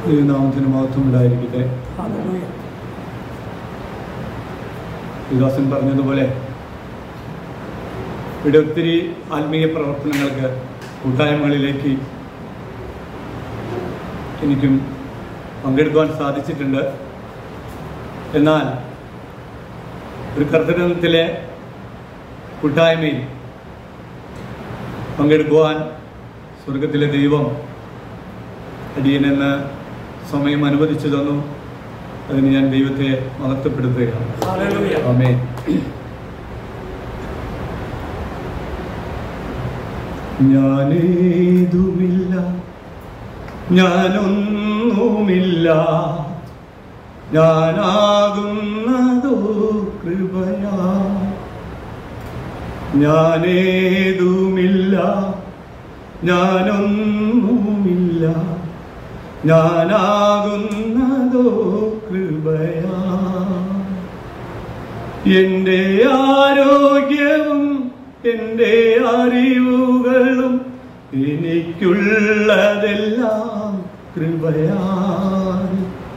നാമത്തിന് മഹത്വം ഉണ്ടായിരിക്കട്ടെ Hallelujah. വികാസൻ പറഞ്ഞതുപോലെ ഇവിടെ ഒത്തിരി ആത്മീയ പ്രവർത്തനങ്ങൾക്ക് കൂട്ടായ്മകളിലേക്ക് എനിക്കും പങ്കെടുക്കുവാൻ സാധിച്ചിട്ടുണ്ട് എന്നാൽ ഒരു കർത്തൃത്വത്തിലെ കൂട്ടായ്മയിൽ പങ്കെടുക്കുവാൻ സ്വർഗത്തിലെ ദൈവം അടിയനെന്ന് സമയം അനുവദിച്ചു തന്നു അതിന് ഞാൻ ദൈവത്തെ മഹത്വപ്പെടുത്തുകയാണ് Hallelujah. ആമേൻ ഞാനേതുമില്ല ഞാനൊന്നുമില്ല ഞാനാകുന്നതോ കൃപയാ ഞാനേതുമില്ല ഞാനൊന്നുമില്ല ഞാനാകുന്നതോ കൃപയാ എൻ്റെ ആരോഗ്യവും എൻ്റെ അറിവുകളും എനിക്കുള്ളതെല്ലാം കൃപയാൽ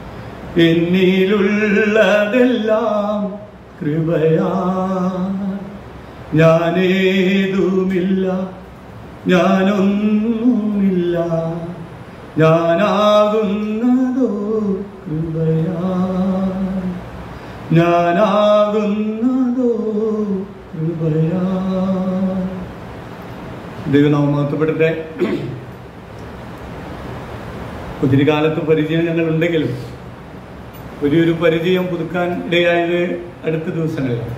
എന്നിലുള്ളതെല്ലാം കൃപയാൽ ഞാനേതുമില്ല ഞാനൊന്നുമില്ല ഞാനാകുന്നതോ കൃപയാൽ ഞാനാകുന്നതോ കൃപയാ ദൈവനാമം മഹത്വപ്പെടട്ടെ ഒത്തിരി കാലത്ത് പരിചയം ഞങ്ങൾ ഉണ്ടെങ്കിലും വലിയൊരു പരിചയം പുതുക്കാൻ ഇടയായത് അടുത്ത ദിവസങ്ങളിലാണ്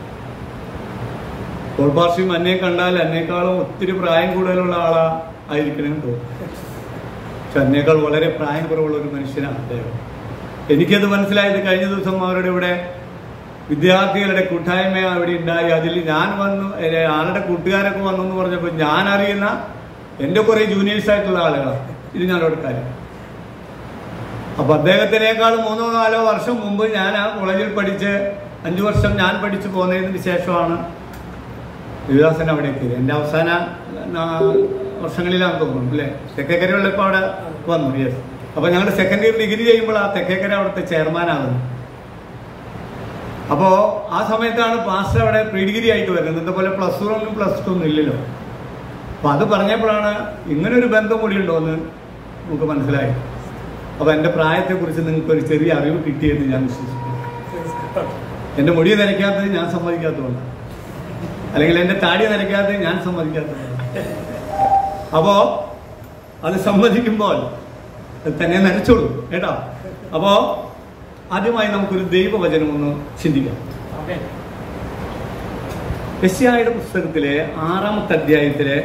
പോൾപാർശ്യം എന്നെ കണ്ടാൽ എന്നേക്കാളും ഒത്തിരി പ്രായം കൂടുതലുള്ള ആളാ ആയിരിക്കണമെന്ന് തോന്നുന്നു പക്ഷെ എന്നേക്കാൾ വളരെ പ്രായം കുറവുള്ള ഒരു മനുഷ്യനാണ് അദ്ദേഹം എനിക്കത് മനസ്സിലായത് കഴിഞ്ഞ ദിവസം അവരുടെ ഇവിടെ വിദ്യാർത്ഥികളുടെ കൂട്ടായ്മ അവിടെ ഉണ്ടായി അതിൽ ഞാൻ വന്നു ഏ, ആളുടെ കൂട്ടുകാരൊക്കെ വന്നു എന്ന് പറഞ്ഞപ്പോൾ ഞാൻ അറിയുന്ന എൻ്റെ കുറേ ജൂനിയേഴ്സ് ആയിട്ടുള്ള ആളുകളാണ് ഇത് ഞാനോട് കാര്യം അപ്പൊ അദ്ദേഹത്തിനേക്കാൾ മൂന്നോ നാലോ വർഷം മുമ്പ് ഞാൻ ആ കോളേജിൽ പഠിച്ച് അഞ്ചു വർഷം ഞാൻ പഠിച്ചു പോന്നതിന് ശേഷമാണ് ദേവദാസൻ അവിടെ എത്തിയത് എൻ്റെ അവസാന നാ- വർഷങ്ങളിലാണെന്ന് തോന്നുന്നു അല്ലേ തെക്കേക്കരയുള്ള ഇപ്പോൾ അവിടെ വന്നു യെസ് അപ്പൊ ഞങ്ങളുടെ സെക്കൻഡ് ഇയർ ഡിഗ്രി ചെയ്യുമ്പോൾ ആ തെക്കേക്കര അവിടുത്തെ ചെയർമാനാകുന്നു അപ്പോ ആ സമയത്താണ് പാസ്റ്റർ അവിടെ പ്രീ ഡിഗ്രി ആയിട്ട് വരുന്നത് ഇന്നത്തെ പോലെ പ്ലസ് ടു ഒന്നും പ്ലസ് ടു ഒന്നും ഇല്ലല്ലോ അപ്പൊ അത് പറഞ്ഞപ്പോഴാണ് ഇങ്ങനെ ഒരു ബന്ധം കൂടി ഉണ്ടോ എന്ന് നമുക്ക് മനസ്സിലായി അപ്പൊ എന്റെ പ്രായത്തെക്കുറിച്ച് നിങ്ങൾക്ക് ഒരു ചെറിയ അറിവ് കിട്ടിയെന്ന് ഞാൻ വിശ്വസിക്കുന്നു Praise God. എന്റെ മുടി നനയ്ക്കാത്തത് ഞാൻ സമ്മതിക്കാത്തതുകൊണ്ടാണ് അല്ലെങ്കിൽ എന്റെ താടി നനയ്ക്കാത്തത് ഞാൻ സമ്മതിക്കാത്തതുകൊണ്ടാണ് അപ്പോ അത് സമ്മതിക്കുമ്പോൾ അത് തന്നെ നനച്ചോളൂ കേട്ടോ അപ്പോ ആദ്യമായി നമുക്കൊരു ദൈവവചനം ഒന്ന് ചിന്തിക്കാം Amen. യശ്യായുടെ പുസ്തകത്തിലെ ആറാമത്തെ അധ്യായത്തിലെ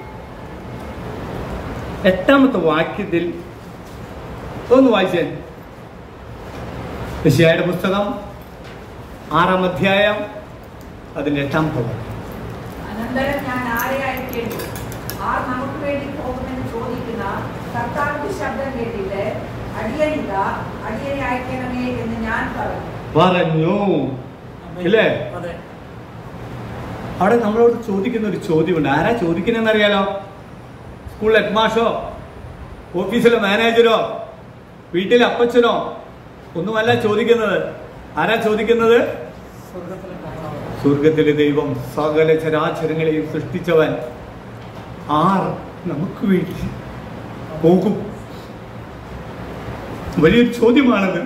എട്ടാമത്തെ വാക്യത്തിൽ ഒന്ന് വായിച്ചേ യശ്യായുടെ പുസ്തകം ആറാം അധ്യായം അതിന്റെ എട്ടാമത്തെ വാക്യം അനന്തരം ഞാൻ ആരെ അയക്കേണ്ടു ആർ നമുക്ക് വേണ്ടി പോകുമെന്ന് ചോദിക്കുന്ന കർത്താവിന്റെ ശബ്ദം കേട്ടിട്ട് അടിയനിത അടിയനെ അയക്കണമേ എന്ന് ഞാൻ പറഞ്ഞു പറഞ്ഞു Amen. ഇല്ലേ അതെ അവിടെ നമ്മളോട് ചോദിക്കുന്ന ഒരു ചോദ്യമുണ്ട് ആരാ ചോദിക്കുന്നതെന്ന് അറിയാലോ സ്കൂളിലെ ഹെഡ്മാഷോ ഓഫീസിലെ മാനേജരോ വീട്ടിലെ അപ്പച്ചനോ ഒന്നുമല്ല ചോദിക്കുന്നത് ആരാ ചോദിക്കുന്നത് സ്വർഗത്തിലെ കർത്താവ്. സ്വർഗത്തിലെ ദൈവം സകല ചരാചരങ്ങളെയും സൃഷ്ടിച്ചവൻ ആർ നമുക്ക് വേണ്ടി പോകും വലിയൊരു ചോദ്യമാണത്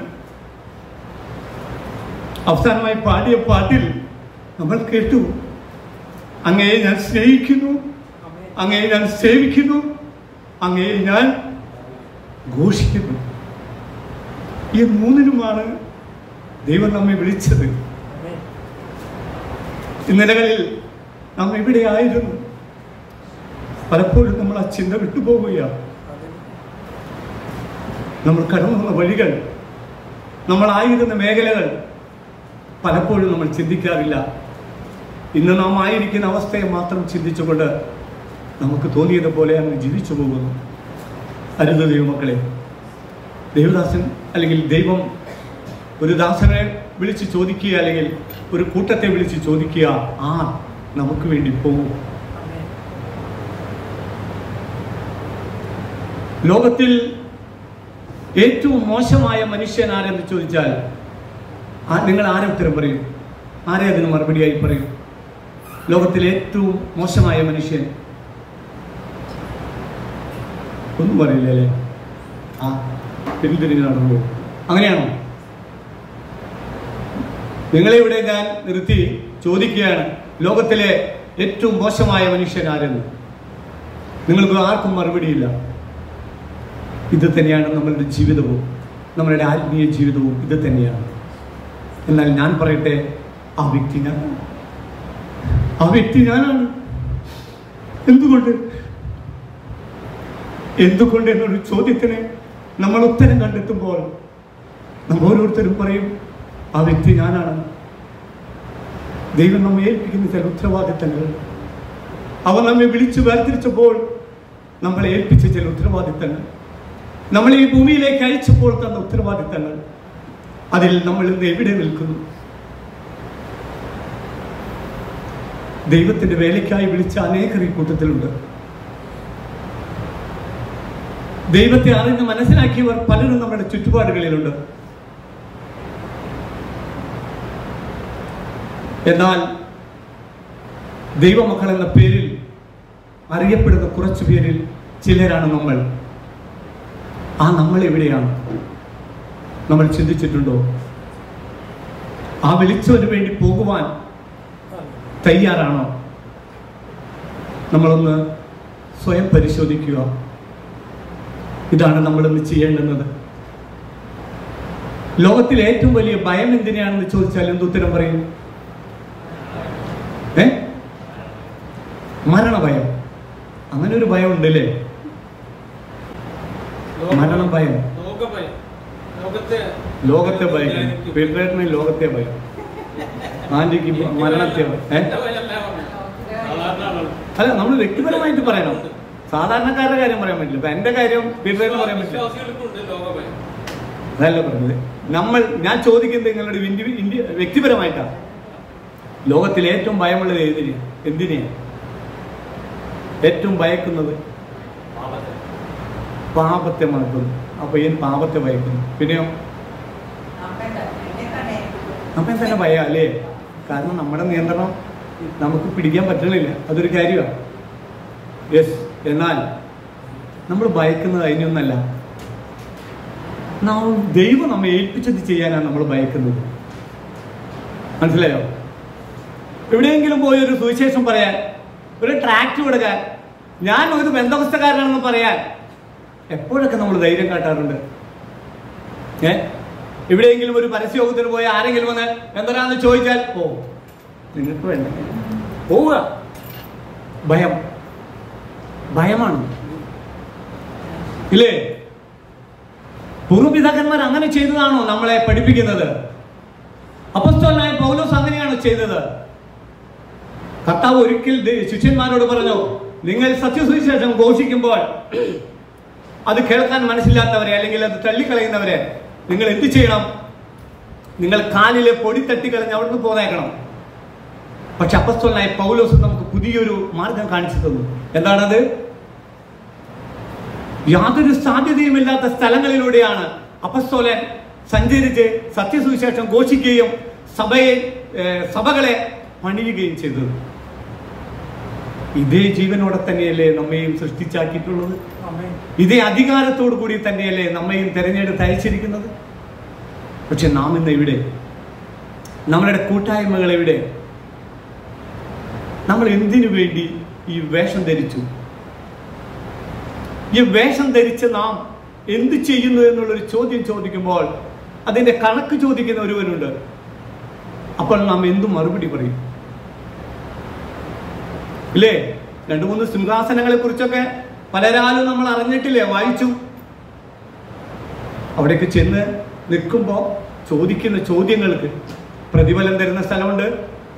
അവസാനമായി പാടിയ പാട്ടിൽ നമ്മൾ കേട്ടു അങ്ങയെ ഞാൻ സ്നേഹിക്കുന്നു Amen. അങ്ങയെ ഞാൻ സേവിക്കുന്നു അങ്ങയെ ഞാൻ ഘോഷിക്കുന്നു ഈ മൂന്നിനുമാണ് ദൈവം നമ്മെ വിളിച്ചത് Amen. ഇന്നലകളിൽ നാം എവിടെയായിരുന്നു പലപ്പോഴും നമ്മൾ ആ ചിന്ത വിട്ടുപോവുകയാണ് അതെ. നമ്മൾ കടന്നു വന്ന വഴികൾ നമ്മളായിരുന്ന മേഖലകൾ പലപ്പോഴും നമ്മൾ ചിന്തിക്കാറില്ല ഇന്ന് നാം ആയിരിക്കുന്ന അവസ്ഥയെ മാത്രം ചിന്തിച്ചുകൊണ്ട് നമുക്ക് തോന്നിയത് പോലെ അങ്ങ് ജീവിച്ചു പോകുന്നു അരുത് ദൈവമക്കളെ ദേവദാസൻ അല്ലെങ്കിൽ ദൈവം ഒരു ദാസനെ വിളിച്ച് ചോദിക്കുക അല്ലെങ്കിൽ ഒരു കൂട്ടത്തെ വിളിച്ച് ചോദിക്കുക ആ നമുക്ക് വേണ്ടി പോകും Amen. ലോകത്തിൽ ഏറ്റവും മോശമായ മനുഷ്യൻ ആരെന്ന് ചോദിച്ചാൽ ആ- നിങ്ങൾ ആരെ ഉത്തരം പറയും ആരെ അതിന് മറുപടിയായി പറയും ലോകത്തിലെ ഏറ്റവും മോശമായ മനുഷ്യൻ ഒന്നും പറയില്ല അല്ലേ ആ പിന്തിരിഞ്ഞ് നടന്നു പോകും അങ്ങനെയാണോ നിങ്ങളെ ഇവിടെ ഞാൻ നിർത്തി ചോദിക്കുകയാണ് ലോകത്തിലെ ഏറ്റവും മോശമായ മനുഷ്യൻ ആരെന്ന് നിങ്ങൾക്ക് ആർക്കും മറുപടിയില്ല ഇത് തന്നെയാണ് നമ്മളുടെ ജീവിതവും നമ്മളുടെ ആത്മീയ ജീവിതവും ഇത് തന്നെയാണ് എന്നാൽ ഞാൻ പറയട്ടെ ആ വ്യക്തി ഞാനാണ് ആ വ്യക്തി ഞാനാണ് എന്തുകൊണ്ട് എന്തുകൊണ്ട് എന്നൊരു ചോദ്യത്തിന് നമ്മൾ ഉത്തരം കണ്ടെത്തുമ്പോൾ നമ്മൾ ഓരോരുത്തരും പറയും ആ വ്യക്തി ഞാനാണ് ദൈവം നമ്മെ ഏൽപ്പിക്കുന്ന ചില ഉത്തരവാദിത്തങ്ങൾ അവ നമ്മെ വിളിച്ചു വേർതിരിച്ചപ്പോൾ നമ്മളെ ഏൽപ്പിച്ച ചില ഉത്തരവാദിത്തങ്ങൾ നമ്മളെ ഈ ഭൂമിയിലേക്ക് അയച്ചപ്പോൾ തന്ന ഉത്തരവാദിത്തങ്ങൾ അതിൽ നമ്മൾ ഇന്ന് എവിടെ നിൽക്കുന്നു ദൈവത്തിന്റെ വേലയ്ക്കായി വിളിച്ച അനേകർ ഈ കൂട്ടത്തിലുണ്ട് ദൈവത്തെ അറിഞ്ഞ് മനസ്സിലാക്കിയവർ പലരും നമ്മുടെ ചുറ്റുപാടുകളിലുണ്ട് എന്നാൽ ദൈവമക്കൾ എന്ന പേരിൽ അറിയപ്പെടുന്ന കുറച്ചു പേരിൽ ചിലരാണ് നമ്മൾ ആ നമ്മൾ എവിടെയാണ് നമ്മൾ ചിന്തിച്ചിട്ടുണ്ടോ ആ വിളിച്ചവന് വേണ്ടി പോകുവാൻ തയ്യാറാണോ നമ്മളൊന്ന് സ്വയം പരിശോധിക്കുക ഇതാണ് നമ്മളിന്ന് ചെയ്യേണ്ടുന്നത് ലോകത്തിലെ ഏറ്റവും വലിയ ഭയം എന്തിനാണെന്ന് ചോദിച്ചാൽ എന്ത് ഉത്തരം പറയും ഏ മരണഭയം അങ്ങനെ ഒരു ഭയം ഉണ്ടല്ലേ മരണം ഭയം ലോകഭയം ലോകത്തെ ലോകത്തെ ഭയം പീറ്ററേട്ടന് ലോകത്തെ ഭയം ആന്റിക്ക് മരണത്തെ ഭയം. ഏ എന്റെ ഭയമല്ല പറഞ്ഞത്. സാധാരണ ആളുകൾ. അല്ല നമ്മൾ വ്യക്തിപരമായിട്ട് പറയണം സാധാരണക്കാരുടെ കാര്യം പറയാൻ പറ്റില്ല ഇപ്പൊ എന്റെ കാര്യം പീറ്ററേട്ടന് പറയാൻ പറ്റില്ല വിശ്വാസികൾക്കുണ്ട് ലോകഭയം അതല്ല പറഞ്ഞത് നമ്മൾ ഞാൻ ചോദിക്കുന്നത് നിങ്ങളുടെ ഇന്ത്യ ഇന്ത്യ വ്യക്തിപരമായിട്ടാണ് ലോകത്തിൽ ഏറ്റവും ഭയമുള്ളത് ഏതിനെയാണ് എന്തിനെയാണ് ഏറ്റവും ഭയക്കുന്നത് പാപത്തെ. പാപത്തെ മറക്കുന്നു ആ പയ്യൻ പാപത്തെ ഭയക്കുന്നു പിന്നെയോ നമ്മെ തന്നെ എന്നെ തന്നെ നമ്മെ തന്നെ ഭയം അല്ലേ കാരണം നമ്മുടെ നിയന്ത്രണം നമുക്ക് പിടിക്കാൻ പറ്റണില്ല അതൊരു കാര്യമാണ് യെസ് എന്നാൽ നമ്മൾ ഭയക്കുന്നത് അതിനൊന്നല്ല നാം ദൈവം നമ്മെ ഏൽപ്പിച്ചത് ചെയ്യാനാണ് നമ്മൾ ഭയക്കുന്നത് മനസ്സിലായോ എവിടെയെങ്കിലും പോയി ഒരു സുവിശേഷം പറയാൻ ഒരു ട്രാക്ട് കൊടുക്കാൻ ഞാൻ ഒരു ബന്ധവസ്ഥക്കാരനാണെന്ന് പറയാൻ എപ്പോഴൊക്കെ നമ്മൾ ധൈര്യം കാട്ടാറുണ്ട് ഏ എവിടെയെങ്കിലും ഒരു പരസ്യയോഗത്തിന് പോയി ആരെങ്കിലും വന്ന് എന്താണെന്ന് ചോദിച്ചാൽ ഓ നിങ്ങൾക്ക് വേണ്ട പോവുക ഭയം ഭയമാണ് ഇല്ലേ പൂർവ്വപിതാക്കന്മാർ അങ്ങനെ ചെയ്തതാണോ നമ്മളെ പഠിപ്പിക്കുന്നത് അപ്പസ്തോലനായ പൗലോസ് അങ്ങനെയാണോ ചെയ്തത് കർത്താവ് ഒരിക്കൽ ദേ- ശിഷ്യന്മാരോട് പറഞ്ഞു നിങ്ങൾ സത്യസുവിശേഷം ഘോഷിക്കുമ്പോൾ അത് കേൾക്കാൻ മനസ്സില്ലാത്തവരെ അല്ലെങ്കിൽ അത് തള്ളിക്കളയുന്നവരെ നിങ്ങൾ എന്ത് ചെയ്യണം നിങ്ങൾ കാലിലെ പൊടി തട്ടിക്കളഞ്ഞ് അവിടുന്ന് പോന്നേക്കണം പക്ഷെ അപ്പസ്തോലനായ പൗലോസ് നമുക്ക് പുതിയൊരു മാർഗം കാണിച്ചു തന്നു എന്താണത് യാതൊരു സാധ്യതയുമില്ലാത്ത സ്ഥലങ്ങളിലൂടെയാണ് അപ്പസ്തോലൻ സഞ്ചരിച്ച് സത്യസുവിശേഷം ഘോഷിക്കുകയും സഭയെ ഏർ, സഭകളെ പണിയുകയും ചെയ്തത് ഇതേ ജീവനോടെ തന്നെയല്ലേ നമ്മയും സൃഷ്ടിച്ചാക്കിയിട്ടുള്ളത് ആമേൻ. ഇതേ അധികാരത്തോടു കൂടി തന്നെയല്ലേ നമ്മയും തെരഞ്ഞെടുത്ത് അയച്ചിരിക്കുന്നത് പക്ഷെ നാം ഇന്ന് എവിടെ നമ്മളുടെ കൂട്ടായ്മകൾ എവിടെ നമ്മൾ എന്തിനു വേണ്ടി ഈ വേഷം ധരിച്ചു ഈ വേഷം ധരിച്ച് നാം എന്ത് ചെയ്യുന്നു എന്നുള്ളൊരു ചോദ്യം ചോദിക്കുമ്പോൾ അതിന്റെ കണക്ക് ചോദിക്കുന്ന ഒരുവനുണ്ട് അപ്പോൾ നാം എന്തു മറുപടി പറയും ഇല്ലേ രണ്ടു മൂന്ന് സിംഹാസനങ്ങളെ കുറിച്ചൊക്കെ പലരാലും നമ്മൾ അറിഞ്ഞിട്ടില്ലേ വായിച്ചു അവിടേക്ക് ചെന്ന് നിൽക്കുമ്പോൾ ചോദിക്കുന്ന ചോദ്യങ്ങൾക്ക് പ്രതിഫലം തരുന്ന സ്ഥലമുണ്ട്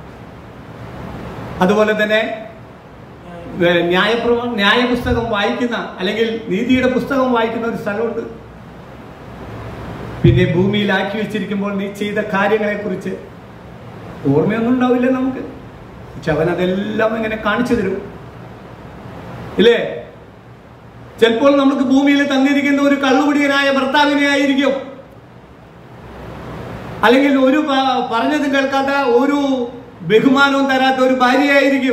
അതുപോലെ തന്നെ ഏഹ്, ന്യായപ്രമ ന്യായ പുസ്തകം വായിക്കുന്ന അല്ലെങ്കിൽ നീതിയുടെ പുസ്തകം വായിക്കുന്ന ഒരു സ്ഥലമുണ്ട് പിന്നെ ഭൂമിയിലാക്കി വെച്ചിരിക്കുമ്പോൾ നീ ചെയ്ത കാര്യങ്ങളെ കുറിച്ച് ഓർമ്മയൊന്നും ഉണ്ടാവില്ല നമുക്ക് പക്ഷെ അവൻ അതെല്ലാം ഇങ്ങനെ കാണിച്ചു തരും ഇല്ലേ ചിലപ്പോൾ നമുക്ക് ഭൂമിയിൽ തന്നിരിക്കുന്ന ഒരു കള്ളുകുടിയനായ ഭർത്താവിനെ ആയിരിക്കും അല്ലെങ്കിൽ ഒരു പ- പറഞ്ഞതും കേൾക്കാത്ത ഒരു ബഹുമാനവും തരാത്ത ഒരു ഭാര്യയായിരിക്കും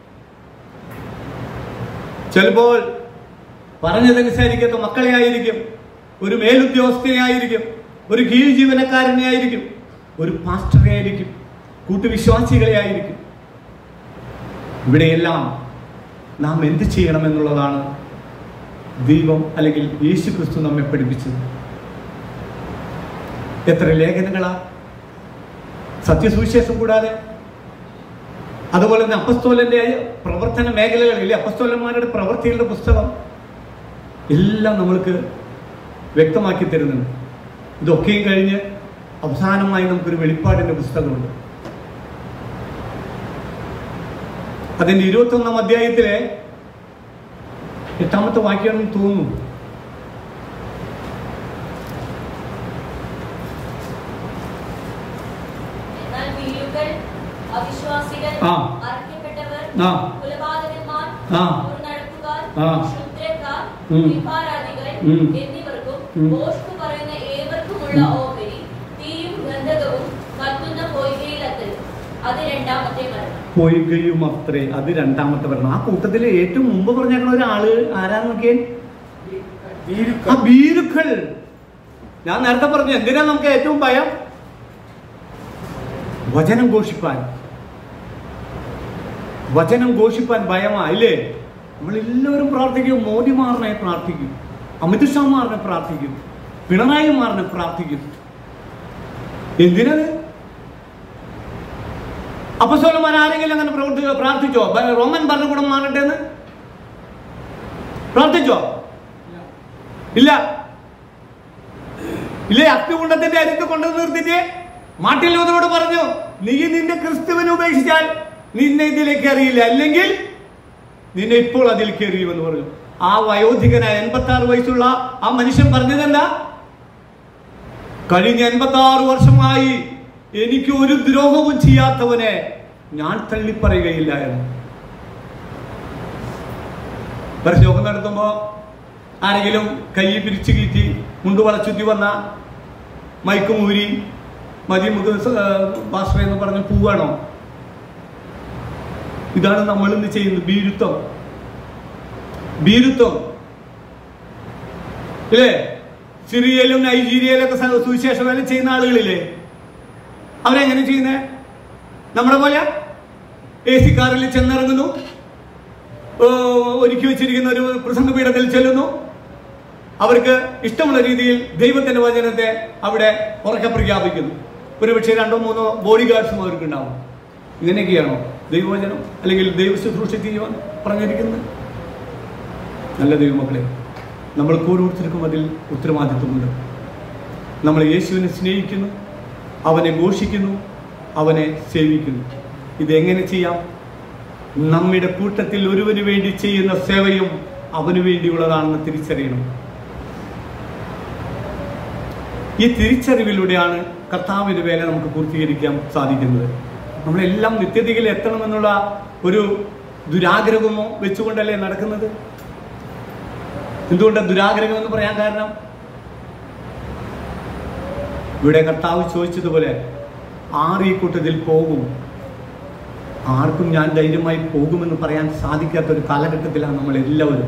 ചിലപ്പോൾ പറഞ്ഞതനുസരിക്കാത്ത മക്കളെ ആയിരിക്കും ഒരു മേലുദ്യോഗസ്ഥനെ ആയിരിക്കും ഒരു കീഴ് ജീവനക്കാരനെ ആയിരിക്കും ഒരു പാസ്റ്ററെ ആയിരിക്കും കൂട്ടുവിശ്വാസികളെ ആയിരിക്കും ഇവിടെയെല്ലാം നാം എന്ത് ചെയ്യണമെന്നുള്ളതാണ് ദൈവം അല്ലെങ്കിൽ യേശു ക്രിസ്തു നമ്മെ പഠിപ്പിച്ചത് എത്ര ലേഖനങ്ങളാ സത്യസുവിശേഷം കൂടാതെ അതുപോലെ തന്നെ അപ്പസ്തോലന്റെ പ്രവർത്തന മേഖലകളിലെ അപ്പസ്തോലന്മാരുടെ പ്രവൃത്തികളുടെ പുസ്തകം എല്ലാം നമ്മൾക്ക് വ്യക്തമാക്കി തരുന്നുണ്ട് ഇതൊക്കെയും കഴിഞ്ഞ് അവസാനമായി നമുക്കൊരു വെളിപ്പാടിന്റെ പുസ്തകമുണ്ട് അതിന്റെ ഇരുപത്തി ഒന്നാം അധ്യായത്തിലെ എട്ടാമത്തെ വാക്യമാണെന്ന് തോന്നുന്നു എന്നാൽ ഭീരുക്കൾ, അവിശ്വാസികൾ, ആ. അറയ്ക്കപ്പെട്ടവർ, ആ. കൊലപാതകന്മാർ, ആ. ദുർനടപ്പുകാർ, ആ. ക്ഷുദ്രക്കാർ, ഉം. വിഭാരാധികൾ ഉം. എന്നിവർക്കും ഉം. ഭോഷ്കു പറയുന്ന ഏവർക്കുമുള്ള ഓഹരി തീയും ഗന്ധകവും കത്തുന്ന പൊയ്കയിലത്തരും അത് രണ്ടാമത്തെ മരണം പൊയ്കയും അത്രേ അത് രണ്ടാമത്തെ ഭരണം ആ കൂട്ടത്തിൽ ഏറ്റവും മുമ്പ് പറഞ്ഞേക്കണ ഒരാള് ആരാന്ന് നോക്കിയേ ആ ഭീരുക്കൾ ഞാൻ നേരത്തെ പറഞ്ഞു എന്തിനാ നമുക്ക് ഏറ്റവും ഭയം വചനം ഘോഷിപ്പാൻ വചനം ഘോഷിപ്പാൻ ഭയമാ ഇല്ലേ നമ്മളെല്ലാവരും പ്രാർത്ഥിക്കും മോദി മാറിനെ പ്രാർത്ഥിക്കും അമിത്ഷാ മാറിനെ പ്രാർത്ഥിക്കും പിണറായി മാറിനെ പ്രാർത്ഥിക്കും എന്തിനത് അപ്പസ്വലന്മാർ ആരെങ്കിലും അങ്ങനെ പ്രവർത്തി പ്രാർത്ഥിച്ചോ ബ- റോമൻ ഭരണകൂടം മാറട്ടെ എന്ന് പ്രാർത്ഥിച്ചോ ഇല്ല ഇല്ലേ അഗ്നികുണ്ടത്തിന്റെ അരിത്ത് കൊണ്ടു നിർത്തിട്ട് മാട്ടിൽ ലോതനോട് പറഞ്ഞു നീ നിന്റെ ക്രിസ്തുവിനെ ഉപേക്ഷിച്ചാൽ നിന്നെ ഇതിലേക്ക് അറിയില്ല അല്ലെങ്കിൽ നിന്നെ ഇപ്പോൾ അതിലേക്ക് എറിയുമെന്ന് പറഞ്ഞു ആ വയോധികനായ എൺപത്തി ആറ് വയസ്സുള്ള ആ മനുഷ്യൻ പറഞ്ഞതെന്താ കഴിഞ്ഞ എൺപത്തി ആറ് വർഷമായി എനിക്ക് ഒരു ദ്രോഹവും ചെയ്യാത്തവനെ ഞാൻ തള്ളിപ്പറയുകയില്ല എന്ന് പരസ്യമൊക്കെ നടത്തുമ്പോ ആരെങ്കിലും കൈ പിരിച്ചു കീറ്റി മുണ്ട് വളച്ചുറ്റി വന്ന മൈക്ക് മൂരി മതി മുഖ ഭാഷ എന്ന് പറഞ്ഞ് പോവാണോ ഇതാണ് നമ്മൾ ഇന്ന് ചെയ്യുന്നത് ഭീരുത്വം ഭീരുത്വം ഇല്ലേ സിറിയയിലും നൈജീരിയയിലൊക്കെ സ- സുവിശേഷ വേല ചെയ്യുന്ന ആളുകളില്ലേ അവരെങ്ങനെ ചെയ്യുന്നേ നമ്മുടെ പോലെ എ സി കാറിൽ ചെന്നിറങ്ങുന്നു ഓ, ഒരുക്കി വെച്ചിരിക്കുന്ന ഒരു പ്രസംഗപീഠത്തിൽ ചെല്ലുന്നു അവർക്ക് ഇഷ്ടമുള്ള രീതിയിൽ ദൈവത്തിന്റെ വചനത്തെ അവിടെ ഉറക്കെ പ്രഖ്യാപിക്കുന്നു ഒരുപക്ഷെ രണ്ടോ മൂന്നോ ബോഡി ഗാർഡ്സും അവർക്ക് ഉണ്ടാവും ഇങ്ങനെയൊക്കെയാണോ ദൈവവചനം അല്ലെങ്കിൽ ദൈവ ശുശ്രൂഷ ചെയ്യുവാൻ പറഞ്ഞിരിക്കുന്നത് നല്ല ദൈവമക്കളെ നമ്മൾക്ക് ഓരോരുത്തർക്കും അതിൽ ഉത്തരവാദിത്വമുണ്ട് നമ്മൾ യേശുവിനെ സ്നേഹിക്കുന്നു അവനെ ഘോഷിക്കുന്നു അവനെ സേവിക്കുന്നു ഇതെങ്ങനെ ചെയ്യാം നമ്മുടെ കൂട്ടത്തിൽ ഒരുവന് വേണ്ടി ചെയ്യുന്ന സേവയും അവന് വേണ്ടിയുള്ളതാണെന്ന് തിരിച്ചറിയണം ഈ തിരിച്ചറിവിലൂടെയാണ് കർത്താവിന്റെ വേല നമുക്ക് പൂർത്തീകരിക്കാൻ സാധിക്കുന്നത് നമ്മളെല്ലാം നിത്യതയിൽ എത്തണമെന്നുള്ള ഒരു ദുരാഗ്രഹമോ വെച്ചുകൊണ്ടല്ലേ നടക്കുന്നത് എന്തുകൊണ്ടാണ് ദുരാഗ്രഹം എന്ന് പറയാൻ കാരണം ഇവിടെ കർത്താവ് ചോദിച്ചതുപോലെ ആറ് ഈ കൂട്ടത്തിൽ പോകും ആർക്കും ഞാൻ ധൈര്യമായി പോകുമെന്ന് പറയാൻ സാധിക്കാത്ത ഒരു കാലഘട്ടത്തിലാണ് നമ്മൾ എല്ലാവരും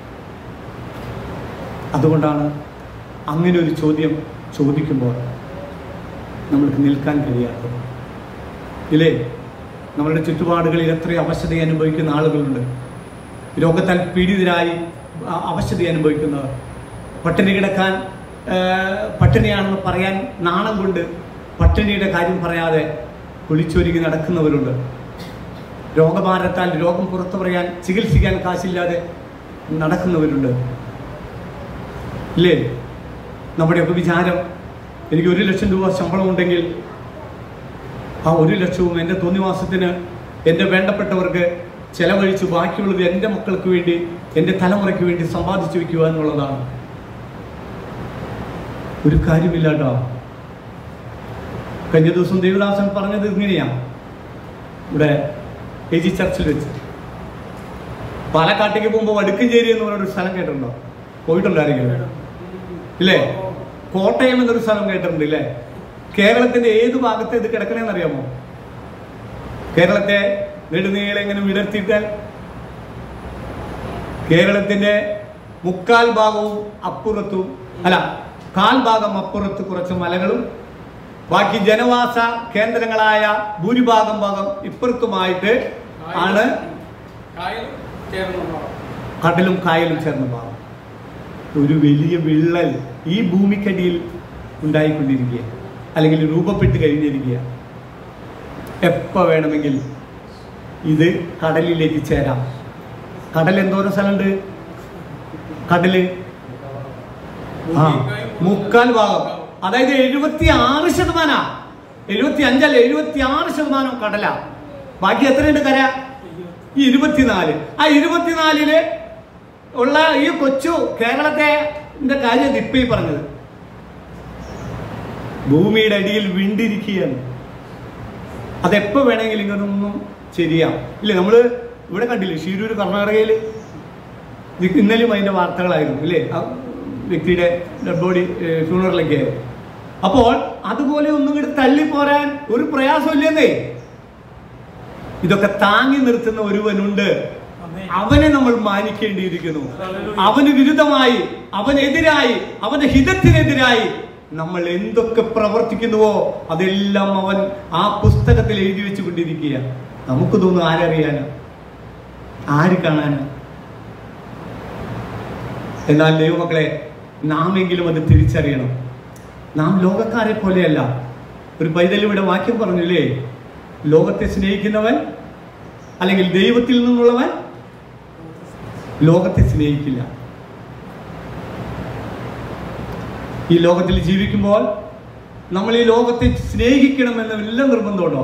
അതുകൊണ്ടാണ് അങ്ങനെ ഒരു ചോദ്യം ചോദിക്കുമ്പോൾ നമ്മൾക്ക് നിൽക്കാൻ കഴിയാത്തത് ഇല്ലേ നമ്മളുടെ ചുറ്റുപാടുകളിൽ എത്രയോ അവശത അനുഭവിക്കുന്ന ആളുകളുണ്ട് രോഗത്താൽ പീഡിതരായി അ- അവശത അനുഭവിക്കുന്നവർ പട്ടിണി കിടക്കാൻ ആ, പട്ടിണിയാണെന്ന് പറയാൻ നാണം കൊണ്ട് പട്ടിണിയുടെ കാര്യം പറയാതെ കുളിച്ചൊരുങ്ങി നടക്കുന്നവരുണ്ട് രോഗഭാരത്താൽ രോഗം പുറത്തു പറയാൻ ചികിത്സിക്കാൻ കാശില്ലാതെ നടക്കുന്നവരുണ്ട് ഇല്ലേ നമ്മുടെയൊക്കെ വിചാരം എനിക്ക് ഒരു ലക്ഷം രൂപ ശമ്പളം ഉണ്ടെങ്കിൽ ആ ഒരു ലക്ഷവും എൻ്റെ തോന്നിവാസത്തിന് എൻ്റെ വേണ്ടപ്പെട്ടവർക്ക് ചെലവഴിച്ച് ബാക്കിയുള്ളത് എൻ്റെ മക്കൾക്ക് വേണ്ടി എൻ്റെ തലമുറയ്ക്ക് വേണ്ടി സമ്പാദിച്ചു വെക്കുക എന്നുള്ളതാണ് ഒരു കാര്യമില്ല കേട്ടോ കഴിഞ്ഞ ദിവസം ദേവദാസൻ പറഞ്ഞത് ഇങ്ങനെയാണ് ഇവിടെ എ ജി ചർച്ചിൽ വെച്ച് പാലക്കാട്ടേക്ക് പോകുമ്പോൾ വടുക്കഞ്ചേരി എന്ന് പറയുന്ന ഒരു സ്ഥലം കേട്ടിട്ടുണ്ടോ പോയിട്ടുണ്ടോ ആരെങ്കിലും ഇല്ലേ കോട്ടയം എന്നൊരു സ്ഥലം കേട്ടിട്ടുണ്ട് ഇല്ലേ കേരളത്തിന്റെ ഏത് ഭാഗത്ത് ഇത് കിടക്കണേന്ന് അറിയാമോ കേരളത്തെ നെടുനീളെ ഇങ്ങനെ വിടർത്തിയിട്ടാൽ കേരളത്തിന്റെ മുക്കാൽ ഭാഗവും അപ്പുറത്തും അല്ല കാൽ ഭാഗം അപ്പുറത്ത് കുറച്ച് മലകളും ബാക്കി ജനവാസ കേന്ദ്രങ്ങളായ ഭൂരിഭാഗം ഭാഗം ഇപ്പുറത്തുമായിട്ട് ആണ് കായലും ചേർന്നുണ്ടാവും കടലും കായലും ചേർന്ന ഭാഗം ഒരു വലിയ വിള്ളൽ ഈ ഭൂമിക്കടിയിൽ ഉണ്ടായിക്കൊണ്ടിരിക്കുക അല്ലെങ്കിൽ രൂപപ്പെട്ട് കഴിഞ്ഞിരിക്കുക എപ്പോൾ വേണമെങ്കിൽ ഇത് കടലിലേക്ക് ചേരാം കടൽ എന്തോരം സ്ഥലമുണ്ട് കടല് ആ മുക്കാൽ ഭാഗം അതായത് എഴുപത്തി ആറ് ശതമാന എഴുപത്തി അഞ്ചല്ല എഴുപത്തി ആറ് ശതമാനം കടല ബാക്കി എത്രയുണ്ട് കര ഈ ഇരുപത്തിനാല് ആ ഇരുപത്തിനാലില് ഉള്ള ഈ കൊച്ചു കേരളത്തെ ന്റെ കാര്യം ഇപ്പൊ ഈ പറഞ്ഞത് ഭൂമിയുടെ അടിയിൽ വിണ്ടിരിക്കുകയാണ് അതെപ്പോ വേണമെങ്കിലും ഇങ്ങനൊന്നും ശരിയാം ഇല്ലേ നമ്മള് ഇവിടെ കണ്ടില്ലേ ഷീരൂർ കർണാടകയില് ഇത് ഇന്നലെയും അതിന്റെ വാർത്തകളായിരുന്നു ഇല്ലേ ആ വ്യക്തിയുടെ ഡെഡ് ബോഡി ഫ്യൂണറിലൊക്കെ അപ്പോൾ അതുപോലെ ഒന്നും കൂടി തള്ളി പോരാൻ ഒരു പ്രയാസമില്ലെന്നേ ഇതൊക്കെ താങ്ങി നിർത്തുന്ന ഒരുവനുണ്ട് അവനെ നമ്മൾ മാനിക്കേണ്ടിയിരിക്കുന്നു അവന് വിരുദ്ധമായി അവനെതിരായി അവന്റെ ഹിതത്തിനെതിരായി നമ്മൾ എന്തൊക്കെ പ്രവർത്തിക്കുന്നുവോ അതെല്ലാം അവൻ ആ പുസ്തകത്തിൽ എഴുതി വെച്ചുകൊണ്ടിരിക്കുക നമുക്ക് തോന്നുന്നു ആരറിയാനാ ആര് കാണാനാ എന്നാൽ ദൈവമക്കളെ നാം എങ്കിലും അത് തിരിച്ചറിയണം നാം ലോകക്കാരെ പോലെയല്ല ഒരു പൈതൽ ഇവിടെ വാക്യം പറഞ്ഞില്ലേ ലോകത്തെ സ്നേഹിക്കുന്നവൻ അല്ലെങ്കിൽ ദൈവത്തിൽ നിന്നുള്ളവൻ ലോകത്തെ സ്നേഹിക്കില്ല ഈ ലോകത്തിൽ ജീവിക്കുമ്പോൾ നമ്മൾ ഈ ലോകത്തെ സ്നേഹിക്കണമെന്ന് വല്ല നിർബന്ധമുണ്ടോ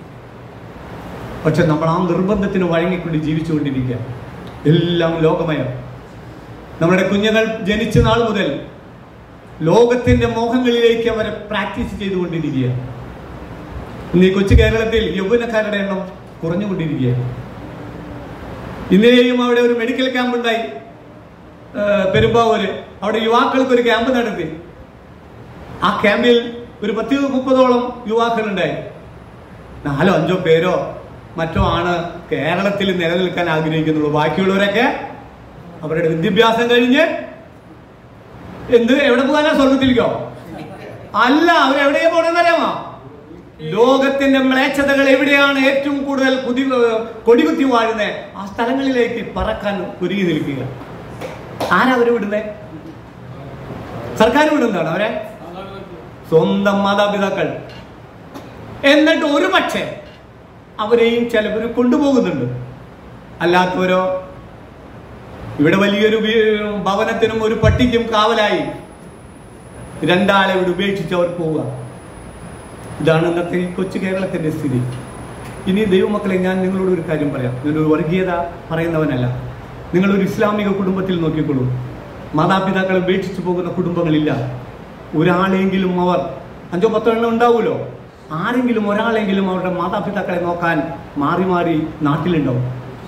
പക്ഷെ നമ്മൾ ആ നിർബന്ധത്തിന് വഴങ്ങിക്കൊണ്ട് ജീവിച്ചുകൊണ്ടിരിക്കുക എല്ലാം ലോകമയം നമ്മുടെ കുഞ്ഞുങ്ങൾ ജനിച്ച നാൾ മുതൽ ലോകത്തിന്റെ മോഹങ്ങളിലേക്ക് അവരെ പ്രാക്ടീസ് ചെയ്തുകൊണ്ടിരിക്കുക ഇന്ന് ഈ കൊച്ചു കേരളത്തിൽ യൗവനക്കാരുടെ എണ്ണം കുറഞ്ഞുകൊണ്ടിരിക്കുക ഇന്നലെയും അവിടെ ഒരു മെഡിക്കൽ ക്യാമ്പ് ഉണ്ടായി ആ, പെരുമ്പാവൂര് അവിടെ യുവാക്കൾക്ക് ഒരു ക്യാമ്പ് നടത്തി ആ ക്യാമ്പിൽ ഒരു പത്ത് മുപ്പതോളം യുവാക്കളുണ്ടായി നാലോ അഞ്ചോ പേരോ മറ്റോ ആണ് കേരളത്തിൽ നിലനിൽക്കാൻ ആഗ്രഹിക്കുന്നുള്ളൂ ബാക്കിയുള്ളവരൊക്കെ അവരുടെ വിദ്യാഭ്യാസം കഴിഞ്ഞ് എന്ത് എവിടെ പോകാനാ സ്വർഗത്തിലേക്കോ അല്ല അവരെവിടെയാ പോണെന്നറിയാമോ ലോകത്തിന്റെ മ്ലേച്ഛതകൾ എവിടെയാണ് ഏറ്റവും കൂടുതൽ കുതി കൊടികുത്തി വാഴുന്നത് ആ സ്ഥലങ്ങളിലേക്ക് പറക്കാൻ ഒരുങ്ങി നിൽക്കുക ആരാ അവരെ വിടുന്നേ സർക്കാർ വിടുന്നതാണ് അവരെ സ്വന്തം മാതാപിതാക്കൾ എന്നിട്ട് ഒരു പക്ഷേ അവരെയും ചിലവർ കൊണ്ടുപോകുന്നുണ്ട് അല്ലാത്തവരോ ഇവിടെ വലിയൊരു വീ- ഭവനത്തിനും ഒരു പട്ടിക്കും കാവലായി രണ്ടാളെ ഇവിടെ ഉപേക്ഷിച്ച് അവർ പോവുക ഇതാണ് ഇന്നത്തെ ഈ കൊച്ചു കേരളത്തിന്റെ സ്ഥിതി ഇനി ദൈവമക്കളെ ഞാൻ നിങ്ങളോട് ഒരു കാര്യം പറയാം ഞാനൊരു വർഗീയത പറയുന്നവനല്ല നിങ്ങളൊരു ഇസ്ലാമിക കുടുംബത്തിൽ നോക്കിക്കോളൂ മാതാപിതാക്കളെ ഉപേക്ഷിച്ചു പോകുന്ന കുടുംബങ്ങളില്ല ഒരാളെങ്കിലും അവർ അഞ്ചോ പത്തോ എണ്ണം ഉണ്ടാവുമല്ലോ ആരെങ്കിലും ഒരാളെങ്കിലും അവരുടെ മാതാപിതാക്കളെ നോക്കാൻ മാറി മാറി നാട്ടിലുണ്ടാവും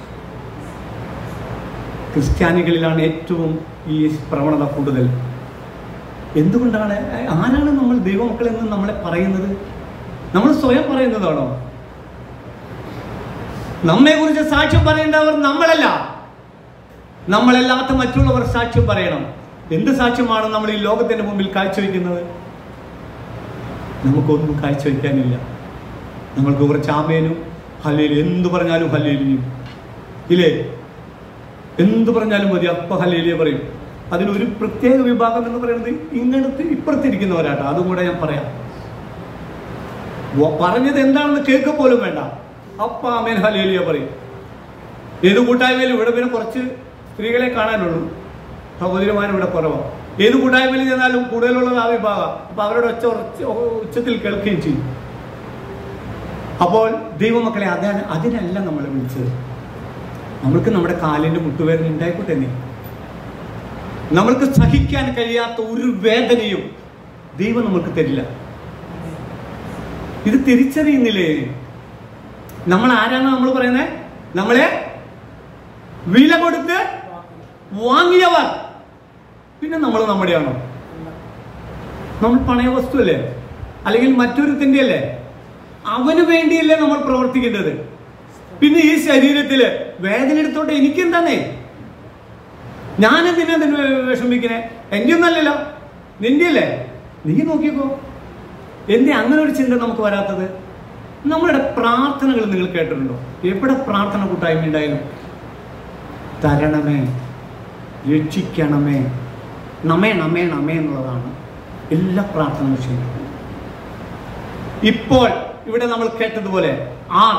ക്രിസ്ത്യാനികളിലാണ് ഏറ്റവും ഈ പ്രവണത കൂടുതൽ എന്തുകൊണ്ടാണ് ആരാണ് നമ്മൾ ദൈവമക്കളെന്ന് നമ്മളെ പറയുന്നത് നമ്മൾ സ്വയം പറയുന്നതാണോ നമ്മെ കുറിച്ച് സാക്ഷ്യം പറയേണ്ടവർ നമ്മളല്ല നമ്മളല്ലാത്ത മറ്റുള്ളവർ സാക്ഷ്യം പറയണം എന്ത് സാക്ഷ്യമാണ് നമ്മൾ ഈ ലോകത്തിന്റെ മുമ്പിൽ കാഴ്ചവെക്കുന്നത് നമുക്കൊന്നും കാഴ്ചവെക്കാനില്ല നമ്മൾക്ക് കുറച്ച് ആമേനും ഹല്ലേലും എന്ത് പറഞ്ഞാലും ഹല്ലേലിയും ഇല്ലേ എന്ത് പറഞ്ഞാലും മതി അപ്പൊ ഹല്ലേലിയ പറയും അതിനൊരു പ്രത്യേക വിഭാഗം എന്ന് പറയുന്നത് ഇങ്ങനത്തെ ഇപ്പുറത്തിരിക്കുന്നവരാട്ടോ അതും കൂടെ ഞാൻ പറയാം വ- പറഞ്ഞത് എന്താണെന്ന് കേൾക്ക പോലും വേണ്ട അപ്പ ആമേൻ ഹലേലിയ പറയും ഏത് കൂട്ടായ്മയിലും ഇവിടെ പിന്നെ കുറച്ച് സ്ത്രീകളെ കാണാനുള്ളൂ സഹോദരിമാർ ഇവിടെ കുറവാണ് ഏത് കൂട്ടായ്മയിൽ ചെന്നാലും കൂടുതലുള്ളത് ആ വിഭാഗം അപ്പൊ അവരുടെ ഒച്ച ഉറച്ച് ഉച്ചത്തിൽ കേൾക്കുകയും ചെയ്യും അപ്പോൾ ദൈവമക്കളെ അതാണ് അതിനല്ല നമ്മളെ വിളിച്ചത് നമ്മൾക്ക് നമ്മുടെ കാലിന്റെ മുട്ടുവേദന ഉണ്ടായിക്കോട്ടെ നീ നമ്മൾക്ക് സഹിക്കാൻ കഴിയാത്ത ഒരു വേദനയും ദൈവം നമുക്ക് തരില്ല ഇത് തിരിച്ചറിയുന്നില്ലേ നമ്മൾ ആരാണ് നമ്മൾ പറയുന്നത് നമ്മളെ വില കൊടുത്ത് വാങ്ങിയവർ പിന്നെ നമ്മൾ നമ്മുടെയാണോ നമ്മൾ പണയ വസ്തു അല്ലേ അല്ലെങ്കിൽ മറ്റൊരുത്തിന്റെ അല്ലേ അവന് വേണ്ടിയല്ലേ നമ്മൾ പ്രവർത്തിക്കേണ്ടത് പിന്നെ ഈ ശരീരത്തില് വേദന എടുത്തോട്ടെ എനിക്കെന്താന്നേ ഞാനെന്തിനാ നിന്നെ വിഷമിക്കണേ എന്റെ ഒന്നല്ലല്ലോ നിന്റെ അല്ലേ നീ നോക്കിക്കോ എന്തേ അങ്ങനെ ഒരു ചിന്ത നമുക്ക് വരാത്തത് നമ്മളുടെ പ്രാർത്ഥനകൾ നിങ്ങൾ കേട്ടിട്ടുണ്ടോ എവിടെ പ്രാർത്ഥന കൂട്ടായ്മ ഉണ്ടായാലും തരണമേ രക്ഷിക്കണമേ നമ്മേ നമ്മേ നമ്മേ എന്നുള്ളതാണ് എല്ലാ പ്രാർത്ഥന വിഷയങ്ങളും ഇപ്പോൾ ഇവിടെ നമ്മൾ കേട്ടതുപോലെ ആർ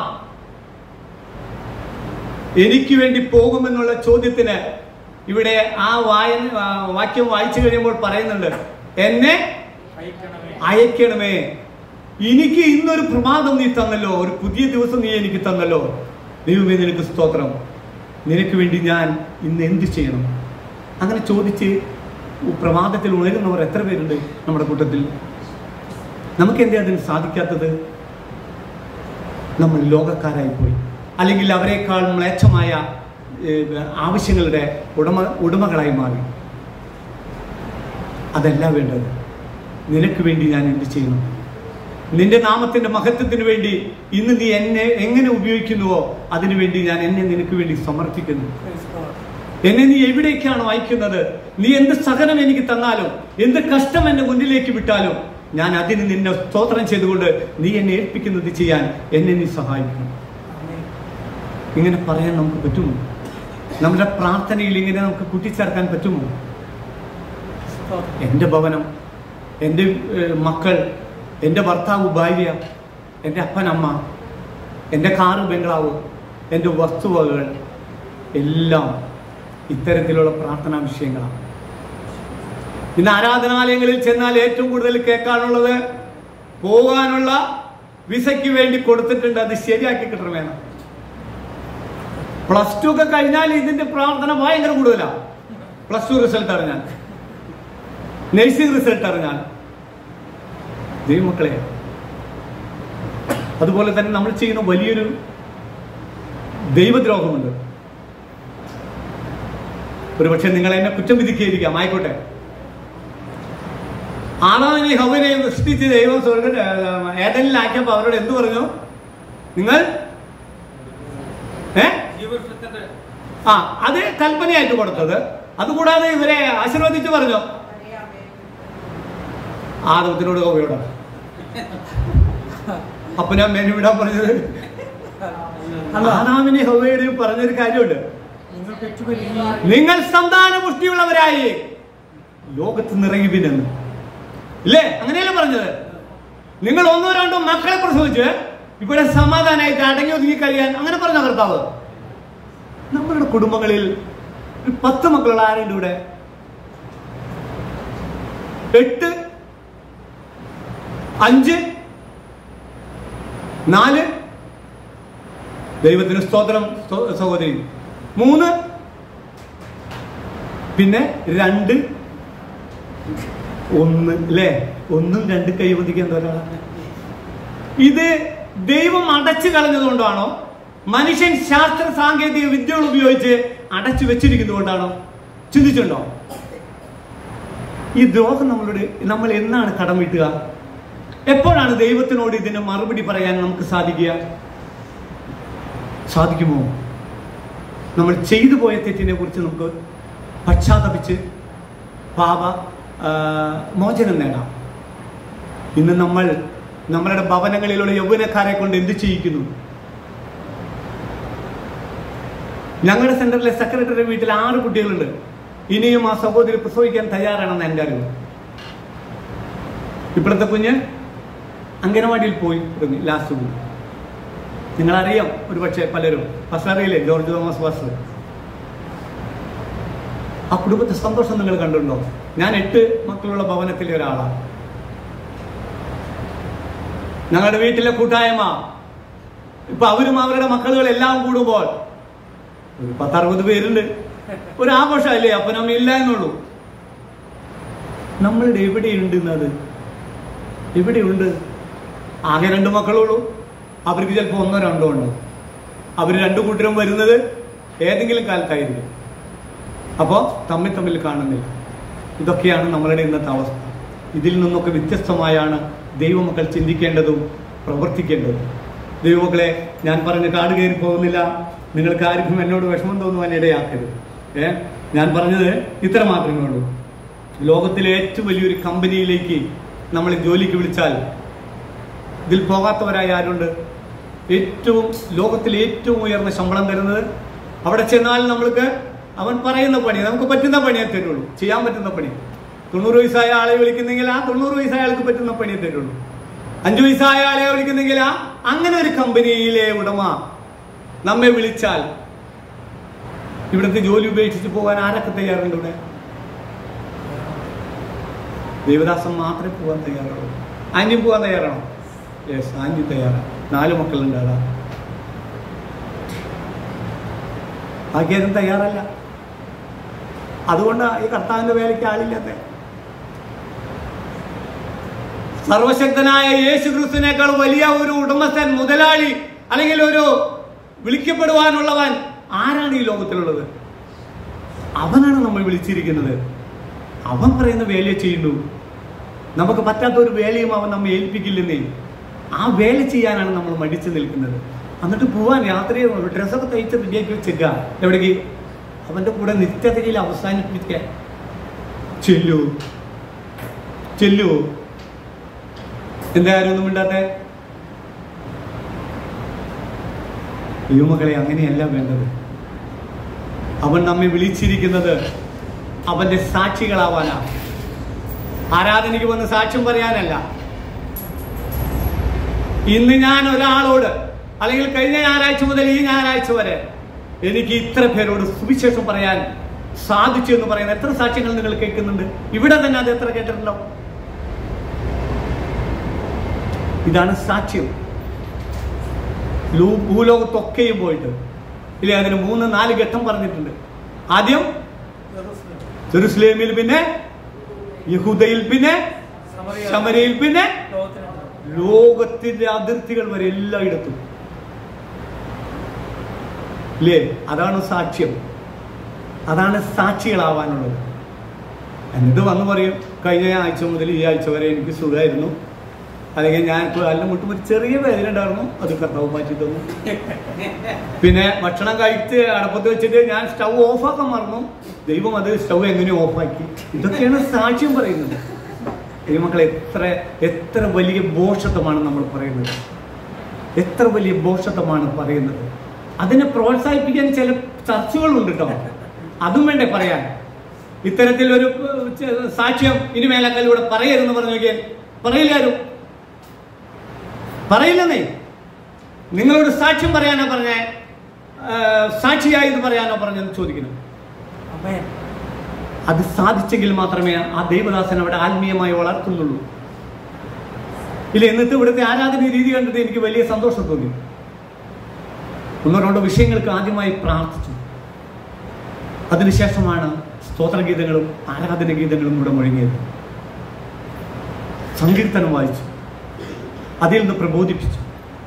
എനിക്ക് വേണ്ടി പോകുമെന്നുള്ള ചോദ്യത്തിന് ഇവിടെ ആ വായന ആ വാക്യം വായിച്ചു കഴിയുമ്പോൾ പറയുന്നുണ്ട് എന്നെ അയക്കണമേ അയക്കണമേ എനിക്ക് ഇന്നൊരു പ്രമാദം നീ തന്നല്ലോ ഒരു പുതിയ ദിവസം നീ എനിക്ക് തന്നല്ലോ ദൈവമേ നിനക്ക് സ്തോത്രം നിനക്ക് വേണ്ടി ഞാൻ ഇന്ന് എന്ത് ചെയ്യണം അങ്ങനെ ചോദിച്ച് പ്രമാദത്തിൽ ഉണരുന്നവർ എത്ര പേരുണ്ട് നമ്മുടെ കൂട്ടത്തിൽ നമുക്ക് എന്തേ അതിന് സാധിക്കാത്തത് നമ്മൾ ലോകക്കാരായി പോയി അല്ലെങ്കിൽ അവരെക്കാൾ മ്ലേച്ഛമായ ഏഹ്, ആവശ്യങ്ങളുടെ ഉടമ ഉടമകളായി മാറി അതല്ല വേണ്ടത് നിനക്ക് വേണ്ടി ഞാൻ എന്ത് ചെയ്യണം നിന്റെ നാമത്തിന്റെ മഹത്വത്തിന് വേണ്ടി ഇന്ന് നീ എന്നെ എങ്ങനെ ഉപയോഗിക്കുന്നുവോ അതിനു വേണ്ടി ഞാൻ എന്നെ നിനക്ക് വേണ്ടി സമർപ്പിക്കുന്നു എന്നെ നീ എവിടേക്കാണോ അയക്കുന്നത് നീ എന്ത് സഹനം എനിക്ക് തന്നാലും എന്ത് കഷ്ടം എന്നെ മുന്നിലേക്ക് വിട്ടാലും ഞാൻ അതിന് നിന്നെ സ്തോത്രം ചെയ്തുകൊണ്ട് നീ എന്നെ ഏൽപ്പിക്കുന്നത് ചെയ്യാൻ എന്നെ നീ സഹായിക്കണം ഇങ്ങനെ പറയാൻ നമുക്ക് പറ്റുമോ നമ്മുടെ പ്രാർത്ഥനയിൽ ഇങ്ങനെ നമുക്ക് കൂട്ടിച്ചേർക്കാൻ പറ്റുമോ എൻ്റെ ഭവനം എൻ്റെ ഏഹ്, മക്കൾ എൻ്റെ ഭർത്താവ് ഭാര്യ എൻ്റെ അപ്പൻ അമ്മ എൻ്റെ കാറ് ബംഗ്ലാവ് എൻ്റെ വസ്തുവകകൾ എല്ലാം ഇത്തരത്തിലുള്ള പ്രാർത്ഥനാ വിഷയങ്ങളാണ് ഇന്ന് ആരാധനാലയങ്ങളിൽ ചെന്നാൽ ഏറ്റവും കൂടുതൽ കേൾക്കാനുള്ളത് പോകാനുള്ള വിസയ്ക്ക് വേണ്ടി കൊടുത്തിട്ടുണ്ട് അത് ശരിയാക്കി കിട്ടണമെന്ന് പ്ലസ് ടു ഒക്കെ കഴിഞ്ഞാൽ ഇതിന്റെ പ്രാർത്ഥന ഭയങ്കര കൂടുതലാണ് പ്ലസ് ടു റിസൾട്ട് അറിഞ്ഞാൽ നഴ്സിംഗ് റിസൾട്ട് അറിഞ്ഞാൽ ദൈവമക്കളെ അതുപോലെ തന്നെ നമ്മൾ ചെയ്യുന്ന വലിയൊരു ദൈവദ്രോഹമുണ്ട് ഒരുപക്ഷെ നിങ്ങൾ എന്നെ കുറ്റം വിധിക്കുകയായിരിക്കാം ആയിക്കോട്ടെ ആണാവിനെ ഹവനെ സൃഷ്ടിച്ച് ദൈവം സ്വർഗ ഏതെങ്കിലും അവരോട് എന്ത് പറഞ്ഞു നിങ്ങൾ ഏ ജീവവൃക്ഷത്തിന്റെ ആ അത് കൽപ്പനയായിട്ട് കൊടുത്തത് അതുകൂടാതെ ഇവരെ ആശീർവദിച്ച് പറഞ്ഞു അറിയാമേ ആദവത്തിനോട് കവിയോട് അപ്പൊ ഞാൻ മെനു വിടാൻ പറഞ്ഞത് ആദാമിനെ ഹവയുടെയും പറഞ്ഞൊരു കാര്യമുണ്ട് നിങ്ങൾ പെറ്റുപരി നിങ്ങൾ സന്താന പുഷ്ടിയുള്ളവരായി ലോകത്ത് നിറയുവിനെന്ന് ഇല്ലേ അങ്ങനെയല്ലേ പറഞ്ഞത് നിങ്ങൾ ഒന്നോ രണ്ടോ മക്കളെ പ്രസവിച്ച് ഇവിടെ സമാധാനമായിട്ട് അടങ്ങി ഒതുങ്ങി കഴിയാൻ അങ്ങനെ പറഞ്ഞ കർത്താവ് നമ്മളുടെ കുടുംബങ്ങളിൽ ഒരു പത്ത് മക്കളുള്ള ആരുണ്ട് ഇവിടെ എട്ട് അഞ്ച് നാല് ദൈവത്തിന് സ്തോത്രം സ്തോ- സഹോദരി മൂന്ന് പിന്നെ രണ്ട് ഒന്ന് അല്ലേ ഒന്നും രണ്ട് കൈവന്തിക്കാൻ ഒരാളാണ് ഇത് ദൈവം അടച്ചു കളഞ്ഞതുകൊണ്ടാണോ മനുഷ്യൻ ശാസ്ത്ര സാങ്കേതിക വിദ്യകൾ ഉപയോഗിച്ച് അടച്ചു വെച്ചിരിക്കുന്നതുകൊണ്ടാണോ ചിന്തിച്ചിട്ടുണ്ടോ ഈ ദ്രോഹം നമ്മളുടെ നമ്മൾ എന്നാണ് കടം വീട്ടുക എപ്പോഴാണ് ദൈവത്തിനോട് ഇതിന് മറുപടി പറയാൻ നമുക്ക് സാധിക്കുക സാധിക്കുമോ നമ്മൾ ചെയ്തു പോയ തെറ്റിനെ കുറിച്ച് നമുക്ക് പശ്ചാത്തപിച്ച് പാപ ആ, മോചനം നേടാം ഇന്ന് നമ്മൾ നമ്മളുടെ ഭവനങ്ങളിലുള്ള യൗവനക്കാരെ കൊണ്ട് എന്ത് ചെയ്യിക്കുന്നു ഞങ്ങളുടെ സെന്ററിലെ സെക്രട്ടറി വീട്ടിൽ ആറ് കുട്ടികളുണ്ട് ഇനിയും ആ സഹോദരി പ്രസവിക്കാൻ തയ്യാറാണെന്ന് എൻ്റെ അറിവ് ഇപ്പോഴത്തെ കുഞ്ഞ് അംഗനവാടിയിൽ പോയി തുടങ്ങി ലാസ്റ്റ് പോയി നിങ്ങളറിയാം ഒരു പക്ഷേ പലരും ഫസ്റ്റ് അറിയില്ലേ ജോർജ് തോമസ് ഫസ്റ്റ് ആ കുടുംബത്തെ സന്തോഷം നിങ്ങൾ കണ്ടിട്ടുണ്ടോ ഞാൻ എട്ട് മക്കളുള്ള ഭവനത്തിലെ ഒരാളാണ് ഞങ്ങളുടെ വീട്ടിലെ കൂട്ടായ്മ ഇപ്പൊ അവരും അവരുടെ മക്കളുകൾ എല്ലാം കൂടുമ്പോൾ ഒരു പത്തറുപത് പേരുണ്ട് ഒരു ആഘോഷമല്ലേ അപ്പനമ്മ ഇല്ല എന്നുള്ളൂ നമ്മളുടെ എവിടെയുണ്ട് ഇന്നത് എവിടെയുണ്ട് ആകെ രണ്ട് മക്കളുള്ളൂ അവർക്ക് ചിലപ്പോൾ ഒന്നോ രണ്ടോ ഉണ്ട് അവർ രണ്ടു കൂട്ടരും വരുന്നത് ഏതെങ്കിലും കാലത്തായിരിക്കും അപ്പോൾ തമ്മിൽ തമ്മിൽ കാണുന്നില്ല ഇതൊക്കെയാണ് നമ്മളുടെ ഇന്നത്തെ അവസ്ഥ ഇതിൽ നിന്നൊക്കെ വ്യത്യസ്തമായാണ് ദൈവമക്കൾ ചിന്തിക്കേണ്ടതും പ്രവർത്തിക്കേണ്ടതും ദൈവമക്കളെ ഞാൻ പറഞ്ഞ കാട് കയറി പോകുന്നില്ല നിങ്ങൾക്ക് ആർക്കും എന്നോട് വിഷമം തോന്നുവാൻ ഇടയാക്കരുത് ഏ ഞാൻ പറഞ്ഞത് ഇത്ര മാത്രമേ ഉള്ളൂ ലോകത്തിലെ ഏറ്റവും വലിയൊരു കമ്പനിയിലേക്ക് നമ്മൾ ജോലിക്ക് വിളിച്ചാൽ ഇതിൽ പോകാത്തവരായ ആരുണ്ട് ഏറ്റവും ലോകത്തിലെ ഏറ്റവും ഉയർന്ന ശമ്പളം തരുന്നത് അവിടെ ചെന്നാൽ നമ്മൾക്ക് അവൻ പറയുന്ന പണി നമുക്ക് പറ്റുന്ന പണിയേ തരുള്ളൂ ചെയ്യാൻ പറ്റുന്ന പണി തൊണ്ണൂറ് വയസ്സായ ആളെ വിളിക്കുന്നെങ്കിൽ ആ തൊണ്ണൂറ് വയസ്സായ ആൾക്ക് പറ്റുന്ന പണിയേ തരുള്ളൂ അഞ്ചു വയസ്സായ ആളെ വിളിക്കുന്നെങ്കിൽ ആ അങ്ങനെ ഒരു കമ്പനിയിലെ ഉടമ നമ്മെ വിളിച്ചാൽ ഇവിടുത്തെ ജോലി ഉപേക്ഷിച്ച് പോകാൻ ആരൊക്കെ തയ്യാറുണ്ട് ഇവിടെ ദേവദാസൻ മാത്രമേ പോകാൻ തയ്യാറുള്ളൂ ആന്റിയും പോകാൻ തയ്യാറാണോ യെസ് ആന്റി തയ്യാറാണ് നാല് മക്കളുണ്ട് അതാ ബാക്കിയാരും തയ്യാറല്ല അതുകൊണ്ടാണ് ഈ കർത്താവിന്റെ വേലയ്ക്ക് ആളില്ലാത്ത സർവശക്തനായ യേശു ക്രിസ്തുവിനേക്കാൾ വലിയ ഒരു ഉടമസ്ഥൻ മുതലാളി അല്ലെങ്കിൽ ഒരു വിളിക്കപ്പെടുവാനുള്ളവൻ ആരാണ് ഈ ലോകത്തിലുള്ളത് അവനാണ് നമ്മൾ വിളിച്ചിരിക്കുന്നത് അവൻ പറയുന്ന വേലയെ ചെയ്യുന്നു നമുക്ക് പറ്റാത്ത ഒരു വേലയും അവൻ നമ്മെ ഏൽപ്പിക്കില്ലെന്നേ ആ വേല ചെയ്യാനാണ് നമ്മൾ മടിച്ചു നിൽക്കുന്നത് എന്നിട്ട് പോവാൻ യാത്ര ചെയ്യുന്നു ഡ്രസ്സൊക്കെ തയ്ച്ച് റെഡിയാക്കി വെച്ചേക്ക എവിടേക്ക് അവന്റെ കൂടെ നിത്യതയിൽ അവസാനിപ്പിക്കാൻ ചെല്ലു ചെല്ലു എന്താ ആരും ഒന്നും മിണ്ടാത്തെ ദൈവമക്കളെ അങ്ങനെയല്ല വേണ്ടത് അവൻ നമ്മെ വിളിച്ചിരിക്കുന്നത് അവന്റെ സാക്ഷികളാവാനാ ആരാധനയ്ക്ക് വന്ന് സാക്ഷ്യം പറയാനല്ല ഇന്ന് ഞാൻ ഒരാളോട് അല്ലെങ്കിൽ കഴിഞ്ഞ ഞായറാഴ്ച മുതൽ ഈ ഞായറാഴ്ച വരെ എനിക്ക് ഇത്ര പേരോട് സുവിശേഷം പറയാൻ സാധിച്ചു എന്ന് പറയുന്ന എത്ര സാക്ഷ്യങ്ങൾ നിങ്ങൾ കേൾക്കുന്നുണ്ട് ഇവിടെ തന്നെ അത് എത്ര കേട്ടിട്ടുണ്ടോ ഇതാണ് സാക്ഷ്യം ലൂ- ഭൂലോകത്തൊക്കെയും പോയിട്ട് ഇല്ലേ അതിന് മൂന്ന് നാല് ഘട്ടം പറഞ്ഞിട്ടുണ്ട് ആദ്യം ജെറുസലേമിൽ പിന്നെ യഹൂദയിൽ പിന്നെ സമറിയ ശമരയിൽ പിന്നെ ലോകത്തിനുണ്ട്. ലോകത്തിന്റെ അതിർത്തികൾ വരെ എല്ലായിടത്തും ഇല്ലേ അതാണ് സാക്ഷ്യം അതാണ് സാക്ഷികളാവാനുള്ളത് എന്നിട്ട് വന്ന് പറയും കഴിഞ്ഞ ആഴ്ച മുതൽ ഈ ആഴ്ച വരെ എനിക്ക് സുഖമായിരുന്നു അല്ലെങ്കിൽ ഞാൻ ഇപ്പോൾ അല്ല മുട്ടും ഒരു ചെറിയ വേദന ഉണ്ടായിരുന്നു അത് കർത്താവ് മാറ്റി തന്നു പിന്നെ ഭക്ഷണം കഴിച്ച് അടപ്പത്ത് വെച്ചിട്ട് ഞാൻ സ്റ്റൗ ഓഫാക്കാൻ മറന്നു ദൈവം അത് സ്റ്റൗ എങ്ങനെയോ ഓഫാക്കി ഇതൊക്കെയാണ് സാക്ഷ്യം പറയുന്നത് ദൈവമക്കളെ എത്ര എത്ര വലിയ ബോഷത്വമാണ് നമ്മൾ പറയുന്നത് എത്ര വലിയ ബോഷത്വമാണ് പറയുന്നത് അതിനെ പ്രോത്സാഹിപ്പിക്കാൻ ചില ചർച്ചകളുണ്ട് കേട്ടോ അതും വേണ്ടേ പറയാൻ ഇത്തരത്തിൽ ഒരു ഏഹ്, ചെ- സാക്ഷ്യം ഇനി മേലക്കല്ലൂടെ പറയരുതെന്ന് പറഞ്ഞു നോക്കിയാൽ പറയില്ലാരും പറയില്ലെന്നേ നിങ്ങളോട് സാക്ഷ്യം പറയാനോ പറഞ്ഞേ ഏഹ്, സാക്ഷിയായി എന്ന് പറയാനോ പറഞ്ഞെന്ന് ചോദിക്കുന്നു അമേൻ. അത് സാധിച്ചെങ്കിൽ മാത്രമേ ആ ദൈവദാസൻ അവിടെ ആത്മീയമായി വളർത്തുന്നുള്ളൂ ഇല്ല ഇന്നത്തെ ഇവിടുത്തെ ആരാധന രീതി കണ്ടിട്ട് എനിക്ക് വലിയ സന്തോഷം തോന്നി ഒന്നോ രണ്ടോ വിഷയങ്ങൾക്ക് ആദ്യമായി പ്രാർത്ഥിച്ചു അതിനുശേഷമാണ് സ്തോത്രഗീതങ്ങളും ആരാധന ഗീതങ്ങളും ഇവിടെ മുഴങ്ങിയത് സങ്കീർത്തനം വായിച്ചു അതിൽ നിന്ന് പ്രബോധിപ്പിച്ചു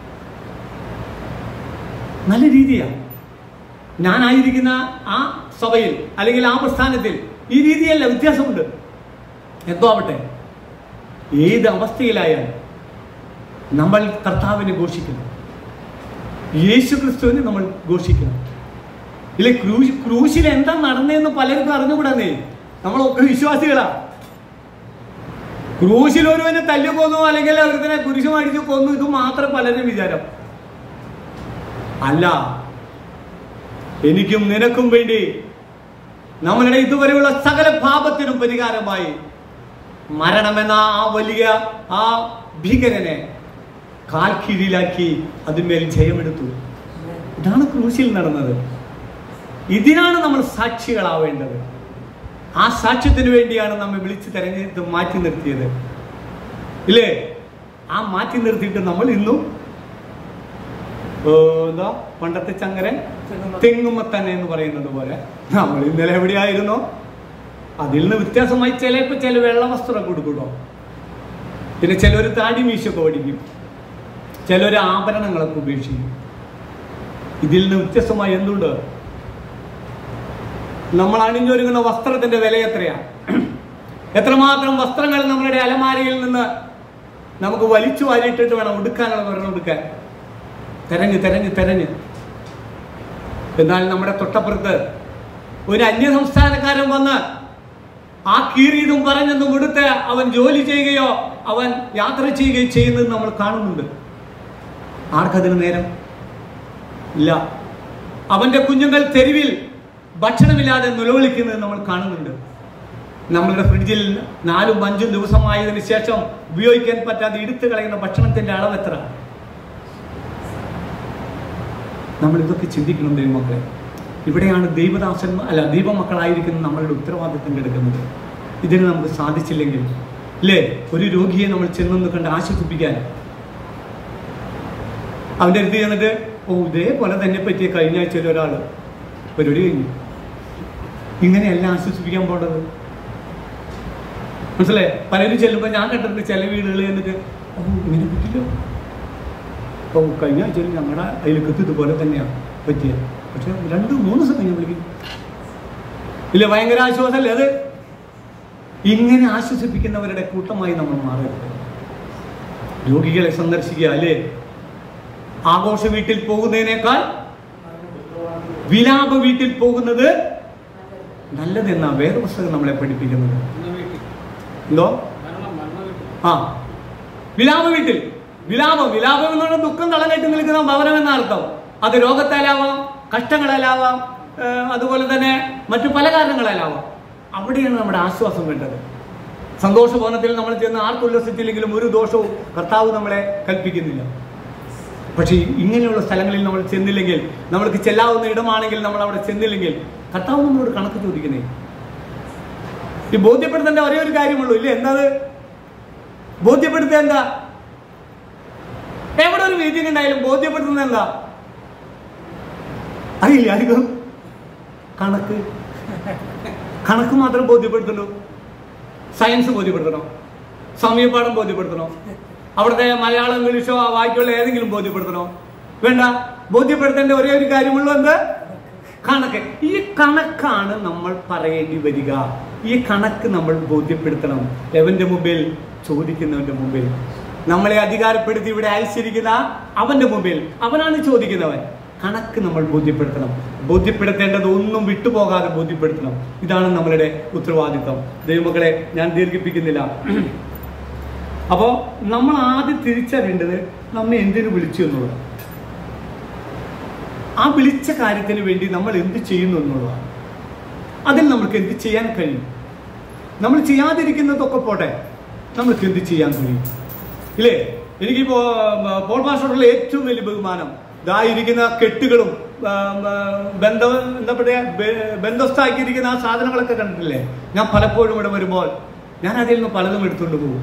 നല്ല രീതിയാണ് ഞാനായിരിക്കുന്ന ആ സഭയിൽ അല്ലെങ്കിൽ ആ പ്രസ്ഥാനത്തിൽ ഈ രീതിയല്ല വ്യത്യാസമുണ്ട് എന്തോ ആവട്ടെ ഏത് അവസ്ഥയിലായാലും നമ്മൾ കർത്താവിനെ ഘോഷിക്കണം യേശു ക്രിസ്തുവിനെ നമ്മൾ ഘോഷിക്കണം ഇല്ല ക്രൂശ് ക്രൂശിൽ എന്താ നടന്നതെന്ന് പലർക്കും അറിഞ്ഞുകൂടാന്നേ നമ്മളൊക്കെ വിശ്വാസികളാ ക്രൂശിൽ ഒരുവനെ തല്ലു കൊന്നു അല്ലെങ്കിൽ ഒരുത്തനെ കുരിശു മടിച്ചു കൊന്നു ഇത് മാത്രം പലരും വിചാരം അല്ല എനിക്കും നിനക്കും വേണ്ടി നമ്മളുടെ ഇതുവരെയുള്ള സകല പാപത്തിനും പരിഹാരമായി മരണമെന്ന ആ വലിയ ആ ഭീകരനെ കാൽ കീഴിലാക്കി അതിന്മേൽ ജയമെടുത്തു ഇതാണ് ക്രൂശിൽ നടന്നത് ഇതിനാണ് നമ്മൾ സാക്ഷികളാവേണ്ടത് ആ സാക്ഷ്യത്തിന് വേണ്ടിയാണ് നമ്മെ വിളിച്ച് തെരഞ്ഞെടുത്ത് മാറ്റി നിർത്തിയത് ഇല്ലേ ആ മാറ്റി നിർത്തിയിട്ട് നമ്മൾ ഇന്നും ഏ, എന്താ പണ്ടത്തെ ചങ്ങരൻ തെങ്ങുമ്മ തന്നെ എന്ന് പറയുന്നത് പോലെ നമ്മൾ ഇന്നലെ എവിടെയായിരുന്നോ അതിൽ നിന്ന് വ്യത്യാസമായി ചിലപ്പോൾ ചില വെള്ള വസ്ത്രം കൊടുക്കൂട്ടോ പിന്നെ ചിലർ താടി മീശൊക്കെ പഠിക്കും ചിലർ ആഭരണങ്ങളൊക്കെ ഉപേക്ഷിക്കും ഇതിൽ നിന്ന് വ്യത്യസ്തമായി എന്തുണ്ട് നമ്മൾ അണിഞ്ഞൊരുങ്ങുന്ന വസ്ത്രത്തിന്റെ വില എത്രയാ എത്രമാത്രം വസ്ത്രങ്ങൾ നമ്മളുടെ അലമാരയിൽ നിന്ന് നമുക്ക് വലിച്ചു വാരിയിട്ടിട്ട് വേണം ഉടുക്കാനുള്ള ഒരെണ്ണം ഉടുക്കാൻ തെരഞ്ഞ് തെരഞ്ഞ് തെരഞ്ഞ് എന്നാൽ നമ്മുടെ തൊട്ടപ്പുറത്ത് ഒരു അന്യ സംസ്ഥാനക്കാരൻ വന്ന് ആ കീറിയതും പറഞ്ഞെന്നും കൊടുത്ത് അവൻ ജോലി ചെയ്യുകയോ അവൻ യാത്ര ചെയ്യുകയോ ചെയ്യുന്നത് നമ്മൾ കാണുന്നുണ്ട് ആർക്കതിന് നേരം ഇല്ല അവന്റെ കുഞ്ഞുങ്ങൾ തെരുവിൽ ഭക്ഷണമില്ലാതെ നിലവിളിക്കുന്നത് നമ്മൾ കാണുന്നുണ്ട് നമ്മളുടെ ഫ്രിഡ്ജിൽ നാലും അഞ്ചും ദിവസമായതിനു ശേഷം ഉപയോഗിക്കാൻ പറ്റാതെ എടുത്തു കളയുന്ന ഭക്ഷണത്തിന്റെ അളവ് എത്ര നമ്മൾ ഇതൊക്കെ ചിന്തിക്കണം ദൈവമക്കളെ ഇവിടെയാണ് ദൈവദാസൻ അല്ല ദൈവമക്കളായിരിക്കുന്ന നമ്മളുടെ ഉത്തരവാദിത്തം കിടക്കുന്നത് ഇതിന് നമുക്ക് സാധിച്ചില്ലെങ്കിൽ ഇല്ലേ ഒരു രോഗിയെ നമ്മൾ ചെന്നൊന്ന് കണ്ട് ആശ്വസിപ്പിക്കാൻ അവൻ്റെ അടുത്ത് ചെന്നിട്ട് ഓ ഇതേപോലെ തന്നെ പറ്റിയ കഴിഞ്ഞ ആഴ്ചയിൽ ഒരാൾ പരിപാടി കഴിഞ്ഞു ഇങ്ങനെയല്ല ആശ്വസിപ്പിക്കാൻ പോകേണ്ടത് മനസ്സിലായി പലരും ചെല്ലുമ്പോൾ ഞാൻ കണ്ടിട്ടുണ്ട് ചില വീടുകളിൽ എന്നിട്ട് ഓ ഇങ്ങനെ പറ്റില്ല ഓ കഴിഞ്ഞ ആഴ്ചയിൽ ഞങ്ങളുടെ അയൽക്കത്ത് ഇതുപോലെ തന്നെയാണ് പറ്റിയത് പക്ഷെ രണ്ട് മൂന്ന് ദിവസം കഴിഞ്ഞ് വിളിക്കും ഇല്ല ഭയങ്കര ആശ്വാസമല്ലേ അത് ഇങ്ങനെ ആശ്വസിപ്പിക്കുന്നവരുടെ കൂട്ടമായി നമ്മൾ മാറരുത് രോഗികളെ സന്ദർശിക്കുക അല്ലേ ആഘോഷ വീട്ടിൽ പോകുന്നതിനേക്കാൾ വിലാപ വീട്ടിൽ പോകുന്നത് നല്ലതെന്നാ വേദപുസ്തകം നമ്മളെ പഠിപ്പിക്കുന്നത് എന്തോ ആ വിലാപ വീട്ടിൽ വിലാപം വിലാപം എന്ന് പറഞ്ഞാൽ ദുഃഖം തളകെട്ടി നിൽക്കുന്ന ഭവനം എന്ന അർത്ഥം അത് രോഗത്താലാവാം കഷ്ടങ്ങളാലാവാം ഏഹ് അതുപോലെ തന്നെ മറ്റു പല കാരണങ്ങളാലാവാം അവിടെയാണ് നമ്മുടെ ആശ്വാസം വേണ്ടത് സന്തോഷ ഭവനത്തിൽ നമ്മൾ ചെന്ന് ആർക്കുല്ലസിച്ചില്ലെങ്കിലും ഒരു ദോഷവും കർത്താവ് നമ്മളെ കൽപ്പിക്കുന്നില്ല പക്ഷേ ഇങ്ങനെയുള്ള സ്ഥലങ്ങളിൽ നമ്മൾ ചെന്നില്ലെങ്കിൽ നമ്മൾക്ക് ചെല്ലാവുന്ന ഇടമാണെങ്കിൽ നമ്മൾ അവിടെ ചെന്നില്ലെങ്കിൽ കർത്താവ് നമ്മളോട് കണക്ക് ചോദിക്കുന്നേ ഈ ബോധ്യപ്പെടുത്തേണ്ട ഒരേ ഒരു കാര്യമുള്ളൂ ഇല്ലേ എന്താ അത് ബോധ്യപ്പെടുത്തുക എന്താ എവിടെ ഒരു മീറ്റിംഗ് ഉണ്ടായാലും ബോധ്യപ്പെടുത്തുന്നത് എന്താ അറിയില്ല അധികം കണക്ക് കണക്ക് മാത്രം ബോധ്യപ്പെടുത്തുള്ളൂ സയൻസ് ബോധ്യപ്പെടുത്തണോ സമയപാഠം ബോധ്യപ്പെടുത്തണോ അവിടുത്തെ മലയാളം ഇംഗ്ലീഷോ ആ വായിക്കുള്ള ഏതെങ്കിലും ബോധ്യപ്പെടുത്തണോ വേണ്ട ബോധ്യപ്പെടുത്തേണ്ട ഒരേ ഒരു കാര്യമുള്ളൂ എന്ത് കണക്ക് ഈ കണക്കാണ് നമ്മൾ പറയേണ്ടി വരിക ഈ കണക്ക് നമ്മൾ ബോധ്യപ്പെടുത്തണം എവന്റെ മുമ്പിൽ ചോദിക്കുന്നവന്റെ മുമ്പിൽ നമ്മളെ അധികാരപ്പെടുത്തി ഇവിടെ അയച്ചിരിക്കുന്ന അവന്റെ മുമ്പിൽ അവനാണ് ചോദിക്കുന്നവൻ കണക്ക് നമ്മൾ ബോധ്യപ്പെടുത്തണം ബോധ്യപ്പെടുത്തേണ്ടത് ഒന്നും വിട്ടുപോകാതെ ബോധ്യപ്പെടുത്തണം ഇതാണ് നമ്മളുടെ ഉത്തരവാദിത്വം ദൈവമക്കളെ ഞാൻ ദീർഘിപ്പിക്കുന്നില്ല അപ്പോൾ നമ്മൾ ആദ്യം തിരിച്ചറിയേണ്ടത് നമ്മെ എന്തിനു വിളിച്ചു എന്നുള്ളത് ആ വിളിച്ച കാര്യത്തിന് വേണ്ടി നമ്മൾ എന്ത് ചെയ്യുന്നു എന്നുള്ളതാണ് അതിൽ നമുക്ക് എന്ത് ചെയ്യാൻ കഴിയും നമ്മൾ ചെയ്യാതിരിക്കുന്നതൊക്കെ പോട്ടെ നമ്മൾക്ക് എന്ത് ചെയ്യാൻ കഴിയും ഇല്ലേ എനിക്കിപ്പോ ആ, പോൾ മാസ്റ്ററുള്ള ഏറ്റവും വലിയ ബഹുമാനം ഇതാ ഇരിക്കുന്ന കെട്ടുകളും ആ, ആ, ബന്ധ എന്താ പറയാ ബെ- ബന്ധസ്ഥാക്കിയിരിക്കുന്ന ആ സാധനങ്ങളൊക്കെ കണ്ടിട്ടില്ലേ ഞാൻ പലപ്പോഴും ഇവിടെ വരുമ്പോൾ ഞാൻ അതിൽ നിന്ന് പലതും എടുത്തുകൊണ്ട് പോകും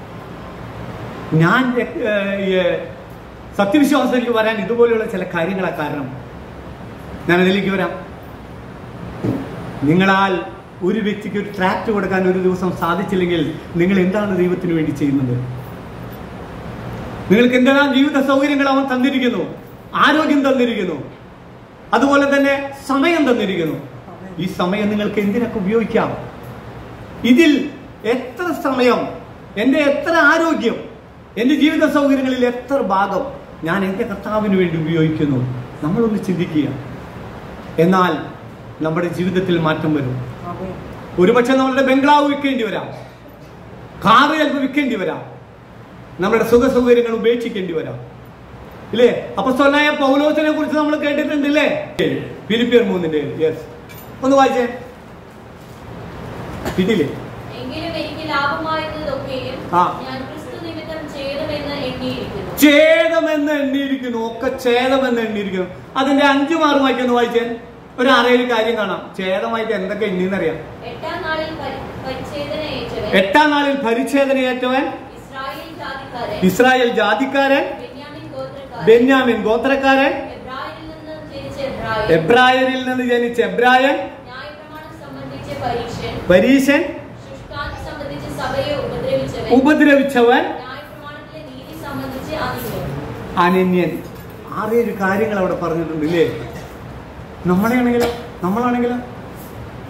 ഞാൻ ഏ, ഈ, സത്യവിശ്വാസത്തിലേക്ക് വരാൻ ഇതുപോലെയുള്ള ചില കാര്യങ്ങളാ കാരണം ഞാൻ അതിലേക്ക് വരാം നിങ്ങളാൽ ഒരു വ്യക്തിക്ക് ഒരു ട്രാക്ട് കൊടുക്കാൻ ഒരു ദിവസം സാധിച്ചില്ലെങ്കിൽ നിങ്ങൾ എന്താണ് ദൈവത്തിന് വേണ്ടി ചെയ്യുന്നത് നിങ്ങൾക്ക് എന്തെല്ലാം ജീവിത സൗകര്യങ്ങൾ അവൻ തന്നിരിക്കുന്നു ആരോഗ്യം തന്നിരിക്കുന്നു അതുപോലെ തന്നെ സമയം തന്നിരിക്കുന്നു ഈ സമയം നിങ്ങൾക്ക് എന്തിനൊക്കെ ഉപയോഗിക്കാം ഇതിൽ എത്ര സമയം എൻ്റെ എത്ര ആരോഗ്യം എൻ്റെ ജീവിത സൗകര്യങ്ങളിൽ എത്ര ഭാഗം ഞാൻ എൻ്റെ കർത്താവിന് വേണ്ടി ഉപയോഗിക്കുന്നു നമ്മളൊന്ന് ചിന്തിക്കുക എന്നാൽ നമ്മുടെ ജീവിതത്തിൽ മാറ്റം വരും ആമേൻ. ഒരുപക്ഷെ നമ്മളുടെ ബംഗ്ലാവ് വിൽക്കേണ്ടി വരാം കാറ് ചിലപ്പോൾ വിൽക്കേണ്ടി വരാം നമ്മുടെ സുഖ സൗകര്യങ്ങൾ ഉപേക്ഷിക്കേണ്ടി വരാം ഇല്ലേ അപ്പസ്തലനായ പൗലോസിനെ കുറിച്ച് നമ്മൾ കേട്ടിട്ടുണ്ട് ഇല്ലേ ഫിലിപ്പിയർ മൂന്നിന്റെ യെസ് ഒന്ന് വായിച്ചേ കിട്ടിയില്ലേ എങ്കിലും എനിക്ക് ലാഭമായിരുന്നതൊക്കെയും ആ. ഞാൻ ക്രിസ്തു നിമിത്തം ചെയ്തമെന്ന് എണ്ണിയിരിക്കുന്നു ഛേദമെന്ന് എണ്ണിയിരിക്കുന്നു ഒക്കെ ഛേദമെന്ന് എണ്ണിയിരിക്കുന്നു അതിന്റെ അഞ്ചു മാറ് വായിക്കൊന്ന് വായിച്ചേ ഒരു ആറേഴ് കാര്യം കാണാം ഛേദമായിട്ട് എന്തൊക്കെ എണ്ണിന്നറിയാം എട്ടാം നാളിൽ പരി- പരിച്ഛേദന ഏറ്റവൻ എട്ടാം നാളിൽ പരിച്ഛേദനയേറ്റവൻ ഇസ്രായേൽ ജാതിക്കാരൻ ഇസ്രായേൽ ജാതിക്കാരൻ ബെന്യാമിൻ ഗോത്രക്കാരൻ ബെന്യാമിൻ ഗോത്രക്കാരൻ എബ്രായരിൽ നിന്ന് ജനിച്ച എബ്രായൻ എബ്രായരിൽ നിന്ന് ജനിച്ച എബ്രായൻ ന്യായപ്രമാണം സംബന്ധിച്ച പരീക്ഷൻ പരീശൻ ശുഷ്കാന്തി സംബന്ധിച്ച് സഭയെ ഉപദ്രവിച്ചവൻ ഉപദ്രവിച്ചവൻ ന്യായപ്രമാണത്തിലെ നീതി സംബന്ധിച്ച് അനിയൻ അനന്യൻ ആറേഴ് കാര്യങ്ങൾ അവിടെ പറഞ്ഞിട്ടുണ്ട് ഇല്ലേ നമ്മളെയാണെങ്കിലോ നമ്മളാണെങ്കിലോ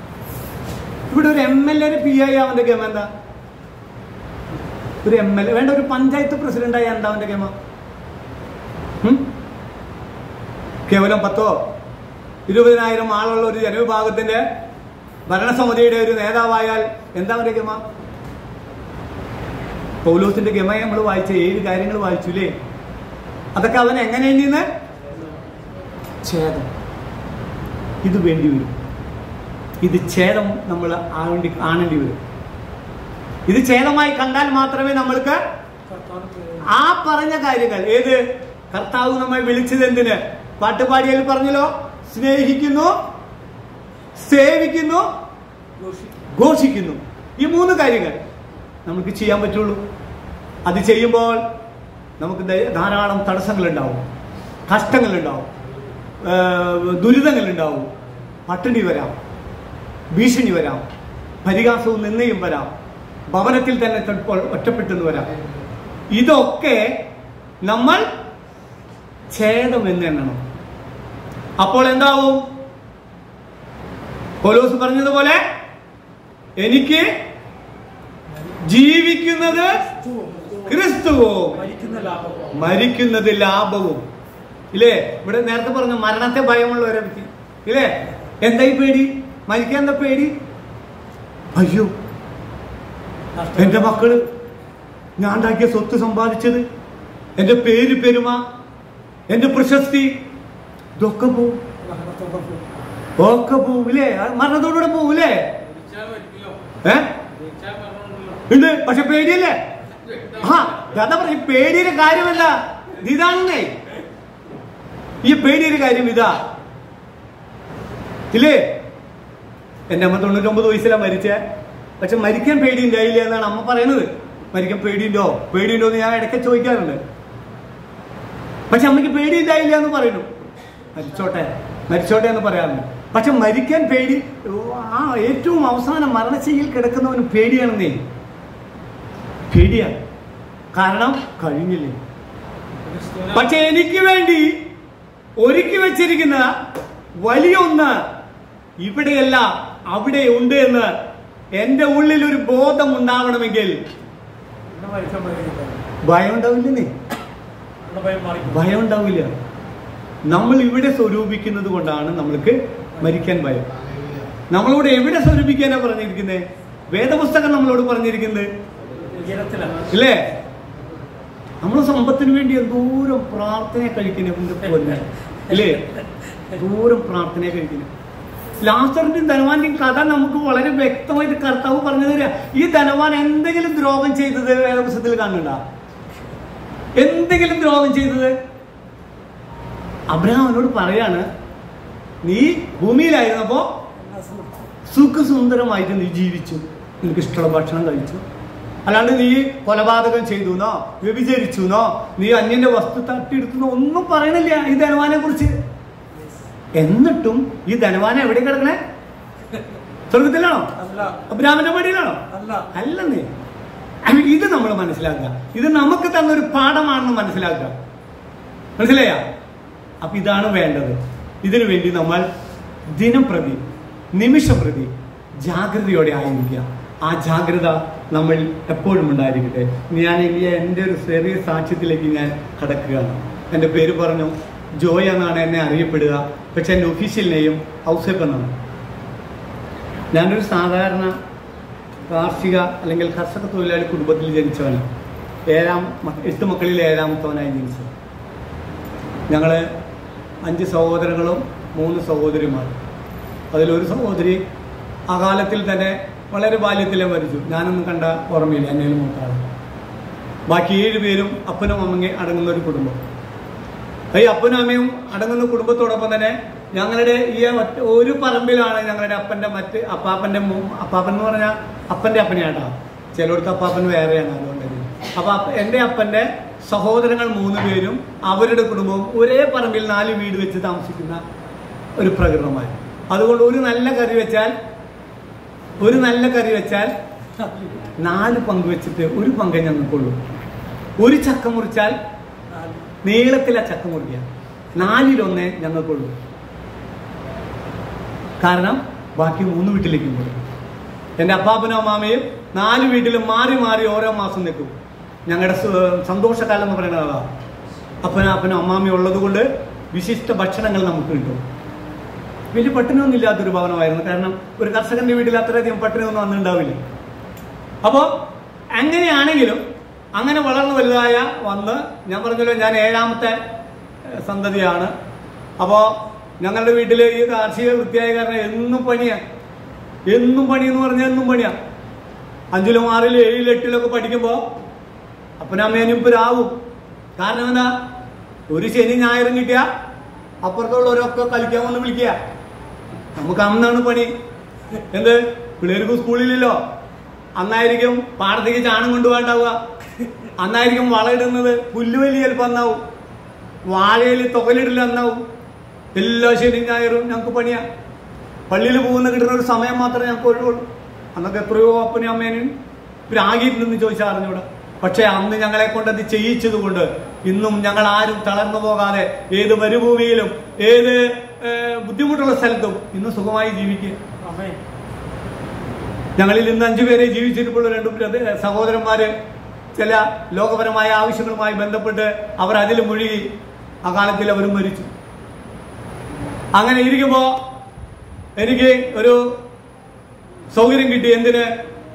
ഇവിടെ ഒരു എം എൽ എ പി ആയി അവന്റെ ഗമ എന്താ ഒരു എം എൽ എ വേണ്ട ഒരു പഞ്ചായത്ത് പ്രസിഡന്റ് ആയി എന്താ അവന്റെ ഗമ ഉം? കേവലം പത്തോ ഇരുപതിനായിരം ആളുള്ള ഒരു ജനവിഭാഗത്തിന്റെ ഭരണസമിതിയുടെ ഒരു നേതാവായാൽ എന്താ അവന്റെ ഗമ പൗലോസിന്റെ ഗമ നമ്മൾ വായിച്ച ഏഴ് കാര്യങ്ങൾ വായിച്ചുല്ലേ അതൊക്കെ അവൻ എങ്ങനെ നിന്ന് ഛേദം ഇത് വേണ്ടി വരും ഇത് ഛേദം നമ്മൾ ആവേണ്ടി കാണേണ്ടി വരും ഇത് ഛേദമായി കണ്ടാൽ മാത്രമേ നമ്മൾക്ക് ആ പറഞ്ഞ കാര്യങ്ങൾ ഏത് കർത്താവ് നമ്മെ വിളിച്ചത് എന്തിന് പാട്ടുപാടിയിൽ പറഞ്ഞല്ലോ സ്നേഹിക്കുന്നു സേവിക്കുന്നു ഘോഷിക്കുന്നു ഈ മൂന്ന് കാര്യങ്ങൾ നമുക്ക് ചെയ്യാൻ പറ്റുള്ളൂ അത് ചെയ്യുമ്പോൾ നമുക്ക് ദ- ധാരാളം തടസ്സങ്ങളുണ്ടാവും കഷ്ടങ്ങളുണ്ടാവും ഏഹ് ദുരിതങ്ങളുണ്ടാവും പട്ടിണി വരാം ഭീഷണി വരാം പരിഹാസവും നിന്നയും വരാം ഭവനത്തിൽ തന്നെ ചിലപ്പോൾ ഒറ്റപ്പെട്ടെന്ന് വരാം ഇതൊക്കെ നമ്മൾ ഛേദം എന്ന് എണ്ണണം അപ്പോൾ എന്താവും പോലോസ് പറഞ്ഞതുപോലെ എനിക്ക് ജീവിക്കുന്നത് ക്രിസ്തുവും മരിക്കുന്ന ലാഭം മരിക്കുന്നത് ലാഭവും ഇല്ലേ ഇവിടെ നേരത്തെ പറഞ്ഞു മരണത്തെ ഭയമുള്ളവരെ പറ്റി ഇല്ലേ എന്താ ഈ പേടി മരിക്കാൻ എന്താ പേടി അയ്യോ എന്റെ മക്കള് ഞാൻ ഉണ്ടാക്കിയ സ്വത്ത് സമ്പാദിച്ചത് എന്റെ പേര് പെരുമ എന്റെ പ്രശസ്തി ഇതൊക്കെ പോവും ഒക്കെ പോവും ഇല്ലേ ആ മരണത്തോടുകൂടെ പോവും ഇല്ലേ ഏ ഉണ്ട് പക്ഷെ പേടിയല്ലേ ആ അതാ പറഞ്ഞ പേടിയുടെ കാര്യമല്ല ഇതാണെന്നേ ഈ പേടിയുടെ കാര്യം ഇതാ ഇല്ലേ എന്റെ അമ്മ തൊണ്ണൂറ്റൊമ്പത് വയസ്സിലാണ് മരിച്ചേ പക്ഷെ മരിക്കാൻ പേടിയുണ്ടായില്ല എന്നാണ് അമ്മ പറയുന്നത് മരിക്കാൻ പേടിയുണ്ടോ പേടിയുണ്ടോ എന്ന് ഞാൻ ഇടയ്ക്ക് ചോദിക്കാറുണ്ട് പക്ഷെ അമ്മയ്ക്ക് പേടിയുണ്ടായില്ല എന്ന് പറയുന്നു മരിച്ചോട്ടെ മരിച്ചോട്ടെ എന്ന് പറയാറുണ്ട് പക്ഷെ മരിക്കാൻ പേടി ആ ഏറ്റവും അവസാനം മരണശൈലിയിൽ കിടക്കുന്നവന് പേടിയാണെന്നേ പേടിയാണ് കാരണം കഴിഞ്ഞില്ലേ പക്ഷെ എനിക്ക് വേണ്ടി ഒരുക്കി വെച്ചിരിക്കുന്ന വലിയ ഒന്ന് ഇവിടെയല്ല അവിടെ ഉണ്ട് എന്ന് എന്റെ ഉള്ളിൽ ഒരു ബോധം ഉണ്ടാവണമെങ്കിൽ പിന്നെ മരിക്കാൻ കഴിയില്ല ഭയം ഉണ്ടാവില്ലെന്നേ നമ്മുടെ ഭയം മാറി ഭയം ഉണ്ടാവില്ല നമ്മൾ ഇവിടെ സ്വരൂപിക്കുന്നത് കൊണ്ടാണ് നമ്മൾക്ക് മരിക്കാൻ ഭയം നമ്മളോട് എവിടെ സ്വരൂപിക്കാനാ പറഞ്ഞിരിക്കുന്നത് വേദപുസ്തകം നമ്മളോട് പറഞ്ഞിരിക്കുന്നത് ഉയരത്തിലാണ് ഇല്ലേ നമ്മൾ സമ്പത്തിന് വേണ്ടി എന്തോരം പ്രാർത്ഥന കഴിക്കുന്ന പോലെ ഇല്ലേ ദൂരം പ്രാർത്ഥന കഴിക്കുന്നു ലാസറിന്റെയും ധനവാന്റെയും കഥ നമുക്ക് വളരെ വ്യക്തമായിട്ട് കർത്താവ് പറഞ്ഞു തരിക ഈ ധനവാൻ എന്തെങ്കിലും ദ്രോഹം ചെയ്തത് വേദപുസ്തകത്തിൽ കാണുന്നുണ്ടോ എന്തെങ്കിലും ദ്രോഹം ചെയ്തത് അബ്രഹാം അവനോട് പറയാണ് നീ ഭൂമിയിലായിരുന്നപ്പോ സുഖസുന്ദരമായിട്ട് നീ ജീവിച്ചു നിനക്ക് ഇഷ്ടമുള്ള ഭക്ഷണം കഴിച്ചു അല്ലാണ്ട് നീ കൊലപാതകം ചെയ്തു എന്നോ വ്യഭിചരിച്ചു എന്നോ നീ അന്യന്റെ വസ്തു തട്ടിയെടുത്തുന്നോ ഒന്നും പറയണില്ല ഈ ധനവാനെ കുറിച്ച് എന്നിട്ടും ഈ ധനവാന എവിടെ കിടക്കണേ സ്വർഗത്തിലാണോ അല്ല അബ്രാമിന്റെ മടിയിലാണോ അല്ല അല്ലെന്നേ അപ്പൊ ഇത് നമ്മൾ മനസ്സിലാക്കുക ഇത് നമുക്ക് തന്നൊരു പാഠമാണെന്ന് മനസ്സിലാക്കുക മനസ്സിലായ അപ്പൊ ഇതാണ് വേണ്ടത് ഇതിനു വേണ്ടി നമ്മൾ ദിനം പ്രതി നിമിഷം പ്രതി ജാഗ്രതയോടെ ആയിരിക്കുക ആ ജാഗ്രത നമ്മൾ എപ്പോഴും ഉണ്ടായിരിക്കട്ടെ ഞാൻ ഇനി എൻ്റെ ഒരു ചെറിയ സാക്ഷ്യത്തിലേക്ക് ഞാൻ കടക്കുകയാണ് എൻ്റെ പേര് പറഞ്ഞു ജോയ് എന്നാണ് എന്നെ അറിയപ്പെടുക പക്ഷെ എൻ്റെ ഒഫീഷ്യൽ നെയ്യും ഔസേപ്പ് എന്നാണ് ഞാനൊരു സാധാരണ കാർഷിക അല്ലെങ്കിൽ കർഷക തൊഴിലാളി കുടുംബത്തിൽ ജനിച്ചവനാണ് ഏഴാം മ- എട്ട് മക്കളിൽ ഏഴാമത്തവനായി ജനിച്ചത് ഞങ്ങൾ അഞ്ച് സഹോദരങ്ങളും മൂന്ന് സഹോദരിമാരും അതിലൊരു സഹോദരി അകാലത്തിൽ തന്നെ വളരെ ബാല്യത്തിലെ മരിച്ചു ഞാനൊന്നും കണ്ട ഓർമ്മയില്ല എന്നേലും മൂത്താണ് ബാക്കി ഏഴ് പേരും അപ്പനും അമ്മയും അടങ്ങുന്ന ഒരു കുടുംബം ഈ അപ്പനും അമ്മയും അടങ്ങുന്ന കുടുംബത്തോടൊപ്പം തന്നെ ഞങ്ങളുടെ ഈ ഒറ്റ ഒരു പറമ്പിലാണ് ഞങ്ങളുടെ അപ്പന്റെ മറ്റ് അപ്പാപ്പന്റെ മൂ- അപ്പാപ്പൻ എന്ന് പറഞ്ഞാൽ അപ്പന്റെ അപ്പനെയാട്ടാ ചിലർക്ക് അപ്പാപ്പൻ വേറെയാണ് അതുകൊണ്ട് തന്നെ. അപ്പൊ അപ്പ- എന്റെ അപ്പന്റെ സഹോദരങ്ങൾ മൂന്ന് പേരും അവരുടെ കുടുംബവും ഒരേ പറമ്പിൽ നാല് വീട് വെച്ച് താമസിക്കുന്ന ഒരു പ്രകൃതമായി അതുകൊണ്ട് ഒരു നല്ല കറി വെച്ചാൽ ഒരു നല്ല കറി വെച്ചാൽ നാല് പങ്ക് വെച്ചിട്ട് ഒരു പങ്കേ ഞങ്ങൾക്കുള്ളൂ ഒരു ചക്ക മുറിച്ചാൽ നീളത്തിലെ ചക്ക മുറിക്കുക നാലിലൊന്നേ ഞങ്ങൾക്കുള്ളൂ കാരണം ബാക്കി മൂന്ന് വീട്ടിലേക്കും പോയി എൻ്റെ അപ്പാപ്പനും അമ്മാമയും നാല് വീട്ടിലും മാറി മാറി ഓരോ മാസം നിൽക്കും ഞങ്ങളുടെ സ- സന്തോഷകാലം എന്ന് പറയുന്നത് അതാ അപ്പനും അപ്പനും അമ്മാമയും ഉള്ളത് കൊണ്ട് വിശിഷ്ട ഭക്ഷണങ്ങൾ നമുക്ക് കിട്ടും വലിയ പട്ടിണിയൊന്നും ഇല്ലാത്തൊരു ഭവനമായിരുന്നു കാരണം ഒരു കർഷകന്റെ വീട്ടിൽ അത്രയധികം പട്ടിണിയൊന്നും അന്ന് ഉണ്ടാവില്ല അപ്പോൾ അങ്ങനെയാണെങ്കിലും അങ്ങനെ വളർന്നു വലുതായ വന്ന് ഞാൻ പറഞ്ഞല്ലോ ഞാൻ ഏഴാമത്തെ ഏഹ്, സന്തതിയാണ് അപ്പോൾ ഞങ്ങളുടെ വീട്ടിൽ ഈ കാർഷിക വൃത്തിയായ കാരണം എന്നും പണിയാ എന്നും പണി എന്ന് പറഞ്ഞാൽ എന്നും പണിയാ അഞ്ചിലും ആറിലും ഏഴിലും എട്ടിലൊക്കെ പഠിക്കുമ്പോൾ അപ്പനമ്മേനും ഇപ്പൊ രാവും കാരണം എന്താ ഒരു ശനി ഞായറും കിട്ടിയ അപ്പുറത്തുള്ളവരൊക്കെ കളിക്കാൻ വന്ന് വിളിക്കുക നമുക്ക് അന്നാണ് പണി എന്ത് പിള്ളേർക്ക് സ്കൂളിലില്ലോ അന്നായിരിക്കും പാടത്തേക്ക് ചാണം കൊണ്ടുപോകാണ്ടാവുക അന്നായിരിക്കും വളയിടുന്നത് പുല്ലുവലി ചിലപ്പോൾ അന്നാവും വാഴയിൽ തുകലിടില്ല അന്നാവും എല്ലാ ശനിയും ഞായറും ഞങ്ങൾക്ക് പണിയാ പള്ളിയിൽ പോകുന്ന കിട്ടുന്ന ഒരു സമയം മാത്രമേ ഞങ്ങൾക്ക് ഒഴിവുള്ളൂ അന്നൊക്കെ എത്രയോ അപ്പനും അമ്മേനും പ്രാഗിയിട്ടുണ്ടെന്ന് ചോദിച്ചാൽ അറിഞ്ഞൂടാ പക്ഷെ അന്ന് ഞങ്ങളെ കൊണ്ട് അത് ചെയ്യിച്ചത് കൊണ്ട് ഇന്നും ഞങ്ങൾ ആരും തളർന്നു പോകാതെ ഏത് മരുഭൂമിയിലും ഏത് ഏഹ്, ബുദ്ധിമുട്ടുള്ള സ്ഥലത്തും ഇന്ന് സുഖമായി ജീവിക്കുക അമ്മേ ഞങ്ങളിൽ ഇന്ന് അഞ്ചുപേരെ ജീവിച്ചിട്ടുള്ള രണ്ട് ബ്രദ- സഹോദരന്മാര് ചില ലോകപരമായ ആവശ്യങ്ങളുമായി ബന്ധപ്പെട്ട് അവർ അതിൽ മുഴുകി ആ കാലത്തിൽ അവരും മരിച്ചു അങ്ങനെ ഇരിക്കുമ്പോ എനിക്ക് ഒരു സൗകര്യം കിട്ടി എന്തിന്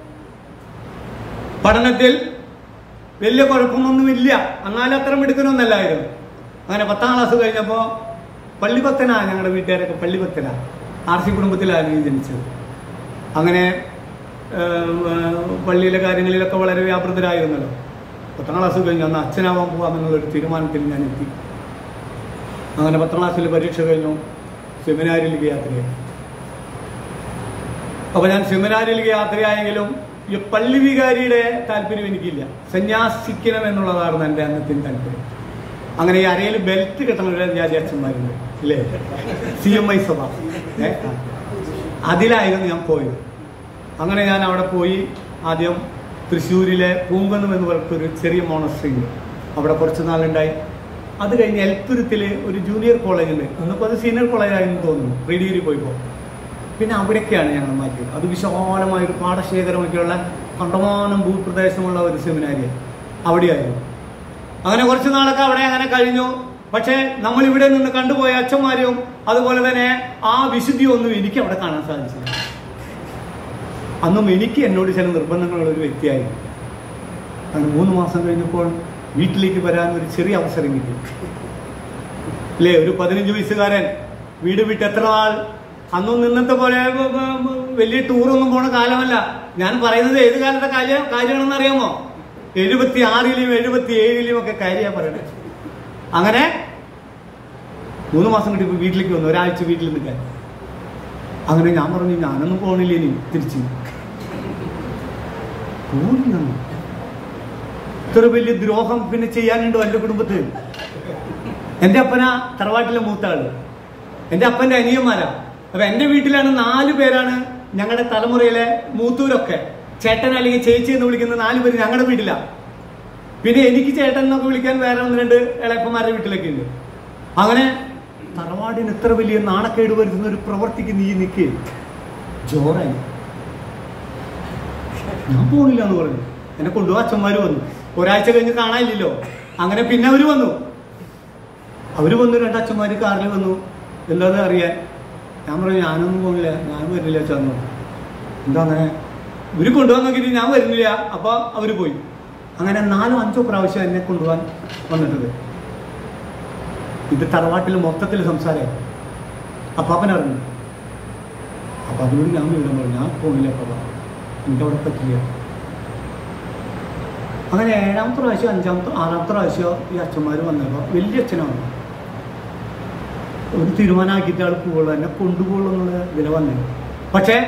പഠനത്തിൽ വലിയ കുഴപ്പമൊന്നുമില്ല എന്നാലും അത്ര മിടുക്കനൊന്നല്ലായിരുന്നു അങ്ങനെ പത്താം ക്ലാസ് കഴിഞ്ഞപ്പോൾ പള്ളിഭക്തനാ ഞങ്ങളുടെ വീട്ടുകാരൊക്കെ പള്ളിഭക്തനാ ആർ സി കുടുംബത്തിലാണ് ഈ ജനിച്ചത് അങ്ങനെ ഏം, ഏ, പള്ളിയിലെ കാര്യങ്ങളിലൊക്കെ വളരെ വ്യാപൃതരായിരുന്നല്ലോ പത്താം ക്ലാസ് കഴിഞ്ഞ് അന്ന് അച്ഛനാവാൻ പോകാമെന്നുള്ളൊരു തീരുമാനത്തിൽ ഞാൻ എത്തി അങ്ങനെ പത്താം ക്ലാസ്സിൽ പരീക്ഷ കഴിഞ്ഞു സെമിനാരിലേക്ക് യാത്രയായി അപ്പോൾ ഞാൻ സെമിനാരിലേക്ക് യാത്രയായെങ്കിലും ഈ പള്ളി വികാരിയുടെ താല്പര്യം എനിക്കില്ല സന്യാസിക്കണം എന്നുള്ളതായിരുന്നു എൻ്റെ അന്നത്തിന് താല്പര്യം അങ്ങനെ ഈ അരയിൽ ബെൽറ്റ് കിട്ടണ ഒരു രാജാച്ചന്മാരുണ്ട് ഇല്ലേ സി എം ഐ സഭ ഏ? ആ. അതിലായിരുന്നു ഞാൻ പോയത് അങ്ങനെ ഞാൻ അവിടെ പോയി ആദ്യം തൃശ്ശൂരിലെ പൂങ്കനം എന്ന് പറഞ്ഞ ഒരു ചെറിയ മോണസ്ട്രി ഉണ്ട് അവിടെ കുറച്ച് നാളുണ്ടായി അത് കഴിഞ്ഞ് എൽത്തുരുത്തിൽ ഒരു ജൂനിയർ കോളേജ് ഉണ്ട് ഇന്നിപ്പോൾ അത് സീനിയർ കോളേജായെന്ന് തോന്നുന്നു റെഡിയൂരി പോയപ്പോൾ പിന്നെ അവിടേക്കാണ് ഞങ്ങൾ മാറ്റിയത് അത് വിശാലമായ ഒരു പാടശേഖരമൊക്കെയുള്ള കണ്ടമാനം ഭൂപ്രദേശമുള്ള ഒരു സെമിനാരി അവിടെയായിരുന്നു അങ്ങനെ കുറച്ച് നാളൊക്കെ അവിടെ അങ്ങനെ കഴിഞ്ഞു പക്ഷേ നമ്മൾ ഇവിടെ നിന്ന് കണ്ടുപോയ അച്ഛന്മാരും അതുപോലെ തന്നെ ആ വിശുദ്ധിയൊന്നും എനിക്ക് അവിടെ കാണാൻ സാധിച്ചില്ല അന്നും എനിക്ക് എന്നോട് ചില നിർബന്ധങ്ങളുള്ള ഒരു വ്യക്തിയായിരുന്നു അങ്ങനെ മൂന്ന് മാസം കഴിഞ്ഞപ്പോൾ വീട്ടിലേക്ക് വരാൻ ഒരു ചെറിയ അവസരം കിട്ടി അല്ലേ ഒരു പതിനഞ്ച് വയസ്സുകാരൻ വീട് വിട്ട് എത്ര നാൾ അന്നും ഇന്നത്തെ പോലെ വ- വ- വ- വലിയ ടൂറൊന്നും പോണ കാലമല്ല ഞാൻ പറയുന്നത് ഏത് കാലത്തെ കാര്യം കാര്യമാണെന്ന് അറിയാമോ എഴുപത്തി ആറിലും എഴുപത്തി ഏഴിലും ഒക്കെ കാര്യമാണ് പറയണത് അങ്ങനെ മൂന്ന് മാസം കിട്ടി ഇപ്പൊ വീട്ടിലേക്ക് വന്നു ഒരാഴ്ച വീട്ടിൽ നിൽക്കാൻ അങ്ങനെ ഞാൻ പറഞ്ഞു ഞാനൊന്നും പോണില്ല ഇനി തിരിച്ച് പോണില്ല ഇത്ര വലിയ ദ്രോഹം പിന്നെ ചെയ്യാനുണ്ടോ എൻ്റെ കുടുംബത്തിൽ എൻ്റെ അപ്പന തറവാട്ടിലെ മൂത്ത ആള് എൻ്റെ അപ്പൻ്റെ അനിയന്മാരാ അപ്പൊ എൻ്റെ വീട്ടിലാണ് നാല് പേരാണ് ഞങ്ങളുടെ തലമുറയിലെ മൂത്തൂരൊക്കെ ചേട്ടൻ അല്ലെങ്കിൽ ചേച്ചി എന്ന് വിളിക്കുന്ന നാല് പേര് ഞങ്ങളുടെ വീട്ടിലാ പിന്നെ എനിക്ക് ചേട്ടൻ എന്നൊക്കെ വിളിക്കാൻ വേറെ ഒന്ന് രണ്ട് ഇളയപ്പന്മാരുടെ വീട്ടിലൊക്കെ ഉണ്ട് അങ്ങനെ തറവാടിന് ഇത്ര വലിയ നാണക്കേട് വരുത്തുന്ന ഒരു പ്രവർത്തിക്ക് നീ നിൽക്കേ ജോറായി ഞാൻ പോണില്ല എന്ന് പറഞ്ഞു എന്നെ കൊണ്ടുപോകാൻ അച്ഛന്മാര് വന്നു ഒരാഴ്ച കഴിഞ്ഞ് കാണാനില്ലല്ലോ അങ്ങനെ പിന്നെ അവര് വന്നു അവര് വന്നു രണ്ട് അച്ഛന്മാര് കാറിൽ വന്നു എന്താന്ന് അറിയാൻ ഞാൻ പറഞ്ഞു ഞാനൊന്നും പോണില്ല ഞാൻ വരുന്നില്ല അച്ഛന്നു എന്താ അങ്ങനെ ഇവര് കൊണ്ടുപോകാൻ നോക്കിയിട്ട് ഞാൻ വരുന്നില്ല അപ്പൊ അവര് പോയി അങ്ങനെ നാലോ അഞ്ചോ പ്രാവശ്യം എന്നെ കൊണ്ടുപോകാൻ വന്നിട്ടത് ഇത് തറവാട്ടിൽ മൊത്തത്തിൽ സംസാരമായി അപ്പാപ്പൻ അറിഞ്ഞു അപ്പാപ്പനോട് ഞാൻ വിടാൻ പറഞ്ഞു ഞാൻ പോണില്ല അപ്പാപ്പ എനിക്ക് അവിടെ പറ്റില്ല അങ്ങനെ ഏഴാമത്തെ പ്രാവശ്യം അഞ്ചാമത്തെ ആറാമത്തെ പ്രാവശ്യം ഈ അച്ഛന്മാർ വന്നപ്പോൾ വലിയ അച്ഛനാണ് ഒരു തീരുമാനമാക്കിയിട്ട് ആൾ പോവുള്ളൂ എന്നെ കൊണ്ടുപോകുള്ളൂ എന്നുള്ള വില വന്നേ പക്ഷേ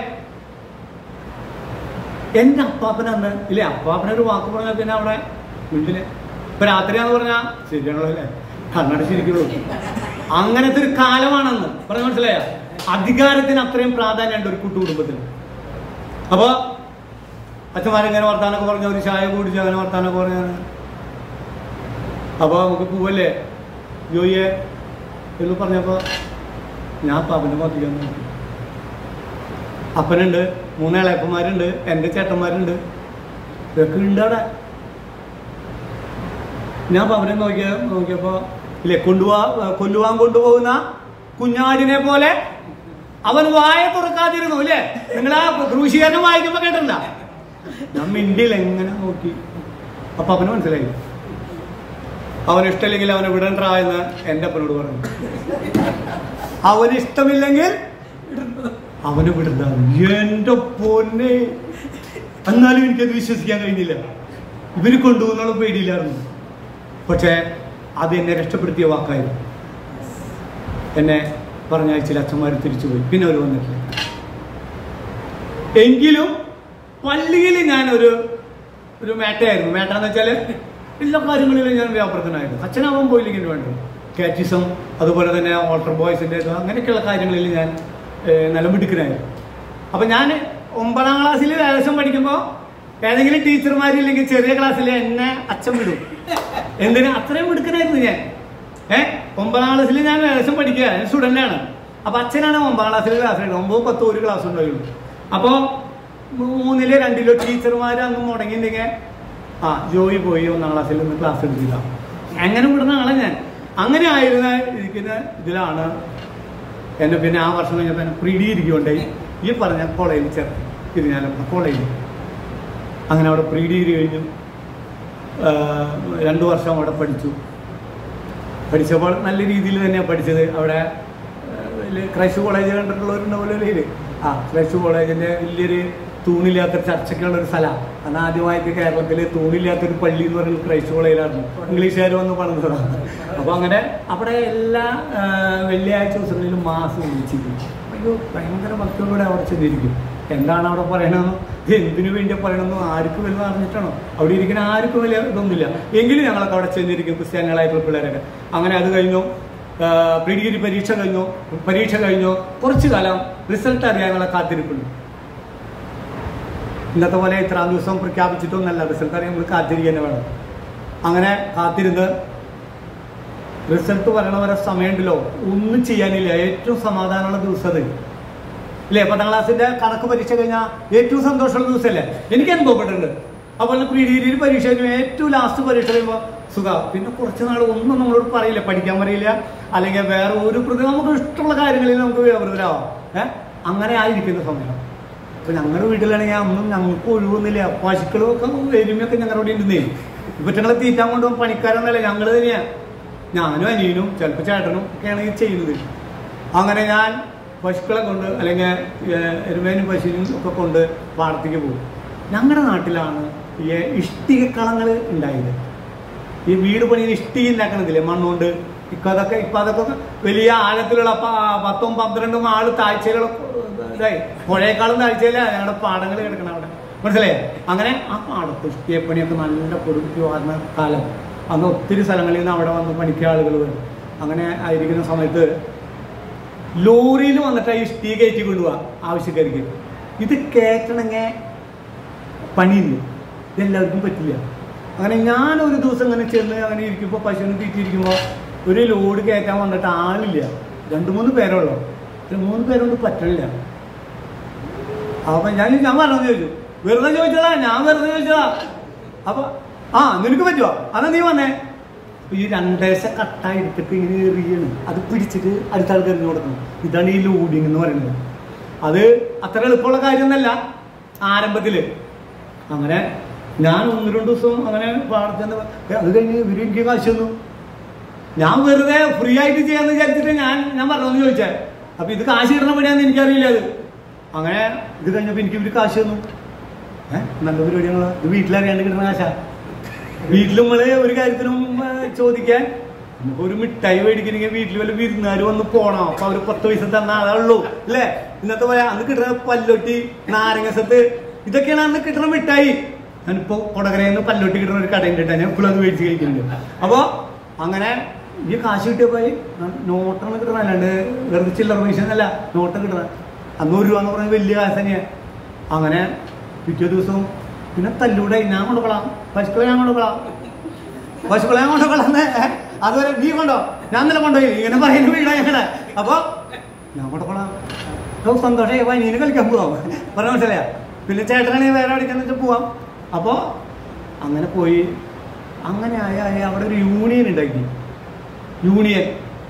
എൻ്റെ അപ്പാപ്പനന്ന് ഇല്ലേ അപ്പാപ്പനൊരു വാക്ക് പറഞ്ഞാൽ പിന്നെ അവിടെ വീട്ടില് ഇപ്പൊ രാത്രിയാന്ന് പറഞ്ഞാൽ ശരിയാണല്ലോ അല്ലേ കണ്ണടച്ചിരിക്കുള്ളൂ അങ്ങനത്തെ ഒരു കാലമാണെന്ന് പറഞ്ഞ മനസ്സിലായ അധികാരത്തിന് അത്രയും പ്രാധാന്യമുണ്ട് ഒരു കൂട്ടുകുടുംബത്തിൽ അപ്പൊ അച്ഛന്മാരിങ്ങനെ വർത്താനൊക്കെ പറഞ്ഞ ഒരു ചായ കുടിച്ച് അങ്ങനെ വർത്താനൊക്കെ പറഞ്ഞാണ് അപ്പൊ നമുക്ക് പോവല്ലേ ജോയിയെ എന്ന് പറഞ്ഞപ്പോ ഞാൻ പാപ്പന്റെ മതിക്കാൻ നോക്കി അപ്പനുണ്ട് മൂന്ന് ഇളയപ്പന്മാരുണ്ട് എൻ്റെ ചേട്ടന്മാരുണ്ട് ഇതൊക്കെ ഉണ്ട് അവിടെ ഞാൻ ഇപ്പൊ അവരെ നോക്കിയ നോക്കിയപ്പോ ഇല്ലേ കൊണ്ടുപോവാ കൊല്ലുവാൻ കൊണ്ടുപോകുന്ന കുഞ്ഞാടിനെ പോലെ അവൻ വായ തുറക്കാതിരുന്നു അല്ലേ നിങ്ങൾ ആ ക്രൂശീകരണം വായിക്കുമ്പോ കേട്ടില്ല ഞാൻ മിണ്ടിൽ എങ്ങനെ നോക്കി അപ്പൊ അവന് മനസ്സിലായി അവന് ഇഷ്ടമില്ലെങ്കിൽ അവനെ വിടണ്ട എന്ന് എൻ്റെ അപ്പനോട് പറഞ്ഞു അവന് ഇഷ്ടമില്ലെങ്കിൽ അവന് വിടണ്ട എന്റെ പൊന്നെ എന്നാലും എനിക്കത് വിശ്വസിക്കാൻ കഴിഞ്ഞില്ല ഇവര് കൊണ്ടുപോകുന്നുള്ള പേടിയില്ലായിരുന്നു പക്ഷേ അത് എന്നെ രക്ഷപ്പെടുത്തിയ വാക്കായിരുന്നു എന്നെ പറഞ്ഞയച്ചിൽ അച്ഛന്മാർ തിരിച്ചുപോയി പിന്നെ അവർ വന്നിട്ടില്ല എങ്കിലും പള്ളിയിൽ ഞാൻ ഒരു ഒരു മേട്ടയായിരുന്നു മേട്ടാന്ന് വെച്ചാൽ എല്ലാ കാര്യങ്ങളിലും ഞാൻ വ്യാപൃതനായിരുന്നു അച്ഛനാവാൻ പോയില്ലെങ്കിൽ വേണ്ടത് കാറ്റിസം അതുപോലെ തന്നെ ഓൾട്ടർ ബോയ്സിൻ്റെ ഇത് അങ്ങനെയൊക്കെയുള്ള കാര്യങ്ങളിൽ ഞാൻ ഏഹ്, നിലമിടുക്കനായിരുന്നു അപ്പം ഞാൻ ഒമ്പതാം ക്ലാസ്സിൽ ഏകദേശം പഠിക്കുമ്പോൾ ഏതെങ്കിലും ടീച്ചർമാരില്ലെങ്കിൽ ചെറിയ ക്ലാസ്സിൽ എന്നെ അച്ഛൻ വിടും എന്തിനാ അത്രയും മിടുക്കനായിരുന്നു ഞാൻ ഏഹ് ഒമ്പതാം ക്ലാസ്സിൽ ഞാൻ ഏകദേശം പഠിക്കുക ഞാൻ സ്റ്റുഡൻ്റ് ആണ് അപ്പൊ അച്ഛനാണ് ഒമ്പതാം ക്ലാസ്സിൽ ക്ലാസ് എടുക്കുന്നത് ഒമ്പത് പത്ത് ഒരു ക്ലാസ് ഉണ്ടായുള്ളൂ അപ്പോൾ മൂന്നിലോ രണ്ടിലോ ടീച്ചർമാർ അന്ന് മുടങ്ങിയിട്ടുണ്ടെങ്കിൽ ആ ജോയി പോയി ഒന്നാം ക്ലാസ്സിൽ നിന്ന് ക്ലാസ് എടുക്കില്ല അങ്ങനെ വിടുന്ന ആളെ ഞാൻ അങ്ങനെ ആയിരുന്ന ഇരിക്കുന്ന ഇതിലാണ് എന്നെ പിന്നെ ആ വർഷം കഴിഞ്ഞപ്പോൾ എന്നെ പ്രീ ഡിഗ്രിക്ക് കൊണ്ടുപോയി ഈ പറഞ്ഞ കോളേജിൽ ചേർത്ത് ഇത് ഞാൻ കോളേജിൽ അങ്ങനെ അവിടെ പ്രീ ഡിഗ്രി കഴിഞ്ഞു ആ, രണ്ടു വർഷം അവിടെ പഠിച്ചു പഠിച്ചപ്പോൾ നല്ല രീതിയിൽ തന്നെയാണ് പഠിച്ചത് അവിടെ ആ, വലിയ ക്രൈസ്റ്റ് കോളേജ് കണ്ടിട്ടുള്ളവരുണ്ടാവില്ലേ ആ ക്രൈസ്റ്റ് കോളേജിന്റെ വലിയൊരു തൂണില്ലാത്തൊരു ചർച്ചയ്ക്കുള്ള ഒരു സ്ഥലമാണ് അന്ന് ആദ്യമായിട്ട് കേരളത്തിൽ തൂണില്ലാത്തൊരു പള്ളി എന്ന് പറയുന്നത് ക്രൈസ്റ്റ് കോളേജിലായിരുന്നു ഇംഗ്ലീഷുകാർ വന്ന് പറഞ്ഞതാണ് അപ്പോൾ അങ്ങനെ അവിടെ എല്ലാ ആ, വെള്ളിയാഴ്ച ദിവസങ്ങളിലും മാസം വിളിച്ചിരിക്കും അയ്യോ ഭയങ്കര ഭക്തിയോടെ അവിടെ ചെന്നിരിക്കും എന്താണ് അവിടെ പറയണമെന്ന് ഇത് എന്തിനു വേണ്ടി പറയണമെന്ന് ആർക്കും വലുത് അറിഞ്ഞിട്ടാണോ അവിടെ ഇരിക്കുന്ന ആർക്കും വലിയ ഇതൊന്നുമില്ല എങ്കിലും ഞങ്ങളൊക്കെ അവിടെ ചെന്നിരിക്കും ക്രിസ്ത്യാനികളായിട്ടുള്ള പിള്ളേരൊക്കെ അങ്ങനെ അത് കഴിഞ്ഞു പ്രീ ഡിഗ്രി പരീക്ഷ കഴിഞ്ഞു പരീക്ഷ കഴിഞ്ഞു കുറച്ചു കാലം റിസൾട്ട് അറിയാനുള്ള കാത്തിരിപ്പുണ്ട് ഇന്നത്തെ പോലെ ഇത്രാം ദിവസം പ്രഖ്യാപിച്ചിട്ടൊന്നല്ല റിസൾട്ട് അറിയാൻ നമ്മൾ കാത്തിരിക്കുക തന്നെ വേണം അങ്ങനെ കാത്തിരുന്ന് റിസൾട്ട് പറയണ വരെ സമയമുണ്ടല്ലോ ഒന്നും ചെയ്യാനില്ല ഏറ്റവും സമാധാനമുള്ള ദിവസം അത് ഇല്ലേ പത്താം ക്ലാസ്സിന്റെ കണക്ക് പരീക്ഷ കഴിഞ്ഞാൽ ഏറ്റവും സന്തോഷമുള്ള ദിവസമല്ലേ എനിക്ക് അനുഭവപ്പെട്ടിട്ടുണ്ട് അതുപോലെ പ്രീ ഡിഗ്രിയിൽ പരീക്ഷ കഴിഞ്ഞു ഏറ്റവും ലാസ്റ്റ് പരീക്ഷ കഴിയുമ്പോൾ സുഖ പിന്നെ കുറച്ച് നാൾ ഒന്നും നമ്മളോട് പറയില്ല പഠിക്കാൻ പറയില്ല അല്ലെങ്കിൽ വേറെ ഒരു പ്രതി നമുക്ക് ഇഷ്ടമുള്ള കാര്യങ്ങളിൽ നമുക്ക് വ്യാപൃതരാവാം ഏഹ് അങ്ങനെ ആയിരിക്കുന്ന സമയം അപ്പൊ ഞങ്ങളുടെ വീട്ടിലാണെങ്കിൽ അന്നും ഞങ്ങൾക്ക് ഒഴിവൊന്നുമില്ല പശുക്കളും ഒക്കെ എരുമയൊക്കെ ഞങ്ങളുടെ ഇവിടെ ഉണ്ടെന്നേ ഇപ്പൊ ഞങ്ങളെ തീറ്റാൻ കൊണ്ടുപോകാൻ പണിക്കാരൊന്നല്ല ഞങ്ങൾ തന്നെയാ ഞാനും അനിയനും ചിലപ്പോൾ ചേട്ടനും ഒക്കെയാണ് ഈ ചെയ്യുന്നത് അങ്ങനെ ഞാൻ പശുക്കളെ കൊണ്ട് അല്ലെങ്കിൽ ഏഹ്, എരുമേനും പശുവിനും ഒക്കെ കൊണ്ട് പാടത്തേക്ക് പോകും ഞങ്ങളുടെ നാട്ടിലാണ് ഈ ഇഷ്ടികക്കളങ്ങൾ ഉണ്ടായത് ഈ വീട് പണിയിൽ ഇഷ്ടിക ഉണ്ടാക്കണതില്ലേ മണ്ണുകൊണ്ട് ഇപ്പൊ അതൊക്കെ ഇപ്പൊ അതൊക്കെ വലിയ ആഴത്തിലുള്ള പ- പത്തും പന്ത്രണ്ടും ആള് താഴ്ചകളൊക്കെ ഇതായി പുഴയേക്കാളും താഴ്ചയില്ല ഞങ്ങളുടെ പാടങ്ങൾ കിടക്കണം അവിടെ മനസ്സിലായേ അങ്ങനെ ആ പാടത്ത് ഇഷ്ടിയപ്പണിയൊക്കെ നല്ല പൊടുക്കി വാർന്ന കാലം അന്ന് ഒത്തിരി സ്ഥലങ്ങളിൽ നിന്ന് അവിടെ വന്ന് പണിക്ക് ആളുകൾ വരും അങ്ങനെ ആയിരിക്കുന്ന സമയത്ത് ലോറിയിൽ വന്നിട്ട് ഈ ഇഷ്ടിക കയറ്റി കൊണ്ടുപോവാ ആവശ്യക്കാർക്ക് ഇത് കയറ്റണമെങ്കിൽ പണിയില്ല ഇതെല്ലാവർക്കും പറ്റില്ല അങ്ങനെ ഞാൻ ഒരു ദിവസം ഇങ്ങനെ ചെന്ന് അങ്ങനെ ഇരിക്കുമ്പോൾ പശുവിനെ തീറ്റിയിരിക്കുമ്പോൾ ഒരു ലോഡ് കയറ്റാൻ വന്നിട്ട് ആളില്ല രണ്ട് മൂന്ന് പേരുള്ളൂ ഇത് മൂന്ന് പേരൊണ്ട് പറ്റണില്ല അപ്പൊ ഞാൻ ഞാൻ പറഞ്ഞു ചോദിച്ചു വെറുതെ ചോദിച്ചതാ ഞാൻ വെറുതെ ചോദിച്ചതാ അപ്പൊ ആ നിനക്ക് പറ്റുമോ അതാ നീ വന്നേ അപ്പൊ ഈ രണ്ടേശ കട്ടായി എടുത്തിട്ട് ഇങ്ങനെ എറിയാണ് അത് പിടിച്ചിട്ട് അടുത്ത ആൾക്ക് എറിഞ്ഞു കൊടുക്കണം ഇതാണ് ഈ ലോഡിങ് എന്ന് പറയുന്നത് അത് അത്ര എളുപ്പമുള്ള കാര്യമൊന്നല്ല ആരംഭത്തില് അങ്ങനെ ഞാൻ ഒന്ന് രണ്ട് ദിവസം അങ്ങനെ പാടത്തുനിന്ന് അത് കഴിഞ്ഞ് ഇവര് എനിക്ക് കാശ് തന്നു ഞാൻ വെറുതെ ഫ്രീ ആയിട്ട് ചെയ്യാന്ന് വിചാരിച്ചിട്ട് ഞാൻ ഞാൻ പറഞ്ഞോന്ന് ചോദിച്ചേ അപ്പൊ ഇത് കാശ് കിട്ടണ പണിയാന്ന് എനിക്കറിയില്ല അത് അങ്ങനെ ഇത് കഴിഞ്ഞപ്പോ എനിക്ക് ഇവര് കാശ് തന്നു ഏഹ് നല്ല പരിപാടിയാണല്ലോ ഇത് വീട്ടിലറിയാണ്ട് കിട്ടുന്ന കാശാ വീട്ടിൽ നമ്മള് ഒരു കാര്യത്തിനും ആ, ചോദിക്കാൻ നമുക്ക് ഒരു മിഠായി മേടിക്കണമെങ്കിൽ വീട്ടിൽ വല്ല വിരുന്നുകാർ വന്ന് പോണം അപ്പൊ അവര് പത്ത് പൈസ തന്ന അതുള്ളൂ അല്ലേ ഇന്നത്തെ പോലെ അന്ന് കിട്ടുന്ന പല്ലൊട്ടി നാരങ്ങസത്ത് ഇതൊക്കെയാണ് അന്ന് കിട്ടുന്ന മിഠായി ഞാനിപ്പോ കൊടകരയിൽ നിന്ന് പല്ലൊട്ടി കിട്ടുന്ന ഒരു കടയുണ്ട് കേട്ടോ ഞാൻ എപ്പോഴും അത് മേടിച്ച് കഴിക്കുന്നുണ്ട് അപ്പൊ അങ്ങനെ ഈ കാശ് കിട്ടിയപ്പോ നോട്ടാണ് കിട്ടുന്നത് അല്ലാണ്ട് വെറുതെ ചില്ലറ പൈസ എന്നല്ല നോട്ട് കിട്ടുന്നത് അന്ന് ഒരു രൂപ എന്ന് പറഞ്ഞാൽ വലിയ കാശ് തന്നെയാ അങ്ങനെ പിറ്റേ ദിവസം പിന്നെ തല്ലൂടെ ഞാൻ കൊണ്ടുപോകാം പശുക്കളെ ഞാൻ കൊണ്ടുപോകാം പശുക്കളെ ഞാൻ കൊണ്ടുപോകാം അതുവരെ നീ കൊണ്ടോ ഞാൻ തന്നെ കൊണ്ടുപോയി ഇങ്ങനെ പറയുന്ന വീടാ ഞങ്ങളെ അപ്പൊ ഞാൻ കൊണ്ടുപോകാം ഓ സന്തോഷമായി വൈനീന് കളിക്കാൻ പോവാം പറഞ്ഞ മനസ്സിലായ പിന്നെ ചേട്ടനാണെങ്കിൽ വേറെ എവിടേക്കാന്ന് വെച്ചാൽ പോവാം അപ്പോൾ അങ്ങനെ പോയി അങ്ങനെ ആയ ആയ അവിടെ ഒരു യൂണിയൻ ഉണ്ടാക്കി യൂണിയൻ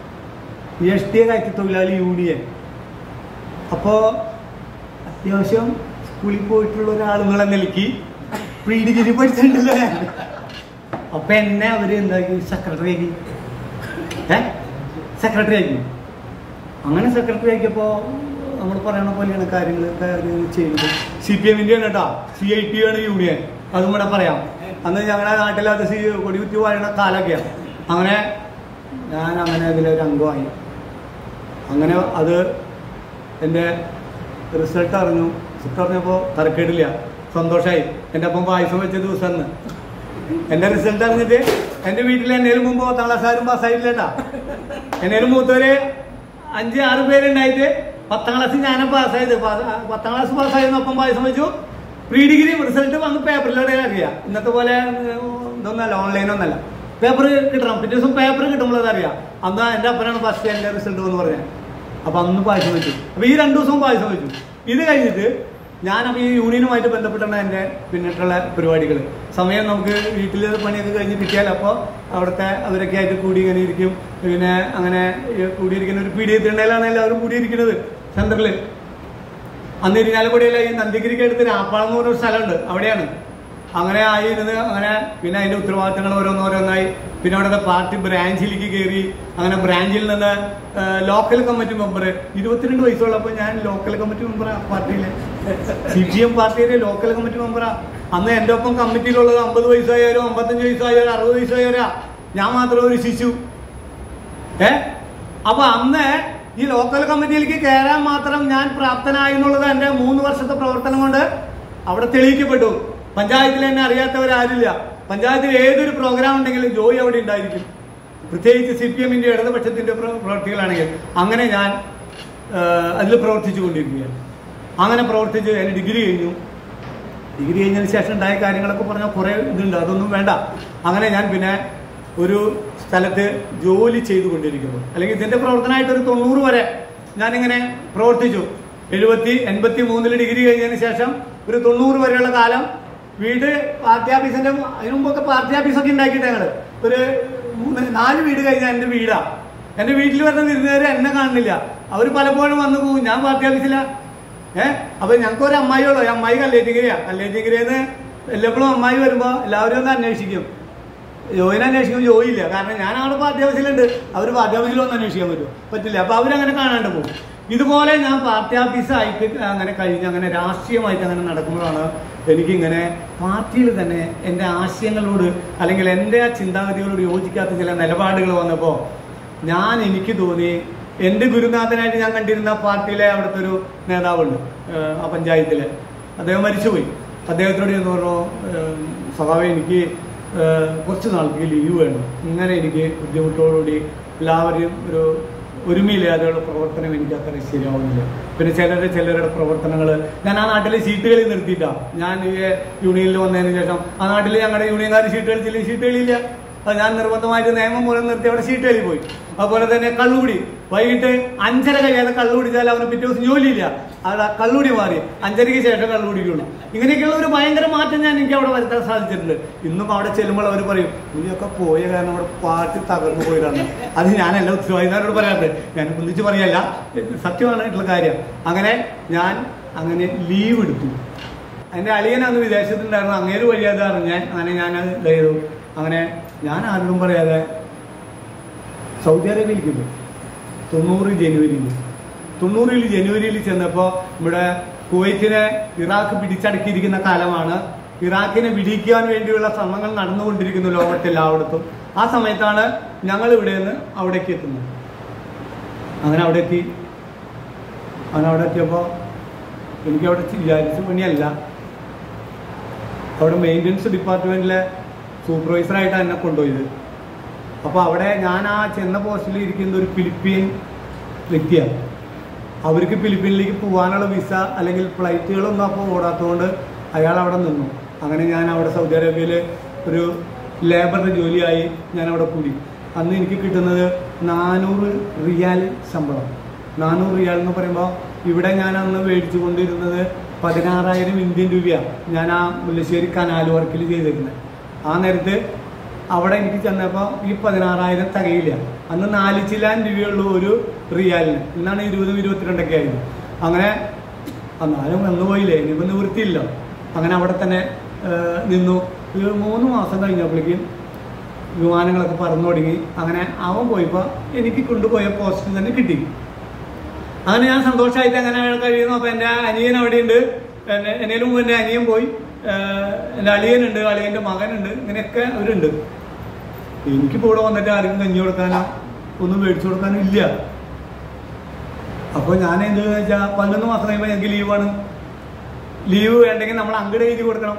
എസ് ടി കയറ്റി തൊഴിലാളി യൂണിയൻ അപ്പോൾ അത്യാവശ്യം സ്കൂളിൽ പോയിട്ടുള്ള ഒരാളുകളെ നിലയ്ക്ക് പ്രീ ഡിഗ്രി പഠിച്ചിട്ടുണ്ടല്ലോ ഞാൻ അപ്പൊ എന്നെ അവര് എന്താക്കി സെക്രട്ടറി ആക്കി ഏ സെക്രട്ടറി ആക്കി അങ്ങനെ സെക്രട്ടറി ആക്കിയപ്പോ നമ്മൾ പറയണ പോലെയാണ് കാര്യങ്ങൾ കാര്യങ്ങൾ ചെയ്യുന്നത് സി പി എമ്മിന്റെ ആണ് കേട്ടോ സി ഐ ടി ആണ് യൂണിയൻ അതും കൂടെ പറയാം അന്ന് ഞങ്ങളുടെ നാട്ടിലത് സി കൊടികുത്തി വാഴുന്ന കാലൊക്കെയാണ് അങ്ങനെ ഞാൻ അങ്ങനെ അതിലൊരു അംഗമായി അങ്ങനെ അത് എൻ്റെ റിസൾട്ട് അറിഞ്ഞു റിസൾട്ട് അറിഞ്ഞപ്പോൾ തരക്കേടില്ല സന്തോഷമായി എൻ്റെ അപ്പം പായസം വെച്ച ദിവസം അന്ന് എൻ്റെ റിസൾട്ട് അറിഞ്ഞിട്ട് എൻ്റെ വീട്ടിൽ എന്നേലും മുമ്പ് പത്താം ക്ലാസ്സുകാരും പാസ്സായിട്ടില്ലേട്ടാ എന്നേലും മൂത്തവര് അഞ്ച് ആറ് പേരുണ്ടായിട്ട് പത്താം ക്ലാസ് ഞാനും പാസ്സായത് പാസ്- പത്താം ക്ലാസ് പാസ്സായിരുന്നു അപ്പം പായസം വെച്ചു പ്രീ ഡിഗ്രി റിസൾട്ട് വന്ന് പേപ്പറിലൂടെ അറിയാം ഇന്നത്തെ പോലെ ഏഹ്, ഇതൊന്നല്ല ഓൺലൈനൊന്നല്ല പേപ്പർ കിട്ടണം പിറ്റേ ദിവസം പേപ്പർ കിട്ടുമ്പോൾ അറിയാം അന്ന് എൻ്റെ അപ്പനാണ് ഫസ്റ്റ് എൻ്റെ റിസൾട്ട് വന്ന് പറഞ്ഞത് അപ്പൊ അന്ന് പായസം വെച്ചു അപ്പൊ ഈ രണ്ടു ദിവസവും പായസം വെച്ചു ഇത് കഴിഞ്ഞിട്ട് ഞാൻ അപ്പൊ ഈ യൂണിയനുമായിട്ട് ബന്ധപ്പെട്ടാണ് എൻ്റെ പിന്നിട്ടുള്ള പരിപാടികൾ സമയം നമുക്ക് വീട്ടിൽ പണിയൊക്കെ കഴിഞ്ഞ് കിട്ടിയാൽ അപ്പോൾ അവിടുത്തെ അവരൊക്കെ ആയിട്ട് കൂടി ഇങ്ങനെ ഇരിക്കും പിന്നെ അങ്ങനെ ഈ കൂടിയിരിക്കുന്ന ഒരു പീഡിയ തിണ്ണയിലാണ് എല്ലാവരും കൂടിയിരിക്കുന്നത് സെന്ററിൽ അന്ന് ഇരിഞ്ഞാലക്കുടിയിലെ ഈ നന്ദിഗിരിക്ക് അടുത്ത് രാപ്പാളം എന്ന് പറഞ്ഞൊരു സ്ഥലമുണ്ട് അവിടെയാണ് അങ്ങനെ ആയിരുന്നത് അങ്ങനെ പിന്നെ അതിന്റെ ഉത്തരവാദിത്തങ്ങൾ ഓരോന്നോരോന്നായി പിന്നെ അവിടുത്തെ പാർട്ടി ബ്രാഞ്ചിലേക്ക് കയറി അങ്ങനെ ബ്രാഞ്ചിൽ നിന്ന് ലോക്കൽ കമ്മിറ്റി മെമ്പർ ഇരുപത്തിരണ്ട് വയസ്സുള്ളപ്പോൾ ഞാൻ ലോക്കൽ കമ്മിറ്റി മെമ്പറാ പാർട്ടിയിലെ സി പി എം പാർട്ടിയിലെ ലോക്കൽ കമ്മിറ്റി മെമ്പറാ അന്ന് എൻ്റെ ഒപ്പം കമ്മിറ്റിയിലുള്ളത് അമ്പത് വയസ്സായവരോ അമ്പത്തഞ്ച് വയസ്സായവരോ അറുപത് വയസ്സായവരാ ഞാൻ മാത്രം ഒരു ശിശു ഏ അപ്പൊ അന്ന് ഈ ലോക്കൽ കമ്മിറ്റിയിലേക്ക് കയറാൻ മാത്രം ഞാൻ പ്രാപ്തനായി എന്നുള്ളത് എന്റെ മൂന്ന് വർഷത്തെ പ്രവർത്തനം കൊണ്ട് അവിടെ തെളിയിക്കപ്പെട്ടു പഞ്ചായത്തിൽ എന്നെ അറിയാത്തവരാരില്ല പഞ്ചായത്തിൽ ഏതൊരു പ്രോഗ്രാം ഉണ്ടെങ്കിലും ജോയി അവിടെ ഉണ്ടായിരിക്കും പ്രത്യേകിച്ച് സി പി എമ്മിന്റെ ഇടതുപക്ഷത്തിന്റെ പ്ര- പ്രവർത്തികളാണെങ്കിൽ അങ്ങനെ ഞാൻ അതിൽ പ്രവർത്തിച്ചു കൊണ്ടിരിക്കുകയാണ് അങ്ങനെ പ്രവർത്തിച്ച് എൻ്റെ ഡിഗ്രി കഴിഞ്ഞു ഡിഗ്രി കഴിഞ്ഞതിന് ശേഷം ഉണ്ടായ കാര്യങ്ങളൊക്കെ പറഞ്ഞാൽ കുറേ ഇതുണ്ട് അതൊന്നും വേണ്ട അങ്ങനെ ഞാൻ പിന്നെ ഒരു സ്ഥലത്ത് ജോലി ചെയ്തുകൊണ്ടിരിക്കുന്നു അല്ലെങ്കിൽ ഇതിന്റെ പ്രവർത്തനമായിട്ട് ഒരു തൊണ്ണൂറ് വരെ ഞാനിങ്ങനെ പ്രവർത്തിച്ചു എഴുപത്തി എൺപത്തി മൂന്നില് ഡിഗ്രി കഴിഞ്ഞതിന് ശേഷം ഒരു തൊണ്ണൂറ് വരെയുള്ള കാലം വീട് പാർട്ടി ഓഫീസിന്റെ അതിനു മുമ്പൊക്കെ പാർട്ടി ഓഫീസൊക്കെ ഉണ്ടാക്കിയിട്ട് ഞങ്ങള് ഒരു മൂന്ന് നാല് വീട് കഴിഞ്ഞാൽ എൻ്റെ വീടാ എൻ്റെ വീട്ടിൽ വരുന്ന വിരുന്നുകാർ എന്നെ കാണുന്നില്ല അവർ പലപ്പോഴും വന്നു പോകും ഞാൻ പാർട്ടി ഓഫീസിലാ ഏഹ് അപ്പൊ ഞങ്ങൾക്ക് ഒരു അമ്മായിയുള്ളൂ ഈ അമ്മായി കല്ലേറ്റിങ്കരിയാ കല്ലേറ്റിങ്കരിന്ന് എല്ലപ്പോഴും അമ്മായി വരുമ്പോ എല്ലാവരും ഒന്ന് അന്വേഷിക്കും ജോയിനെ അന്വേഷിക്കും ജോയില്ല കാരണം ഞാൻ അവിടെ പാർട്ടി ഓഫീസിലുണ്ട് അവർ പാർട്ടി ഓഫീസിൽ ഒന്ന് അന്വേഷിക്കാൻ പറ്റുമോ പറ്റില്ല അപ്പൊ അവരങ്ങനെ കാണാണ്ട് പോകും ഇതുപോലെ ഞാൻ പാർട്ടി ഓഫീസായിട്ട് അങ്ങനെ കഴിഞ്ഞ് അങ്ങനെ രാഷ്ട്രീയമായിട്ട് അങ്ങനെ നടക്കുമ്പോഴാണ് എനിക്കിങ്ങനെ പാർട്ടിയിൽ തന്നെ എൻ്റെ ആശയങ്ങളോട് അല്ലെങ്കിൽ എൻ്റെ ആ ചിന്താഗതികളോട് യോജിക്കാത്ത ചില നിലപാടുകൾ വന്നപ്പോൾ ഞാൻ എനിക്ക് തോന്നി എൻ്റെ ഗുരുനാഥനായിട്ട് ഞാൻ കണ്ടിരുന്ന പാർട്ടിയിലെ അവിടുത്തെ ഒരു നേതാവുണ്ട് ഏഹ് ആ പഞ്ചായത്തിലെ അദ്ദേഹം മരിച്ചുപോയി അദ്ദേഹത്തോട് എന്ന് പറഞ്ഞു ഏഹ് സഖാവേ എനിക്ക് ഏഹ് കുറച്ച് നാൾക്ക് ലീവ് വേണം ഇങ്ങനെ എനിക്ക് ബുദ്ധിമുട്ടോടുകൂടി എല്ലാവരെയും ഒരു ഒരുമയില്ലാതെയുള്ള പ്രവർത്തനം എനിക്ക് അത്ര ശരിയാവുന്നില്ല പിന്നെ ചിലരുടെ ചിലരുടെ പ്രവർത്തനങ്ങൾ ഞാൻ ആ നാട്ടിലെ സീറ്റുകളിൽ നിർത്തിയിട്ടാ ഞാൻ ഈ യൂണിയനിൽ വന്നതിന് ശേഷം ആ നാട്ടിൽ ഞങ്ങളുടെ യൂണിയൻകാർ സീറ്റ് കളിച്ചില്ല സീറ്റ് കളിയില്ല അത് ഞാൻ നിർബന്ധമായിട്ട് നിയമം മൂലം നിർത്തി അവിടെ സീറ്റ് കളി പോയി അതുപോലെ തന്നെ കള്ളുകുടി വൈകിട്ട് അഞ്ചര കഴിയാതെ കള്ളു കുടിച്ചാൽ അവന് പിറ്റേ ദിവസം ജോലിയില്ല അവിടെ കള്ളുകുടി മാറി അഞ്ചരയ്ക്ക് ശേഷം കള്ളു കുടിക്കുള്ളൂ ഇങ്ങനെയൊക്കെയുള്ള ഒരു ഭയങ്കര മാറ്റം ഞാൻ എനിക്ക് അവിടെ വരുത്താൻ സാധിച്ചിട്ടുണ്ട് ഇന്നും അവിടെ ചെല്ലുമ്പോൾ അവർ പറയും ഇനിയൊക്കെ പോയ കാരണം അവിടെ പാർട്ടി തകർന്നു പോയതാണ് അത് ഞാനല്ല ഉത്തരവാദിക്കാരോട് പറയാറുണ്ട് ഞാൻ ഒന്നിച്ച് പറയല്ല സത്യമായിട്ടുള്ള കാര്യം അങ്ങനെ ഞാൻ അങ്ങനെ ലീവ് എടുത്തു എൻ്റെ അളിയൻ അന്ന് വിദേശത്തുണ്ടായിരുന്നു അങ്ങേര് വഴിയാതെ അറിഞ്ഞാൽ അങ്ങനെ ഞാൻ അത് ചെയ്തു അങ്ങനെ ഞാൻ ആരോടും പറയാതെ സൗദി അറേബ്യയിലേക്ക് പോയി തൊണ്ണൂറ് ജനുവരിയിൽ തൊണ്ണൂറിൽ ജനുവരിയിൽ ചെന്നപ്പോൾ ഇവിടെ കുവൈറ്റിനെ ഇറാഖ് പിടിച്ചടക്കിയിരിക്കുന്ന കാലമാണ് ഇറാഖിനെ പിടിക്കാൻ വേണ്ടിയുള്ള ശ്രമങ്ങൾ നടന്നുകൊണ്ടിരിക്കുന്നു ലോകത്തെല്ലായിടത്തും ആ സമയത്താണ് ഞങ്ങൾ ഇവിടെ നിന്ന് അവിടേക്ക് എത്തുന്നത് അങ്ങനെ അവിടെ എത്തി അങ്ങനെ അവിടെ എത്തിയപ്പോൾ എനിക്ക് അവിടെ വിചാരിച്ച പണിയല്ല അവിടെ മെയിൻ്റനൻസ് ഡിപ്പാർട്ട്മെൻറ്റിലെ സൂപ്പർവൈസറായിട്ടാണ് എന്നെ കൊണ്ടുപോയത് അപ്പോൾ അവിടെ ഞാൻ ആ ചെന്ന പോസ്റ്റിൽ ഇരിക്കുന്ന ഒരു ഫിലിപ്പീൻ വ്യക്തിയാണ് അവർക്ക് ഫിലിപ്പീനിലേക്ക് പോകാനുള്ള വിസ അല്ലെങ്കിൽ ഫ്ലൈറ്റുകളൊന്നും അപ്പോൾ ഓടാത്തതുകൊണ്ട് അയാൾ അവിടെ നിന്നു അങ്ങനെ ഞാൻ അവിടെ സൗദി അറേബ്യയിൽ ഒരു ലേബറുടെ ജോലിയായി ഞാൻ അവിടെ കൂടി അന്ന് എനിക്ക് കിട്ടുന്നത് നാനൂറ് റിയാൽ ശമ്പളം നാനൂറ് റിയാൽ എന്ന് പറയുമ്പോൾ ഇവിടെ ഞാൻ അന്ന് മേടിച്ചു കൊണ്ടിരുന്നത് പതിനാറായിരം ഇന്ത്യൻ രൂപയാണ് ഞാൻ ആ മുല്ലശ്ശേരി കനാൽ വർക്കിൽ ചെയ്തിരുന്നത് ആ നേരത്ത് അവിടെ എനിക്ക് ചെന്നപ്പോൾ ഈ പതിനാറായിരം തികയില്ല അന്ന് നാല് ചിലാൻ രൂപയുള്ളൂ ഒരു റിയാലിന് ഇന്നാണ് ഇരുപതും ഇരുപത്തിരണ്ടൊക്കെ ആയിരുന്നു അങ്ങനെ എന്നാലും വന്നു പോയില്ലേ ഇനിയിപ്പോൾ നിവൃത്തിയില്ല അങ്ങനെ അവിടെ തന്നെ ആ, നിന്നു ഒരു മൂന്ന് മാസം കഴിഞ്ഞപ്പോഴേക്കും വിമാനങ്ങളൊക്കെ പറന്നു തുടങ്ങി അങ്ങനെ അവൻ പോയപ്പോൾ എനിക്ക് കൊണ്ടുപോയ പോസ്റ്റ് തന്നെ കിട്ടി അങ്ങനെ ഞാൻ സന്തോഷമായിട്ട് അങ്ങനെ കഴിയുന്നു അപ്പോൾ എൻ്റെ അനിയൻ അവിടെയുണ്ട് എന്നെ എന്നേലും മുമ്പ് എൻ്റെ അനിയൻ പോയി ഏഹ് എൻ്റെ അളിയനുണ്ട് അളിയൻ്റെ മകനുണ്ട് ഇങ്ങനെയൊക്കെ അവരുണ്ട് എനിക്കിപ്പോൾ ഇവിടെ വന്നിട്ട് ആർക്കും കഞ്ഞി കൊടുക്കാനോ ഒന്നും മേടിച്ചു കൊടുക്കാനോ ഇല്ല അപ്പോൾ ഞാൻ എന്ത് വെച്ചാൽ പതിനൊന്ന് മാസം കഴിയുമ്പോൾ ഞങ്ങൾക്ക് ലീവാണ് ലീവ് വേണ്ടെങ്കിൽ നമ്മൾ അങ്ങോട്ട് എഴുതി കൊടുക്കണം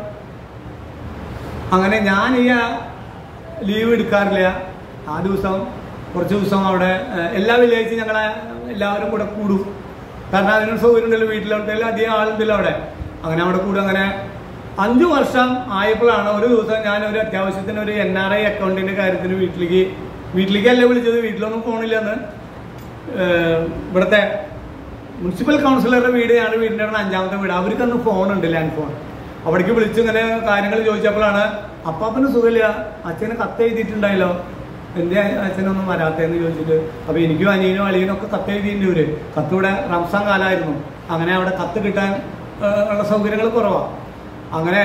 അങ്ങനെ ഞാൻ ഈ ലീവ് എടുക്കാറില്ല ആ ദിവസം കുറച്ച് ദിവസം അവിടെ ഏഹ്, എല്ലാ വെള്ളിയാഴ്ചയും ഞങ്ങളെ എല്ലാവരും കൂടെ കൂടും കാരണം അതിനൊരു സൗകര്യം ഉണ്ടല്ലോ വീട്ടിലുണ്ടെങ്കിൽ അധികം ആളുണ്ടല്ലോ അവിടെ അങ്ങനെ അവിടെ കൂടും അങ്ങനെ അഞ്ചു വർഷം ആയപ്പോഴാണ് ഒരു ദിവസം ഞാൻ ഒരു അത്യാവശ്യത്തിന് ഒരു എൻ ആർ ഐ അക്കൗണ്ടിന്റെ കാര്യത്തിന് വീട്ടിലേക്ക് വീട്ടിലേക്കല്ല വിളിച്ചത് വീട്ടിലൊന്നും ഫോണില്ല എന്ന് ഏഹ്, ഇവിടുത്തെ മുനിസിപ്പൽ കൗൺസിലറുടെ വീട് ഞാൻ വീടിൻ്റെ അവിടെ അഞ്ചാമത്തെ വീട് അവർക്ക് അന്ന് ഫോണുണ്ട് ലാൻഡ് ഫോൺ അവിടേക്ക് വിളിച്ച് ഇങ്ങനെ കാര്യങ്ങൾ ചോദിച്ചപ്പോഴാണ് അപ്പാപ്പന് സുഖമില്ല അച്ഛന് കത്ത് എഴുതിയിട്ടുണ്ടായല്ലോ എന്റെ അച്ഛനൊന്നും വരാത്തതെന്ന് ചോദിച്ചിട്ട് അപ്പൊ എനിക്കും അനിയനും അളിയനും ഒക്കെ കത്ത് എഴുതിയിട്ടുണ്ട് ഇവര് കത്ത് ഇവിടെ റംസാൻ കാലമായിരുന്നു അങ്ങനെ അവിടെ കത്ത് കിട്ടാൻ ഏഹ്, ഉള്ള സൗകര്യങ്ങൾ കുറവാ അങ്ങനെ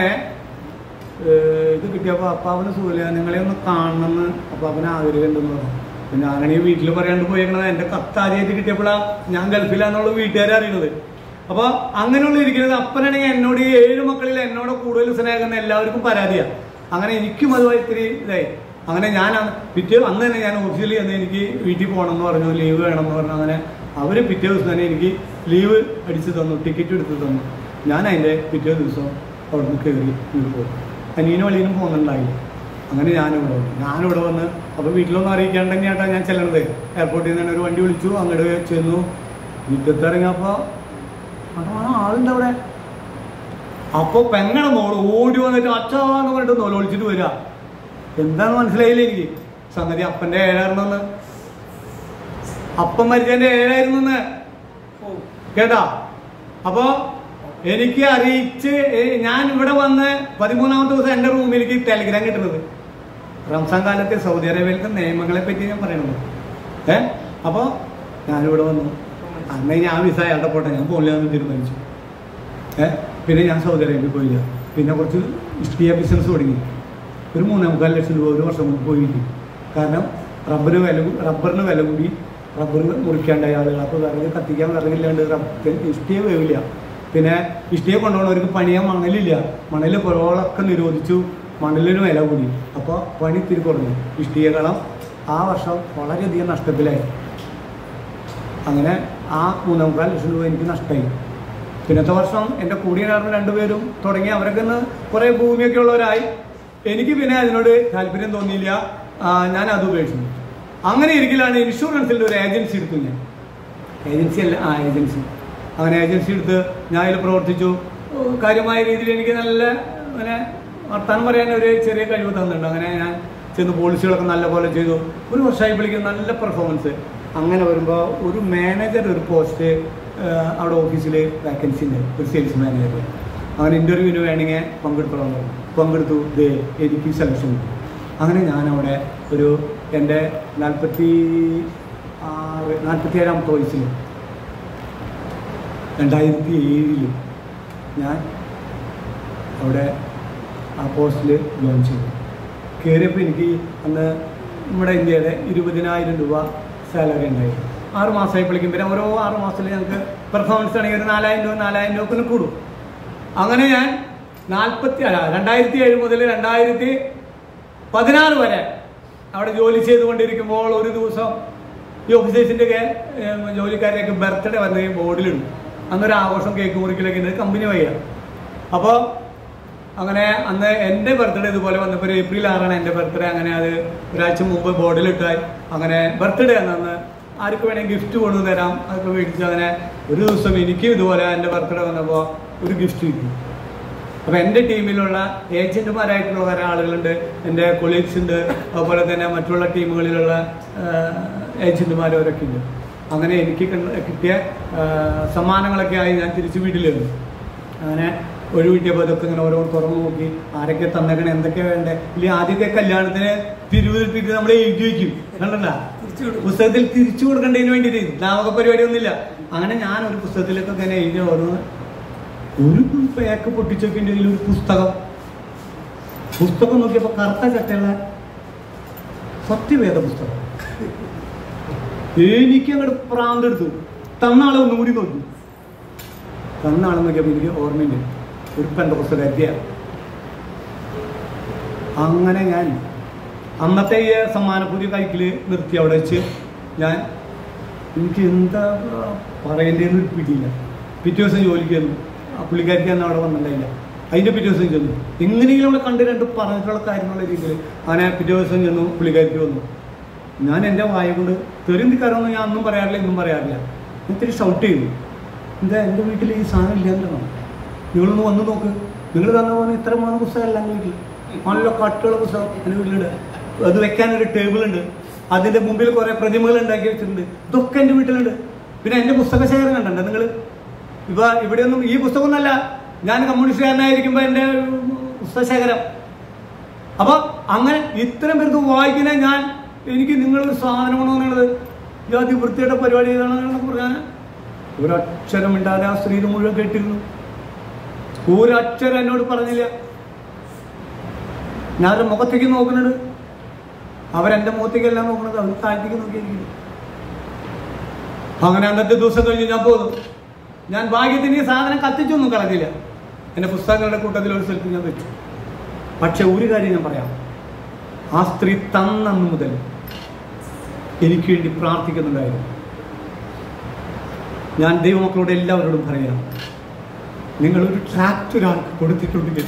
ഏഹ്, ഇത് കിട്ടിയപ്പോൾ അപ്പാപ്പന് സുഖമില്ല നിങ്ങളെ ഒന്ന് കാണണമെന്ന് അപ്പാപ്പന് ആഗ്രഹമുണ്ടെന്ന് പറഞ്ഞു പിന്നെ ഞാനാണെങ്കിൽ വീട്ടിൽ പറയാണ്ട് പോയേക്കണത് എന്റെ കത്ത് ആദ്യമായിട്ട് കിട്ടിയപ്പോഴാണ് ഞാൻ ഗൾഫിലാന്നുള്ള വീട്ടുകാരെ അറിയുന്നത് അപ്പൊ അങ്ങനെയുള്ള ഇരിക്കുന്നത് അപ്പനാണെങ്കിൽ എന്നോട് ഈ ഏഴ് മക്കളിൽ എന്നോട് കൂടുതൽ സ്നേഹം എല്ലാവർക്കും പരാതിയാണ് അങ്ങനെ എനിക്കും അതുമായി ഇത്തിരി ഇതായി അങ്ങനെ ഞാൻ അന്ന് പിറ്റേ അന്ന് തന്നെ ഞാൻ ഓഫീസിൽ ചെന്ന് എനിക്ക് വീട്ടിൽ പോകണം എന്ന് പറഞ്ഞു ലീവ് വേണം എന്ന് പറഞ്ഞു അങ്ങനെ അവർ പിറ്റേ ദിവസം തന്നെ എനിക്ക് ലീവ് അടിച്ചു തന്നു ടിക്കറ്റ് എടുത്ത് തന്നു ഞാൻ അതിൻ്റെ പിറ്റേ ദിവസം അവിടുന്ന് കയറി ഇങ്ങോട്ട് പോകും അനിയനും അളിയനും പോകുന്നുണ്ടായില്ല അങ്ങനെ ഞാനിവിടെ വന്നു ഞാനിവിടെ വന്ന് അപ്പോൾ വീട്ടിലൊന്നും അറിയിക്കാണ്ട് തന്നെയാട്ടാ ഞാൻ ചെല്ലണത് എയർപോർട്ടിൽ നിന്ന് തന്നെ ഒരു വണ്ടി വിളിച്ചു അങ്ങോട്ട് ചെന്നു മുറ്റത്തിറങ്ങിയപ്പോൾ അതാണ് ആളുണ്ട് അവിടെ അപ്പൊ പെങ്ങളെ മോള് ഓടി വന്നിട്ട് അച്ഛാന്ന് പറഞ്ഞിട്ട് നോലോളിച്ചിട്ട് വരിക എന്താന്ന് മനസ്സിലായില്ല എനിക്ക് സംഗതി അപ്പന്റെ ഏഴായിരുന്നെന്ന് അപ്പം മരിച്ചതിന്റെ ഏഴായിരുന്നെന്ന് ഓ കേട്ടാ അപ്പോ എനിക്ക് അറിയിച്ച് ഏ, ഞാൻ ഇവിടെ വന്ന് പതിമൂന്നാമത്തെ ദിവസം എന്റെ റൂമിലേക്ക് ടെലിഗ്രാം കിട്ടുന്നത് റംസാൻ കാലത്തെ സൗദി അറേബ്യയിലത്തെ നിയമങ്ങളെ പറ്റി ഞാൻ പറയണത് ഏ അപ്പോ ഞാനിവിടെ വന്നു അന്നേ ഞാൻ വിസ അയാളുടെ പോട്ടെ ഞാൻ പോകില്ലെന്ന് തീരുമാനിച്ചു ഏ പിന്നെ ഞാൻ സൗദി അറേബ്യയിൽ പോയില്ല പിന്നെ കുറച്ച് ഇഷ്ടിയ ബിസിനസ് തുടങ്ങി ഒരു മൂന്നേ മുക്കാൽ ലക്ഷം രൂപ ഒരു വർഷം കൊണ്ട് പോയിരിക്കും കാരണം റബ്ബർ വില കൂ- റബ്ബറിന് വില കൂടി റബ്ബർ മുറിക്കാണ്ടായ ആളുകൾ അപ്പോൾ വിറക് കത്തിക്കാൻ വിറകില്ലാണ്ട് റബ്ബർ ഇഷ്ടിയ വേവില്ല പിന്നെ ഇഷ്ടിയെ കൊണ്ടുപോകുന്നവർക്ക് പണിയാൻ മണലില്ല മണൽ കുറവൊക്കെ നിരോധിച്ചു മണലിന് വില കൂടി അപ്പോൾ പണി ഇത്തിരി കുറഞ്ഞു ഇഷ്ടിയകളം ആ വർഷം വളരെയധികം നഷ്ടത്തിലായി അങ്ങനെ ആ മൂന്നേ മുക്കാൽ ലക്ഷം രൂപ എനിക്ക് നഷ്ടമായി പിന്നത്തെ വർഷം എൻ്റെ കൂടെ ഉണ്ടായിരുന്ന രണ്ടുപേരും തുടങ്ങി അവരൊക്കെ ഒന്ന് കുറേ ഭൂമിയൊക്കെ ഉള്ളവരായി എനിക്ക് പിന്നെ അതിനോട് താല്പര്യം തോന്നിയില്ല ആ, ഞാൻ അത് ഉപേക്ഷിച്ചു അങ്ങനെ ഇരിക്കലാണ് ഇൻഷുറൻസിൻ്റെ ഒരു ഏജൻസി എടുത്തു ഞാൻ ഏജൻസി അല്ല ആ ഏജൻസി അങ്ങനെ ഏജൻസി എടുത്ത് ഞാൻ അതിൽ പ്രവർത്തിച്ചു ഓ, കാര്യമായ രീതിയിൽ എനിക്ക് നല്ല അങ്ങനെ വർത്താനം പറയാൻ ഒരു ചെറിയ കഴിവ് തന്നിട്ടുണ്ട് അങ്ങനെ ഞാൻ ചെന്ന് പോളിസികളൊക്കെ നല്ല പോലെ ചെയ്തു ഒരു വർഷമായപ്പോഴേക്കും നല്ല പെർഫോമൻസ് അങ്ങനെ വരുമ്പോൾ ഒരു മാനേജർ ഒരു പോസ്റ്റ് അവിടെ ഓഫീസിൽ വേക്കൻസി ഉണ്ട് ഒരു സെയിൽസ് മാനേജർ അങ്ങനെ ഇൻ്റർവ്യൂവിന് വേണമെങ്കിൽ പങ്കെടുക്കണം എന്ന് പറഞ്ഞു. പങ്കെടുത്തു ദേ എനിക്ക് സെലക്ഷൻ കിട്ടി അങ്ങനെ ഞാൻ അവിടെ ഒരു എൻ്റെ നാൽപ്പത്തി ആറ് നാൽപ്പത്തി ഏഴാമത്തെ വയസ്സിൽ രണ്ടായിരത്തി ഏഴിൽ ഞാൻ അവിടെ ആ പോസ്റ്റിൽ ജോയിൻ ചെയ്തു കയറിയപ്പോൾ എനിക്ക് അന്ന് നമ്മുടെ ഇന്ത്യയുടെ ഇരുപതിനായിരം രൂപ സാലറി ഉണ്ടായിരുന്നു ആറ് മാസമായപ്പോഴേക്കും പിന്നെ ഓരോ ആറ് മാസത്തിൽ ഞങ്ങൾക്ക് പെർഫോമൻസ് ആണെങ്കിൽ ഒരു നാലായിരം രൂപ നാലായിരം രൂപ പിന്നെ കൂടും അങ്ങനെ ഞാൻ നാൽപ്പത്തി അല്ല രണ്ടായിരത്തി ഏഴ് മുതൽ രണ്ടായിരത്തി പതിനാറ് വരെ അവിടെ ജോലി ചെയ്തുകൊണ്ടിരിക്കുമ്പോൾ ഒരു ദിവസം ഈ ഓഫീസേഴ്സിൻ്റെ ഒക്കെ ഏഹ്, ജോലിക്കാരുടെയൊക്കെ ബർത്ത്ഡേ വന്ന് ഈ ബോർഡിലിടും അന്നൊരു ആഘോഷം കേക്ക് മുറിക്കലൊക്കെ ഉണ്ട് കമ്പനി വയ്യ അപ്പോൾ അങ്ങനെ അന്ന് എൻ്റെ ബർത്ത്ഡേ ഇതുപോലെ വന്നപ്പോൾ ഒരു ഏപ്രിൽ ആറാണ് എൻ്റെ ബർത്ത്ഡേ അങ്ങനെ അത് ഒരാഴ്ച മുമ്പ് ബോർഡിലിട്ടായി അങ്ങനെ ബർത്ത്ഡേ അന്ന് ആർക്ക് വേണമെങ്കിൽ ഗിഫ്റ്റ് കൊണ്ടു തരാം അതൊക്കെ മേടിച്ചു അങ്ങനെ ഒരു ദിവസം എനിക്കും ഇതുപോലെ എൻ്റെ ബർത്ത്ഡേ വന്നപ്പോൾ ഒരു ഗിഫ്റ്റ് കിട്ടി അപ്പോൾ എൻ്റെ ടീമിലുള്ള ഏജന്റുമാരായിട്ടുള്ള കുറേ ആളുകളുണ്ട് എൻ്റെ കൊളീഗ്സ് ഉണ്ട് അതുപോലെ തന്നെ മറ്റുള്ള ടീമുകളിലുള്ള ഏജന്റുമാരവരൊക്കെ ഉണ്ട് അങ്ങനെ എനിക്ക് കണ്ട- കിട്ടിയ ആ, സമ്മാനങ്ങളൊക്കെ ആയി ഞാൻ തിരിച്ച് വീട്ടിലിരുന്നു അങ്ങനെ ഒഴിവ് കിട്ടിയപ്പോൾ അതൊക്കെ ഇങ്ങനെ ഓരോ തുറന്നു നോക്കി ആരൊക്കെ തന്നേക്കണേ എന്തൊക്കെ വേണ്ടേ ഇല്ലെങ്കിൽ ആദ്യമൊക്കെ കല്യാണത്തിന് പിരിവിട്ട് നമ്മൾ എഴുതി വയ്ക്കും കണ്ടണ്ട തിരിച്ചു കൊടുക്കും. പുസ്തകത്തിൽ തിരിച്ചു കൊടുക്കേണ്ടതിന് വേണ്ടിയിട്ട് നാമക പരിപാടിയൊന്നുമില്ല അങ്ങനെ ഞാൻ ഒരു പുസ്തകത്തിലൊക്കെ ഇങ്ങനെ എഴുതി ഓരോന്ന് ഒരു പേക്ക് പൊട്ടിച്ചൊക്കെ ഒരു പുസ്തകം പുസ്തകം നോക്കിയപ്പോൾ കറുത്ത ചട്ടയുള്ള സത്യവേദ പുസ്തകം എനിക്ക് അങ്ങോട്ട് പ്രാന്തെടുത്തു തന്നാളെ ഒന്നും കൂടി നോക്കി തന്നാളെ നോക്കിയപ്പോൾ എനിക്ക് ഓർമ്മയുണ്ട് ഒരു പെണ്ട പുസ്തകത്തിയാണ് അങ്ങനെ ഞാൻ അന്നത്തെ ഈ സമ്മാനപ്പൂരി കൈക്കില് നിർത്തി അവിടെ വെച്ച് ഞാൻ എനിക്ക് എന്താ പറയേണ്ടതെന്ന് ഒരു പിടിയില്ല പിറ്റേ ദിവസം ജോലിക്ക് ചെന്നു ആ പുള്ളിക്കാരിക്ക് അന്ന് അവിടെ വന്നിട്ടില്ല അതിൻ്റെ പിറ്റേ ദിവസം ചെന്നു എങ്ങനെയെങ്കിലും അവിടെ കണ്ട് രണ്ട് പറഞ്ഞിട്ടുള്ള കാര്യമുള്ള രീതിയിൽ അങ്ങനെ പിറ്റേ ദിവസം ചെന്നു പുള്ളിക്കാരിക്ക് വന്നു ഞാൻ എൻ്റെ വായ കൊണ്ട് തെറിന്തിക്കാരൊന്നും ഞാൻ ഒന്നും പറയാറില്ല ഇന്നും പറയാറില്ല ഞാൻ ഇത്തിരി ഷൗട്ട് ചെയ്തു എന്താ എൻ്റെ വീട്ടിൽ ഈ സാധനം ഇല്ലാണ്ടാണോ നിങ്ങളൊന്ന് വന്ന് നോക്ക് നിങ്ങൾ തന്ന പോലെ ഇത്ര മൂന്ന് പുസ്തകമല്ല എൻ്റെ വീട്ടിൽ നല്ല കട്ടുള്ള പുസ്തകം എൻ്റെ വീട്ടിലുണ്ട് അത് വെക്കാൻ ഒരു ടേബിൾ ഉണ്ട് അതിൻ്റെ മുമ്പിൽ കുറേ പ്രതിമകൾ ഉണ്ടാക്കി വെച്ചിട്ടുണ്ട് ഇതൊക്കെ എൻ്റെ വീട്ടിലുണ്ട് പിന്നെ എൻ്റെ പുസ്തക ശേഖരം കണ്ടോ നിങ്ങൾ ഇവ ഇവിടെയൊന്നും ഈ പുസ്തകമൊന്നല്ല ഞാൻ കമ്മ്യൂണിസ്റ്റുകാരനായിരിക്കുമ്പോൾ എൻ്റെ പുസ്തകശേഖരം അപ്പൊ അങ്ങനെ ഇത്രയും പേർക്ക് വായിക്കുന്ന ഞാൻ എനിക്ക് നിങ്ങളൊരു സാധനമാണോ എന്നുള്ളത് ജാതി വൃത്തിയുടെ പരിപാടി ചെയ്താണെന്നൊക്കെ പറഞ്ഞാൽ ഒരക്ഷരം ഇണ്ടാതെ ആ സ്ത്രീ ഇത് മുഴുവൻ കേട്ടിരുന്നു ഒരക്ഷരം എന്നോട് പറഞ്ഞില്ല ഞാൻ അവരുടെ മുഖത്തേക്ക് നോക്കുന്നത് അവരെന്റെ മുഖത്തേക്കല്ല നോക്കുന്നത് അവർ താഴത്തേക്ക് നോക്കിയിരിക്കുന്നു അങ്ങനെ അന്നത്തെ ദിവസം കഴിഞ്ഞ് ഞാൻ പോന്നു ഞാൻ ഭാഗ്യത്തിന് ഈ സാധനം കത്തിച്ചൊന്നും കളഞ്ഞില്ല എന്റെ പുസ്തകങ്ങളുടെ കൂട്ടത്തിൽ ഒരു സ്ഥലത്ത് ഞാൻ വെച്ചു പക്ഷെ ഒരു കാര്യം ഞാൻ പറയാം ആ സ്ത്രീ തന്നന്ന് മുതൽ എനിക്ക് വേണ്ടി പ്രാർത്ഥിക്കുന്നുണ്ടായിരുന്നു ഞാൻ ദൈവമക്കളോട് എല്ലാവരോടും പറയാം നിങ്ങളൊരു ട്രാക്ട് ഒരാൾക്ക് കൊടുത്തിട്ടുണ്ടെങ്കിൽ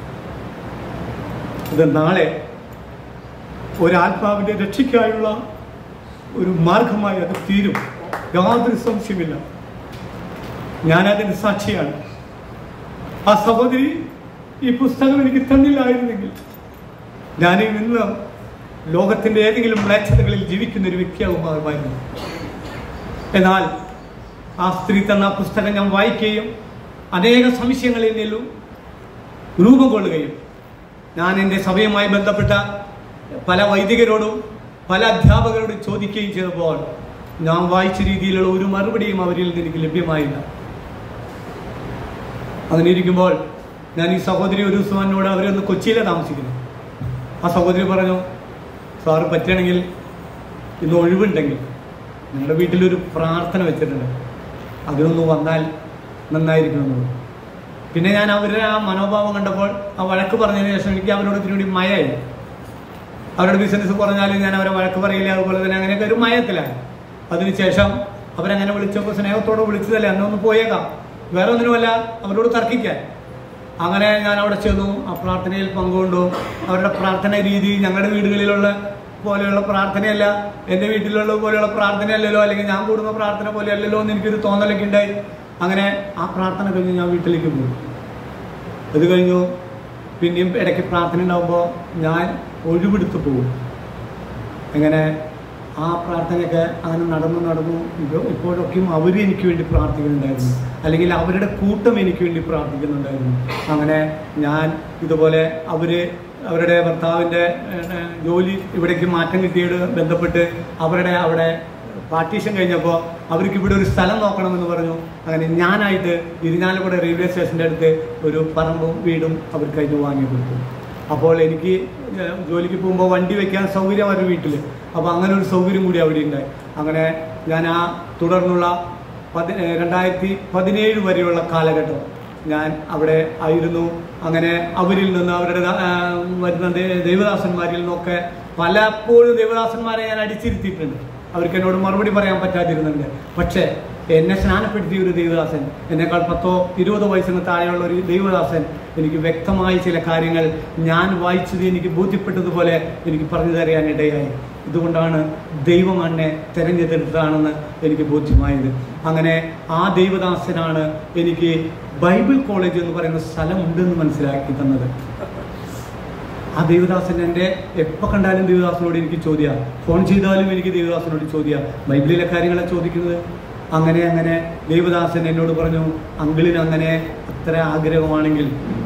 ഇത് നാളെ ഒരാത്മാവിന്റെ രക്ഷയ്ക്കായുള്ള ഒരു മാർഗമായി അത് തീരും യാതൊരു സംശയമില്ല ഞാനതിന് സാക്ഷിയാണ് ആ സഹോദരി ഈ പുസ്തകം എനിക്ക് തന്നില്ലായിരുന്നെങ്കിൽ ഞാൻ ഇന്ന് ലോകത്തിന്റെ ഏതെങ്കിലും മ്ലേച്ഛതകളിൽ ജീവിക്കുന്ന ഒരു വ്യക്തിയാകുമാറുമായിരുന്നു എന്നാൽ ആ സ്ത്രീ തന്ന ആ പുസ്തകം ഞാൻ വായിക്കുകയും അനേക സംശയങ്ങളിൽ നിന്നും രൂപം കൊള്ളുകയും ഞാൻ എൻ്റെ സഭയുമായി ബന്ധപ്പെട്ട പല വൈദികരോടും പല അധ്യാപകരോടും ചോദിക്കുകയും ചെയ്തപ്പോൾ ഞാൻ വായിച്ച രീതിയിലുള്ള ഒരു മറുപടിയും അവരിൽ നിന്ന് എനിക്ക് ലഭ്യമായില്ല അങ്ങനെ ഇരിക്കുമ്പോൾ ഞാൻ ഈ സഹോദരി ഒരു ദിവസം എന്നോട് അവരൊന്ന് കൊച്ചിയിലെ താമസിക്കുന്നു ആ സഹോദരി പറഞ്ഞു സാറ് പറ്റുകയാണെങ്കിൽ ഇന്ന് ഒഴിവുണ്ടെങ്കിൽ ഞങ്ങളുടെ വീട്ടിലൊരു പ്രാർത്ഥന വെച്ചിട്ടുണ്ട് അതിനൊന്ന് വന്നാൽ നന്നായിരിക്കുമെന്ന് പറഞ്ഞു. പിന്നെ ഞാൻ അവരുടെ ആ മനോഭാവം കണ്ടപ്പോൾ ആ വഴക്ക് പറഞ്ഞതിന് ശേഷം എനിക്ക് അവരോട് ഇത്തിരി കൂടി മയമായി അവരുടെ ബിസിനസ് കുറഞ്ഞാലും ഞാൻ അവരെ വഴക്ക് പറയില്ല അതുപോലെ തന്നെ അങ്ങനെയൊക്കെ ഒരു മയത്തിലായി അതിനുശേഷം അവരങ്ങനെ വിളിച്ചപ്പോൾ സ്നേഹത്തോടെ വിളിച്ചതല്ലേ അന്നൊന്ന് പോയേക്കാം വേറെ ഒന്നിനുമല്ല അവരോട് തർക്കിക്കാൻ അങ്ങനെ ഞാൻ അവിടെ ചെന്നു ആ പ്രാർത്ഥനയിൽ പങ്കുകൊണ്ടു അവരുടെ പ്രാർത്ഥന രീതി ഞങ്ങളുടെ വീടുകളിലുള്ള പോലെയുള്ള പ്രാർത്ഥനയല്ല എൻ്റെ വീട്ടിലുള്ള പോലെയുള്ള പ്രാർത്ഥനയല്ലല്ലോ അല്ലെങ്കിൽ ഞാൻ കൂടുന്ന പ്രാർത്ഥന പോലെയല്ലല്ലോ എന്ന് എനിക്കൊരു തോന്നലൊക്കെ ഉണ്ടായി അങ്ങനെ ആ പ്രാർത്ഥന കഴിഞ്ഞ് ഞാൻ വീട്ടിലേക്ക് പോയി അത് കഴിഞ്ഞു പിന്നെയും ഇടയ്ക്ക് പ്രാർത്ഥന ഉണ്ടാകുമ്പോൾ ഞാൻ ഒഴിവെടുത്ത് പോകും എങ്ങനെ ആ പ്രാർത്ഥനയൊക്കെ അങ്ങനെ നടന്നു നടന്നു ഇപ്പോൾ ഇപ്പോഴൊക്കെയും അവർ എനിക്ക് വേണ്ടി പ്രാർത്ഥിക്കുന്നുണ്ടായിരുന്നു അല്ലെങ്കിൽ അവരുടെ കൂട്ടം എനിക്ക് വേണ്ടി പ്രാർത്ഥിക്കുന്നുണ്ടായിരുന്നു അങ്ങനെ ഞാൻ ഇതുപോലെ അവർ അവരുടെ ഭർത്താവിൻ്റെ ഏഹ്, ജോലി ഇവിടേക്ക് മാറ്റം കിട്ടിയത് ബന്ധപ്പെട്ട് അവരുടെ അവിടെ പാർട്ടീഷൻ കഴിഞ്ഞപ്പോൾ അവർക്ക് ഇവിടെ ഒരു സ്ഥലം നോക്കണമെന്ന് പറഞ്ഞു അങ്ങനെ ഞാനായിട്ട് ഇരിഞ്ഞാലക്കുട റെയിൽവേ സ്റ്റേഷൻ്റെ അടുത്ത് ഒരു പറമ്പും വീടും അവർക്ക് അതിന് വാങ്ങി കൊടുത്തു അപ്പോൾ എനിക്ക് ഏഹ്, ജോലിക്ക് പോകുമ്പോൾ വണ്ടി വെക്കാൻ സൗകര്യം അവരുടെ വീട്ടിൽ അപ്പോൾ അങ്ങനെ ഒരു സൗകര്യം കൂടി അവിടെ ഉണ്ടായി അങ്ങനെ ഞാൻ ആ തുടർന്നുള്ള പതി ഏഹ്, രണ്ടായിരത്തി പതിനേഴ് വരെയുള്ള കാലഘട്ടം ഞാൻ അവിടെ ആയിരുന്നു അങ്ങനെ അവരിൽ നിന്ന് അവരുടെ ദാ- ആ, വരുന്ന ദേ- ദൈവദാസന്മാരിൽ നിന്നൊക്കെ പലപ്പോഴും ദൈവദാസന്മാരെ ഞാൻ അടിച്ചിരുത്തിയിട്ടുണ്ട് അവർക്ക് എന്നോട് മറുപടി പറയാൻ പറ്റാതിരുന്നുണ്ട് പക്ഷേ എന്നെ സ്നാനപ്പെടുത്തിയ ഒരു ദൈവദാസൻ എന്നെക്കാൾ പത്തോ ഇരുപതോ വയസ്സിന് താഴെയുള്ള ഒരു ദൈവദാസൻ എനിക്ക് വ്യക്തമായ ചില കാര്യങ്ങൾ ഞാൻ വായിച്ചത് എനിക്ക് ബോധ്യപ്പെട്ടതുപോലെ എനിക്ക് പറഞ്ഞു തരാനിടയായി ഇതുകൊണ്ടാണ് ദൈവം എന്നെ തിരഞ്ഞെടുത്തതാണെന്ന് എനിക്ക് ബോധ്യമായത് അങ്ങനെ ആ ദൈവദാസനാണ് എനിക്ക് ബൈബിൾ കോളേജ് എന്ന് പറയുന്ന സ്ഥലമുണ്ടെന്ന് മനസ്സിലാക്കി തന്നത് ആ ദേവദാസൻ എൻ്റെ എപ്പോൾ കണ്ടാലും ദേവദാസനോട് എനിക്ക് ചോദ്യ ഫോൺ ചെയ്താലും എനിക്ക് ദേവദാസനോട് ചോദ്യ ബൈബിളിലെ കാര്യങ്ങളാണ് ചോദിക്കുന്നത് അങ്ങനെ അങ്ങനെ ദേവദാസൻ എന്നോട് പറഞ്ഞു അങ്കിളിന് അങ്ങനെ അത്ര ആഗ്രഹമാണെങ്കിൽ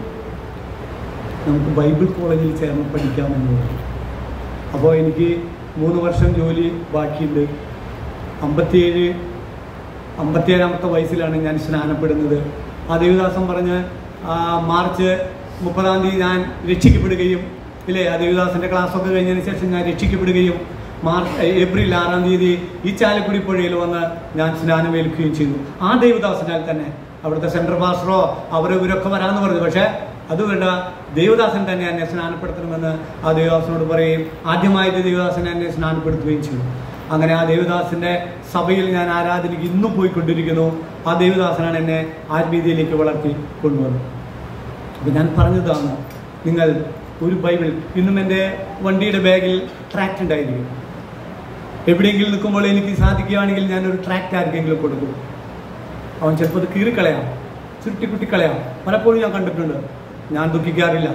നമുക്ക് ബൈബിൾ കോളേജിൽ ചേർന്ന് പഠിക്കാമെന്ന് പറഞ്ഞു അപ്പോൾ എനിക്ക് മൂന്ന് വർഷം ജോലി ബാക്കിയുണ്ട് അമ്പത്തിയേഴ് അമ്പത്തിയേഴാമത്തെ വയസ്സിലാണ് ഞാൻ സ്നാനപ്പെടുന്നത് ആ ദേവദാസൻ പറഞ്ഞ് ആ, മാർച്ച് മുപ്പതാം തീയതി ഞാൻ രക്ഷിക്കപ്പെടുകയും ഇല്ലേ ആ ദേവദാസൻ്റെ ക്ലാസ്സൊക്കെ കഴിഞ്ഞതിന് ശേഷം ഞാൻ രക്ഷിക്കപ്പെടുകയും മാർച്ച് ഏപ്രിൽ ആറാം തീയതി ഈ ചാലക്കുടി പുഴയിൽ വന്ന് ഞാൻ സ്നാനമേൽക്കുകയും ചെയ്തു ആ ദേവദാസനാൽ തന്നെ അവിടുത്തെ സെൻട്രൽ പാസ്റ്ററോ അവരോ ഇവരൊക്കെ വരാമെന്ന് പറഞ്ഞു പക്ഷേ അത് വേണ്ട ദേവദാസൻ തന്നെ എന്നെ സ്നാനപ്പെടുത്തണമെന്ന് ആ ദേവദാസനോട് പറയുകയും ആദ്യമായിട്ട് ദേവദാസൻ എന്നെ സ്നാനപ്പെടുത്തുകയും ചെയ്തു അങ്ങനെ ആ ദേവദാസിന്റെ സഭയിൽ ഞാൻ ആരാധനയ്ക്ക് ഇന്നും പോയിക്കൊണ്ടിരിക്കുന്നു ആ ദേവദാസനാണ് എന്നെ ആത്മീയതയിലേക്ക് വളർത്തി കൊണ്ടുവന്നത് അപ്പം ഞാൻ പറഞ്ഞതാണ് നിങ്ങൾ ഒരു ബൈബിൾ ഇന്നും എൻ്റെ വണ്ടിയുടെ ബാഗിൽ ട്രാക്റ്റ് ഉണ്ടായിരിക്കും എവിടെയെങ്കിലും നിൽക്കുമ്പോൾ എനിക്ക് സാധിക്കുകയാണെങ്കിൽ ഞാനൊരു ട്രാക്റ്റ് ആർക്കെങ്കിലും കൊടുക്കും അവൻ ചിലപ്പോൾ അത് കീറിക്കളയാം ചുരുട്ടിക്കുട്ടിക്കളയാം പലപ്പോഴും ഞാൻ കണ്ടിട്ടുണ്ട് ഞാൻ ദുഃഖിക്കാറില്ല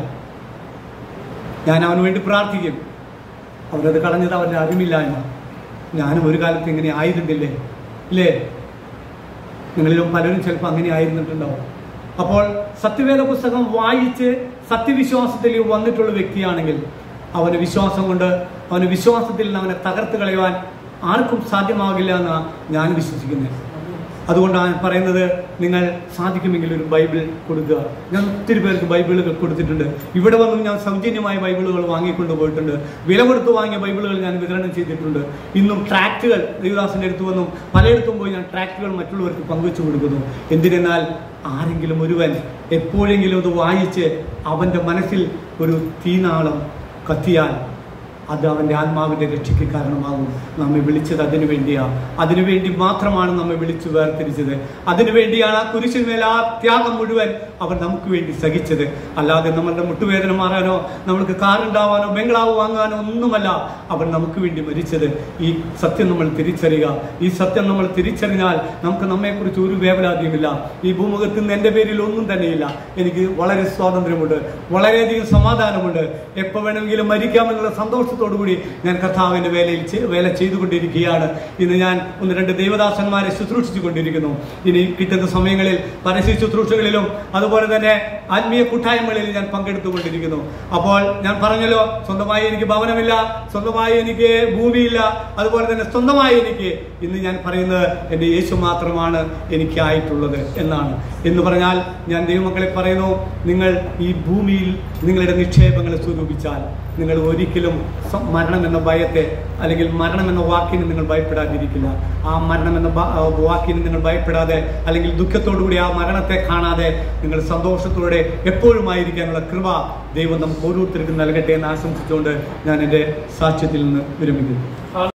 ഞാൻ അവന് വേണ്ടി പ്രാർത്ഥിക്കും അവരത് കളഞ്ഞത് അവരുടെ അറിവില്ലായ്മ ഞാനും ഒരു കാലത്ത് ഇങ്ങനെ ആയിരുന്നില്ലേ ഇല്ലേ നിങ്ങളിലും പലരും ചിലപ്പോൾ അങ്ങനെ ആയിരുന്നിട്ടുണ്ടാവും അപ്പോൾ സത്യവേദ പുസ്തകം വായിച്ച് സത്യവിശ്വാസത്തിൽ വന്നിട്ടുള്ള വ്യക്തിയാണെങ്കിൽ അവന് വിശ്വാസം കൊണ്ട് അവന് വിശ്വാസത്തിൽ നിന്ന് അവനെ തകർത്ത് കളയുവാൻ ആർക്കും സാധ്യമാകില്ല എന്നാണ് ഞാൻ വിശ്വസിക്കുന്നത് അതുകൊണ്ടാണ് പറയുന്നത് നിങ്ങൾ സാധിക്കുമെങ്കിൽ ഒരു ബൈബിൾ കൊടുക്കുക ഞാൻ ഒത്തിരി പേർക്ക് ബൈബിളുകൾ കൊടുത്തിട്ടുണ്ട് ഇവിടെ വന്നും ഞാൻ സൗജന്യമായ ബൈബിളുകൾ വാങ്ങിക്കൊണ്ട് പോയിട്ടുണ്ട് വില കൊടുത്ത് വാങ്ങിയ ബൈബിളുകൾ ഞാൻ വിതരണം ചെയ്തിട്ടുണ്ട് ഇന്നും ട്രാക്റ്റുകൾ ദേവദാസിൻ്റെ അടുത്ത് വന്നും പലയിടത്തും പോയി ഞാൻ ട്രാക്റ്റുകൾ മറ്റുള്ളവർക്ക് പങ്കുവെച്ചു കൊടുക്കുന്നു എന്തിനെന്നാൽ ആരെങ്കിലും ഒരുവൻ എപ്പോഴെങ്കിലും അത് വായിച്ച് അവൻ്റെ മനസ്സിൽ ഒരു തീനാളം കത്തിയാൽ അത് അവൻ്റെ ആത്മാവിൻ്റെ രക്ഷയ്ക്ക് കാരണമാകും നമ്മെ വിളിച്ചത് അതിനു വേണ്ടിയാണ് അതിനുവേണ്ടി മാത്രമാണ് നമ്മെ വിളിച്ചു വേർതിരിച്ചത് അതിനുവേണ്ടിയാണ് ആ കുരിശിന്മേൽ ആ ത്യാഗം മുഴുവൻ അവൻ നമുക്ക് വേണ്ടി സഹിച്ചത് അല്ലാതെ നമ്മളുടെ മുട്ടുവേദന മാറാനോ നമ്മൾക്ക് കാറുണ്ടാവാനോ ബംഗ്ലാവ് വാങ്ങാനോ ഒന്നുമല്ല അവൻ നമുക്ക് വേണ്ടി മരിച്ചത് ഈ സത്യം നമ്മൾ തിരിച്ചറിയുക ഈ സത്യം നമ്മൾ തിരിച്ചറിഞ്ഞാൽ നമുക്ക് നമ്മെക്കുറിച്ച് ഒരു വേവലാതിയുമില്ല ഈ ഭൂമുഖത്ത് നിന്ന് എൻ്റെ പേരിൽ ഒന്നും തന്നെയില്ല എനിക്ക് വളരെ സ്വാതന്ത്ര്യമുണ്ട് വളരെയധികം സമാധാനമുണ്ട് എപ്പോൾ വേണമെങ്കിലും മരിക്കാമെന്നുള്ള സന്തോഷത്തോടു കൂടി ഞാൻ കർത്താവിൻ്റെ വേലയിൽ ചെ- വേല ചെയ്തുകൊണ്ടിരിക്കുകയാണ് ഇന്ന് ഞാൻ ഒന്ന് രണ്ട് ദൈവദാസന്മാരെ ശുശ്രൂഷിച്ചു കൊണ്ടിരിക്കുന്നു ഇനി കിട്ടുന്ന സമയങ്ങളിൽ പരസ്യ ശുശ്രൂഷകളിലും അതുപോലെ തന്നെ ആത്മീയ കൂട്ടായ്മകളിൽ ഞാൻ പങ്കെടുത്തുകൊണ്ടിരിക്കുന്നു അപ്പോൾ ഞാൻ പറഞ്ഞല്ലോ സ്വന്തമായി എനിക്ക് ഭവനമില്ല സ്വന്തമായി എനിക്ക് ഭൂമിയില്ല അതുപോലെ തന്നെ സ്വന്തമായി എനിക്ക് ഇന്ന് ഞാൻ പറയുന്നത് എൻ്റെ യേശു മാത്രമാണ് എനിക്കായിട്ടുള്ളത് എന്നാണ് എന്ന് പറഞ്ഞാൽ ഞാൻ ദൈവമക്കളെ പറയുന്നു നിങ്ങൾ ഈ ഭൂമിയിൽ നിങ്ങളുടെ നിക്ഷേപങ്ങളെ സ്വരൂപിച്ചാൽ നിങ്ങൾ ഒരിക്കലും സ- മരണം എന്ന ഭയത്തെ അല്ലെങ്കിൽ മരണം എന്ന വാക്കിന് നിങ്ങൾ ഭയപ്പെടാതിരിക്കില്ല ആ മരണം എന്ന ഭ- ആ വാക്കിന് നിങ്ങൾ ഭയപ്പെടാതെ അല്ലെങ്കിൽ ദുഃഖത്തോടുകൂടി ആ മരണത്തെ കാണാതെ നിങ്ങൾ സന്തോഷത്തോടെ എപ്പോഴും ആയിരിക്കാനുള്ള കൃപ ദൈവം നമുക്ക് ഓരോരുത്തർക്കും നൽകട്ടെ എന്ന് ആശംസിച്ചുകൊണ്ട് ഞാൻ എൻ്റെ സാക്ഷ്യത്തിൽ നിന്ന് വിരമിക്കുന്നു